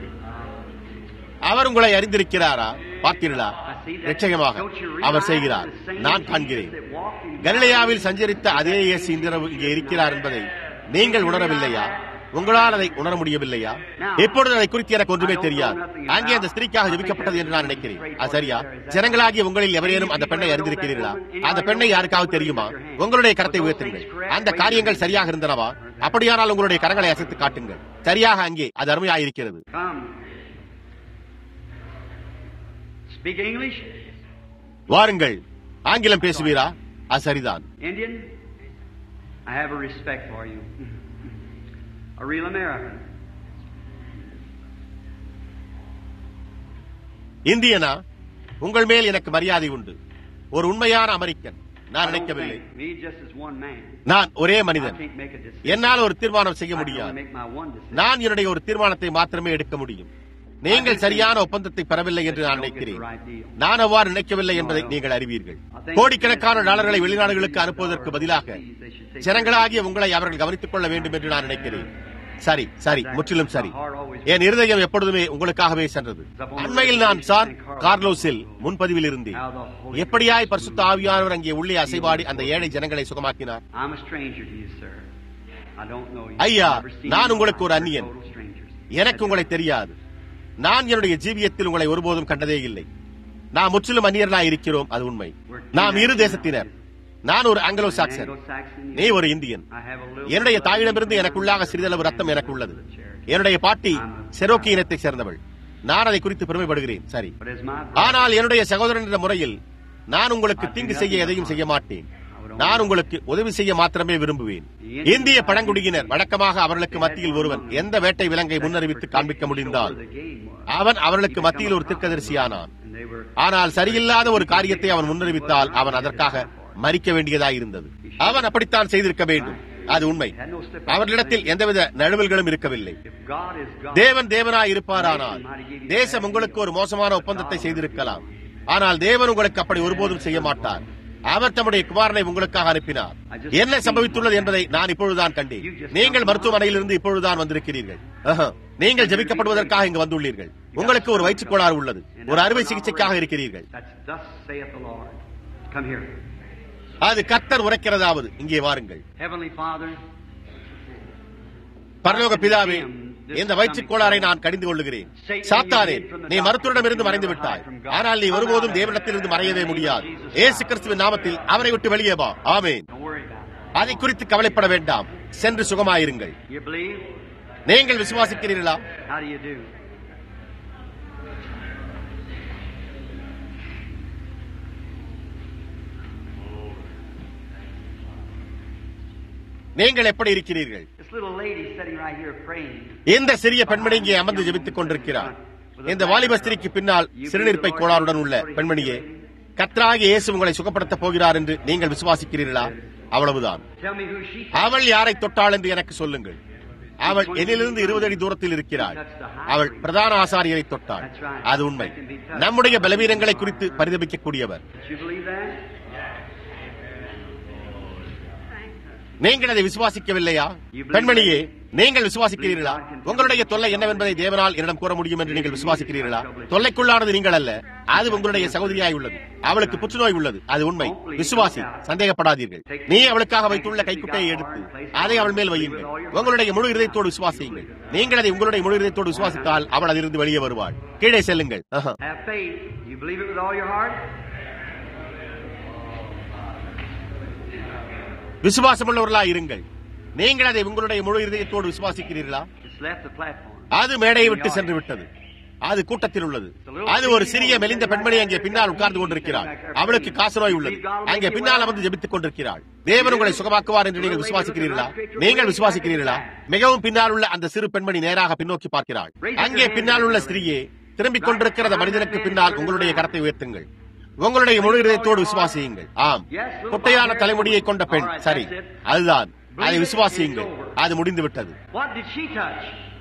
அவர் உங்களை அறிந்திருக்கிறாரா பார்த்தீர்களா I see that. நிச்சயமாக Don't you அவர் realize செய்கிறார் the same நான் Jesus காண்கிறேன் that walked in கலிலேயாவில் சஞ்சரித்த அதே இயேசு இன்றிரவு இங்கே இருக்கிறார் என்பதை நீங்கள் உணரவில்லையா உங்களால் அதை உணர முடியவில்லையா இப்பொழுது அதை குறித்து எனக்கு ஒன்றுமே தெரியாது அங்கே அந்த ஸ்திரீக்காக ஜெபிக்கப்பட்டது என்று நான் நினைக்கிறேன் அது சரியா ஜனங்களாகிய உங்களில் எவரேனும் அந்த பெண்ணை அறிந்திருக்கிறீர்களா அந்த பெண்ணை யாருக்காவது தெரியுமா உங்களுடைய கரத்தை உயர்த்துங்கள் அந்த காரியங்கள் சரியாக இருந்தனவா அப்படியானால் உங்களுடைய கரங்களை அசைத்து காட்டுங்கள் சரியாக அங்கே அது அருமையாயிருக்கிறது Come. Speak English? வாருங்கள் ஆங்கிலம் பேசுவீரா அது சரிதான் Indian? I have a respect for you. A real American. இந்தியனா உங்கள் மேல் எனக்கு மரியாதை உண்டு ஒரு உண்மையான அமெரிக்கன் நான் நினைக்கவில்லை Me just as one man. நான் ஒரே I மனிதன் can't make a decision. என்னால் ஒரு தீர்மானம் செய்ய I can முடியாது only make my one decision. நான் என்னுடைய ஒரு தீர்மானத்தை மாத்திரமே எடுக்க முடியும் நீங்கள் சரியான ஒப்பந்தத்தை பெறவில்லை என்று நான் நினைக்கிறேன் நான் அவ்வாறு நினைக்கவில்லை என்பதை நீங்கள் அறிவீர்கள் கோடிக்கணக்கான டாலர்களை வெளிநாடுகளுக்கு அனுப்புவதற்கு பதிலாக ஜனங்களாகிய உங்களை அவர்கள் கவனித்துக் கொள்ள வேண்டும் என்று நான் நினைக்கிறேன் சரி சரி முற்றிலும் சரி என் இருதயம் எப்பொழுதுமே உங்களுக்காகவே சென்றது அண்மையில் நான் சான் கார்லோஸில் முன்பதிவில் இருந்தேன் எப்படியாய் பரிசுத்த ஆவியானவர் அங்கே உள்ளே அசைவாடி அந்த ஏழை ஜனங்களை சுகமாக்கினார் I'm a stranger to you, sir. I don't know you. ஐயா, I've never seen நான் you. உங்களுக்கு ஒரு We're அந்நியன். total strangers. எனக்கு உங்களை தெரியாது நான் என்னுடைய ஜீவியத்தில் உங்களை ஒருபோதும் கண்டதே இல்லை நாம் முற்றிலும் அந்நியர்களாய் இருக்கிறோம் அது உண்மை நாம் இரு தேசத்தினர் நான் ஒரு ஆங்கிலோ சாக்சன் Anglo-Saxon, நீ ஒரு Indian I have a little என்னுடைய தாயிடமிருந்து எனக்குள்ளாக சிறிதளவு ரத்தம் எனக்கு உள்ளது என்னுடைய பாட்டி செரோக்கி இனத்தைச் சேர்ந்தவள் நான் அதை குறித்து பெருமைப்படுகிறேன் சரி But as my ஆனால் என்னுடைய சகோதரன் என்ற முறையில் நான் உங்களுக்கு தீங்கு செய்ய எதையும் செய்ய மாட்டேன் நான் உங்களுக்கு உதவி செய்ய மாத்திரமே விரும்புவேன் இந்திய பழங்குடியினர் வழக்கமாக அவர்களுக்கு மத்தியில் ஒருவன் எந்த வேட்டை விலங்கை முன்னறிவித்து காண்பிக்க முடிந்தால் the game was. அவன் அவர்களுக்கு மத்தியில் ஒரு தீர்க்கதரிசியானான் And they were ஆனால் சரியில்லாத ஒரு காரியத்தை அவன் முன்னறிவித்தால் அவன் அதற்காக மறிக்க வேண்டியதாயிருந்தது அவன் அப்படித்தான் செய்திருக்க வேண்டும் அது உண்மை அவர்களிடத்தில் எந்தவித நழுவல்களும் இருக்கவில்லை if God is God. தேவன் தேவனாய் இருப்பாரானால் தேசம் உங்களுக்கு ஒரு மோசமான ஒப்பந்தத்தை செய்திருக்கலாம் ஆனால் தேவன் உங்களுக்கு அப்படி ஒருபோதும் செய்ய மாட்டார் அவர் தம்முடைய குமாரனை உங்களுக்காக அனுப்பினார் என்ன சம்பவித்துள்ளது என்பதை நான் இப்பொழுதுதான் கண்டேன் நீங்கள் மருத்துவமனையிலிருந்து இப்பொழுதுதான் வந்திருக்கிறீர்கள் ஆஹா. நீங்கள் ஜெபிக்கப்படுவதற்காக இங்கு வந்துள்ளீர்கள் உங்களுக்கு ஒரு வயிற்றுக் கோளாறு உள்ளது ஒரு அறுவை சிகிச்சைக்காக இருக்கிறீர்கள் That's thus saith the Lord. Come here. அது கர்த்தர் உரைக்கிறதாவது இங்கே வாருங்கள் Heavenly Father, பரலோக பிதாவே இந்த வயிற்றுக் கோளாறை நான் கடிந்து கொள்ளுகிறேன் சாத்தானே நீ மருத்துவரிடமிருந்து மறைந்து விட்டாய் ஆனால் நீ ஒருபோதும் தேவனிடத்திலிருந்து மறையவே முடியாது ஏசு கிறிஸ்துவின் நாமத்தில் அவரை விட்டு வெளியே வா ஆமென் don't worry about it. அதை குறித்து கவலைப்பட வேண்டாம் சென்று சுகமாயிருங்கள் You believe? நீங்கள் விசுவாசிக்கிறீர்களா How do you do? நீங்கள் எப்படி இருக்கிறீர்கள் This little lady sitting right here praying. இந்த சிறிய பெண்மணி இங்கே அமர்ந்து ஜெபித்துக் கொண்டிருக்கிறார் இந்த வாலிப ஸ்திரிக்கு பின்னால் சிறுநீர்ப்பை கோளாறுடன் உள்ள பெண்மணியே கத்ராகிய இயேசு உங்களை சுகப்படுத்தப் போகிறார் என்று நீங்கள் விசுவாசிக்கிறீர்களா அவ்வளவுதான் Tell me who she அவள் யாரை தொட்டாள் என்று எனக்கு சொல்லுங்கள் அவள் என்னிலிருந்து இருபது அடி தூரத்தில் இருக்கிறாள் அவள் பிரதான ஆசாரியரை தொட்டாள் அது உண்மை நம்முடைய பலவீனங்களை குறித்து பரிதபிக்கக்கூடியவர் Did you believe that? நீங்கள் அதை விசுவாசிக்கவில்லையா பெண்மணியே நீங்கள் விசுவாசிக்கிறீர்களா உங்களுடைய தொல்லை என்னவென்பதை தேவனால் என்னிடம் கூற முடியும் என்று நீங்கள் விசுவாசிக்கிறீர்களா தொல்லைக்குள்ளானது நீங்கள் அல்ல அது உங்களுடைய சகோதரியாய் உள்ளது அவளுக்கு புற்றுநோய் உள்ளது அது உண்மை விசுவாசி சந்தேகப்படாதீர்கள் நீ அவளுக்காக வைத்துள்ள கைக்குட்டையை எடுத்து அதை அவள் மேல் வையுங்கள் உங்களுடைய முழு இதயத்தோடு விசுவாசியுங்கள் நீங்கள் அதை உங்களுடைய முழு இதயத்தோடு விசுவாசித்தால் அவள் அதிலிருந்து வெளியே வருவாள் கீழே செல்லுங்கள் ஆஹா. Have faith. You believe it with all your heart? விசுவாசமுள்ளவர்களாய் இருங்கள் நீங்கள் அதை உங்களுடைய முழு இதயத்தோடு விசுவாசிக்கிறீர்களா It's left the platform. அது மேடையை விட்டு சென்று விட்டது அது கூட்டத்தில் உள்ளது அது ஒரு சிறிய மெலிந்த பெண்மணி அங்கே பின்னால் உட்கார்ந்து கொண்டிருக்கிறாள் அவளுக்கு காசநோய் உள்ளது அங்கே பின்னால் அமர்ந்து ஜெபித்துக் கொண்டிருக்கிறாள் தேவன் உங்களை சுகமாக்குவார் என்று நீங்கள் விசுவாசிக்கிறீர்களா நீங்கள் விசுவாசிக்கிறீர்களா மிகவும் பின்னால் உள்ள அந்த சிறு பெண்மணி நேராக பின்னோக்கி பார்க்கிறாள் அங்கே பின்னால் உள்ள ஸ்திரீயே திரும்பிக் கொண்டிருக்கிற அந்த மனிதனுக்கு பின்னால் உங்களுடைய கரத்தை உயர்த்துங்கள் உங்களுடைய முழு இதயத்தோடு விசுவாசியுங்கள் ஆம் குட்டையான தலைமுடியை கொண்ட பெண் சரி அதுதான் அதை விசுவாசியுங்கள் அது முடிந்து விட்டது What did she touch?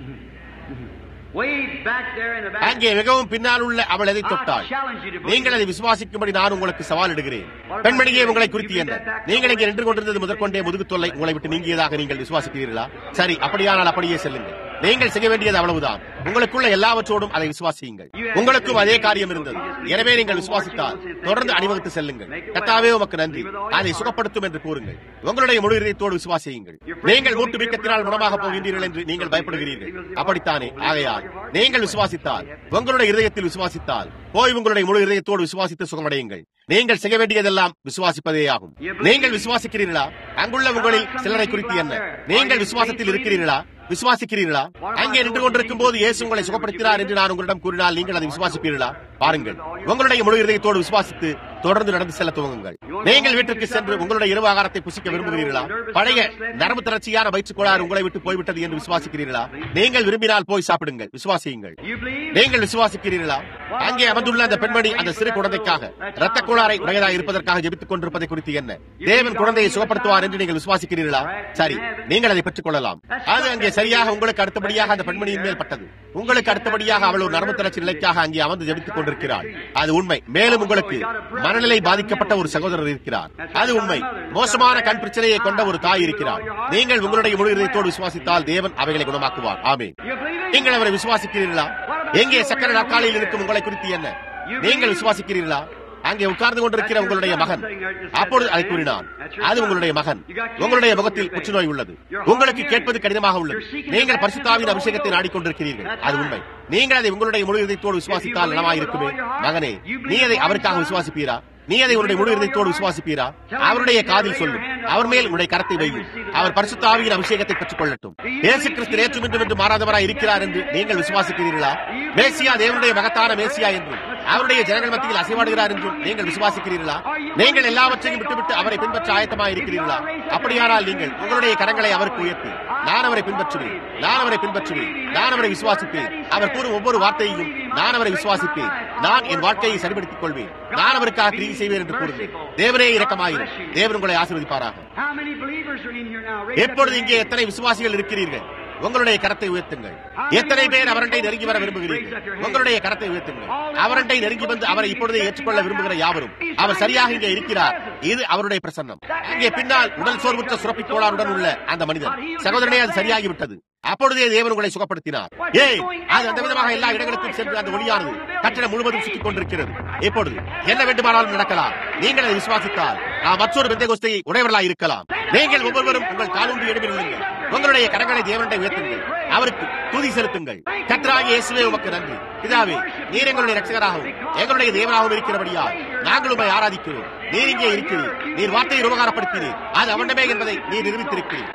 Way back there in the back. அங்கே மிகவும் பின்னால் உள்ள அவள் எதை தொட்டாள் நீங்கள் அதை விசுவாசிக்கும்படி நான் உங்களுக்கு சவால் இடுகிறேன் பெண்மணியே உங்களை குறித்து என்ன நீங்கள் இங்கே நின்று கொண்டிருந்தது முதற்கொண்டே முதுகு தொல்லை உங்களை விட்டு நீங்கியதாக நீங்கள் விசுவாசிக்கிறீர்களா சரி அப்படியானால் அப்படியே செல்லுங்கள் நீங்கள் செய்ய வேண்டியது அவ்வளவுதான் உங்களுக்குள்ள எல்லாவற்றோடும் அதை விசுவாசியுங்கள் உங்களுக்கும் அதே காரியம் இருந்தது எனவே நீங்கள் விசுவாசித்தால் தொடர்ந்து அணிவகுத்து செல்லுங்கள் கத்தாவே உமக்கு நன்றி அதை சுகப்படுத்தும் என்று கூறுங்கள் உங்களுடைய முழு இதயத்தோடு விசுவாசியுங்கள் நீங்கள் மூட்டு வீக்கத்தினால் குணமாக போகின்றீர்கள் என்று நீங்கள் பயப்படுகிறீர்கள் அப்படித்தானே ஆகையால் நீங்கள் விசுவாசித்தால் உங்களுடைய இதயத்தில் விசுவாசித்தால் போய் உங்களுடைய முழு இதயத்தோடு விசுவாசித்து சுகமடையுங்கள் நீங்கள் செய்ய வேண்டியதெல்லாம் விசுவாசிப்பதே ஆகும் நீங்கள் விசுவாசிக்கிறீர்களா அங்குள்ள உங்களில் சிலரை குறித்து என்ன நீங்கள் விசுவாசத்தில் இருக்கிறீர்களா விசுவாசிக்கிறீர்களா அங்கே நின்று கொண்டிருக்கும் போது இயேசு உங்களை சுகப்படுத்தினார் என்று நான் உங்களிடம் கூறினால் நீங்கள் அதை விசுவாசிப்பீர்களா பாருங்கள் உங்களுடைய முழு இதயத்தோடு விசுவாசித்து தொடர்ந்து நடந்து செல்ல துவங்குங்கள் நீங்கள் வீட்டிற்கு சென்று உங்களுடைய இரவு ஆகாரத்தை புசிக்க விரும்புகிறீர்களா பழைய நரம்பு தளர்ச்சியான வயிற்றுக் கோளாறு உங்களை விட்டு போய்விட்டது என்று விசுவாசிக்கிறீர்களா நீங்கள் விரும்பினால் போய் சாப்பிடுங்கள் விசுவாசியுங்கள் You believe? நீங்கள் விசுவாசிக்கிறீர்களா அங்கே அமர்ந்துள்ள அந்த பெண்மணி அந்த சிறு குழந்தைக்காக இரத்த கோளாறை உடையதாக இருப்பதற்காக ஜெபித்துக் கொண்டிருப்பதை குறித்து என்ன தேவன் குழந்தையை சுகப்படுத்துவார் என்று நீங்கள் விசுவாசிக்கிறீர்களா சரி நீங்கள் அதை பெற்றுக் கொள்ளலாம் அது அங்கே சரியாக உங்களுக்கு அடுத்தபடியாக அந்த பெண்மணியின் மேல் பட்டது உங்களுக்கு அடுத்தபடியாக அவள் ஒரு நரம்பு தளர்ச்சி நிலைக்காக அங்கே அமர்ந்து ஜெபித்துக் கொண்டிருக்கிறாள் அது உண்மை மேலும் உங்களுக்கு மனநிலை பாதிக்கப்பட்ட ஒரு சகோதரர் இருக்கிறார் அது உண்மை மோசமான கண் பிரச்சனையை கொண்ட ஒரு தாய் இருக்கிறார் நீங்கள் உங்களுடைய முழு இதயத்தோடு விசுவாசித்தால் தேவன் அவைகளை குணமாக்குவார் ஆமே You believe it? நீங்கள் அவரை விசுவாசிக்கிறீர்களா எங்கே சக்கர நாற்காலியில் இருக்கும் உங்களை குறித்து என்ன நீங்கள் விசுவாசிக்கிறீர்களா அங்கே உட்கார்ந்து கொண்டிருக்கிற உங்களுடைய மகன் அப்பொழுது அதை கூறினான் அது உங்களுடைய மகன் உங்களுடைய முகத்தில் புற்றுநோய் உள்ளது உங்களுக்கு கேட்பது கடினமாக உள்ளது நீங்கள் பரிசுத்தாவின் அபிஷேகத்தை நாடிக்கொண்டிருக்கிறீர்கள் அது உண்மை நீங்கள் அதை உங்களுடைய முழு இதயத்தோடு விசுவாசித்தால் நலமாயிருக்குமே மகனே நீ அதை அவருக்காக விசுவாசிப்பீரா நீ அதை உன்னுடைய முழு இதயத்தோடு விசுவாசிப்பீரா அவருடைய காதில் சொல்லும் அவர் மேல் உன்னுடைய கரத்தை வையும் அவர் பரிசுத்த ஆவியின் அபிஷேகத்தை பெற்றுக் கொள்ளட்டும் இயேசு கிறிஸ்து நேற்றும் இன்றும் என்று மாறாதவராய் இருக்கிறார் என்று நீங்கள் விசுவாசிக்கிறீர்களா மேசியா தேவனுடைய மகத்தான மேசியா என்றும் அவருடைய ஜனங்கள் மத்தியில் அசைவாடுகிறார் என்றும் நீங்கள் விசுவாசிக்கிறீர்களா நீங்கள் எல்லாவற்றையும் விட்டுவிட்டு அவரை பின்பற்ற ஆயத்தமாக இருக்கிறீர்களா அப்படியானால் நீங்கள் உங்களுடைய கரங்களை அவருக்கு உயர்த்தி நான் அவரை பின்பற்றுவேன் நான் அவரை பின்பற்றுவேன் நான் அவரை விசுவாசிப்பேன் அவர் கூறும் ஒவ்வொரு வார்த்தையையும் நான் அவரை விசுவாசிப்பேன் நான் என் வாழ்க்கையை சரிபடுத்திக் கொள்வேன் நான் அவருக்காக கிரியை செய்வேன் என்று கூறுங்கள் தேவனே இரக்கமாயிரும் தேவன் உங்களை ஆசீர்வதிப்பாராக How many believers are in here now? Raise up எப்பொழுது your இங்கே எத்தனை விசுவாசிகள் இருக்கிறீர்கள் உங்களுடைய கரத்தை உயர்த்துங்கள் எத்தனை பேர் அவரண்டை நெருங்கி வர விரும்புகிறீர்கள் உங்களுடைய கரத்தை உயர்த்துங்கள் அவரண்டை நெருங்கி வந்து அவரை இப்பொழுதே ஏற்றுக்கொள்ள விரும்புகிற யாவரும் அவர் சரியாக இங்கே இருக்கிறார் இது அவருடைய பிரசன்னம் அங்கே பின்னால் உடல் சோர்வுற்ற சுரப்பி கோளாறுடன் உள்ள அந்த மனிதன் சகோதரனே அது சரியாகிவிட்டது அப்பொழுதே தேவன் உங்களை சுகப்படுத்தினார் ஏய் அது அந்த விதமாக எல்லா இடங்களுக்கும் சென்று அந்த ஒளியானது கட்டணம் முழுவதும் சுற்றிக் கொண்டிருக்கிறது இப்பொழுது என்ன வேண்டுமானாலும் நடக்கலாம் நீங்கள் அதை விசுவாசித்தால் நாம் மற்றொரு பெந்தைகோஸ்தையை உடையவர்களாக இருக்கலாம் நீங்கள் ஒவ்வொருவரும் உங்கள் காலூன்றி இடமில் நில்லுங்கள் உங்களுடைய கரங்களை தேவனுடைய உயர்த்துங்கள் அவருக்கு துதி செலுத்துங்கள் கத்ராகி இயேசுவே உமக்கு நன்றி பிதாவே நீர் எங்களுடைய ரட்சகராகவும் எங்களுடைய தேவனாகவும் இருக்கிறபடியால் நாங்கள் உண்மை ஆராதிக்கிறோம் நீர் இங்கே இருக்கிறீர் நீர் வார்த்தையை உபகாரப்படுத்தினீர் அது அவண்டமே என்பதை நீர் நிரூபித்திருக்கிறீர்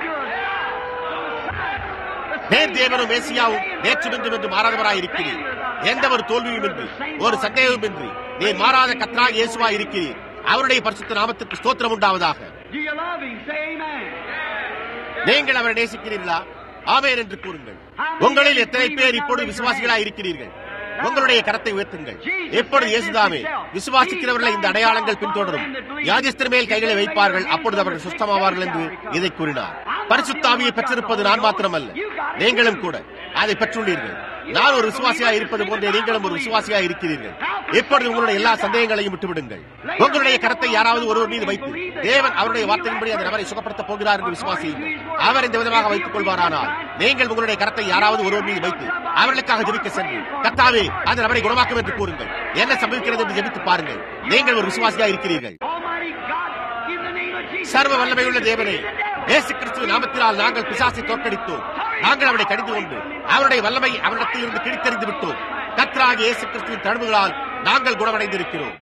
நேர் தேவனும் மேசியாவும் நேற்று இன்றும் என்று மாறாதவராய் இருக்கிறீர் எந்த ஒரு தோல்வியும் இன்றி ஒரு சந்தேகமும் இன்றி நீர் மாறாத கத்ராக இயேசுவாய் இருக்கிறீர் அவருடைய பரிசுத்த நாமத்திற்கு ஸ்தோத்திரம் உண்டாவதாக Do you love him? Say amen. நீங்கள் அவரை நேசிக்கிறீர்களா ஆமென் என்று கூறுங்கள் உங்களில் எத்தனை பேர் இப்பொழுது விசுவாசிகளாய் இருக்கிறீர்கள் உங்களுடைய கரத்தை உயர்த்துங்கள் எப்பொழுது இயேசுதாமே விசுவாசிக்கிறவர்களை இந்த அடையாளங்கள் பின்தொடரும் யாஜஸ்திர மேல் கைகளை வைப்பார்கள் அப்பொழுது அவர்கள் சுத்தமாவார்கள் என்று இதை கூறினார் பரிசுத்தாவியை பெற்றிருப்பது நான் மாத்திரமல்ல நீங்களும் கூட அதை பெற்றுள்ளீர்கள் நான் ஒரு விசுவாசியா இருப்பது போன்றே நீங்களும் ஒரு விசுவாசியா இருக்கிறீர்கள் இப்பொழுது உங்களுடைய எல்லா சந்தேகங்களையும் விட்டுவிடுங்கள் உங்களுடைய கரத்தை யாராவது ஒருவர் மீது வைத்து தேவன் அவருடைய வார்த்தையின்படி அந்த நபரை சுகப்படுத்த போகிறார் என்று விசுவாசியுங்கள் அவர் இந்த விதமாக வைத்துக் கொள்வாரானால் நீங்கள் உங்களுடைய கரத்தை யாராவது ஒருவர் மீது வைத்து அவர்களுக்காக ஜெபிக்க சென்று கத்தாவே அந்த நபரை குணமாக்கும் என்று கூறுங்கள் என்ன சம்பவிக்கிறது என்று ஜெபித்து பாருங்கள் நீங்கள் ஒரு விசுவாசியா இருக்கிறீர்கள் Almighty God, in the name of Jesus. சர்வ வல்லமையுள்ள தேவனே இயேசு கிறிஸ்துவ நாமத்தினால் நாங்கள் பிசாசை தோற்கடித்தோம் நாங்கள் அவனை கடிந்து கொண்டு அவருடைய வல்லமை அவரிடத்தில் இருந்து கிழித்தெறிந்து விட்டோம் கத்ராக இயேசு கிறிஸ்துவின் தழும்புகளால் நாங்கள் குணமடைந்திருக்கிறோம்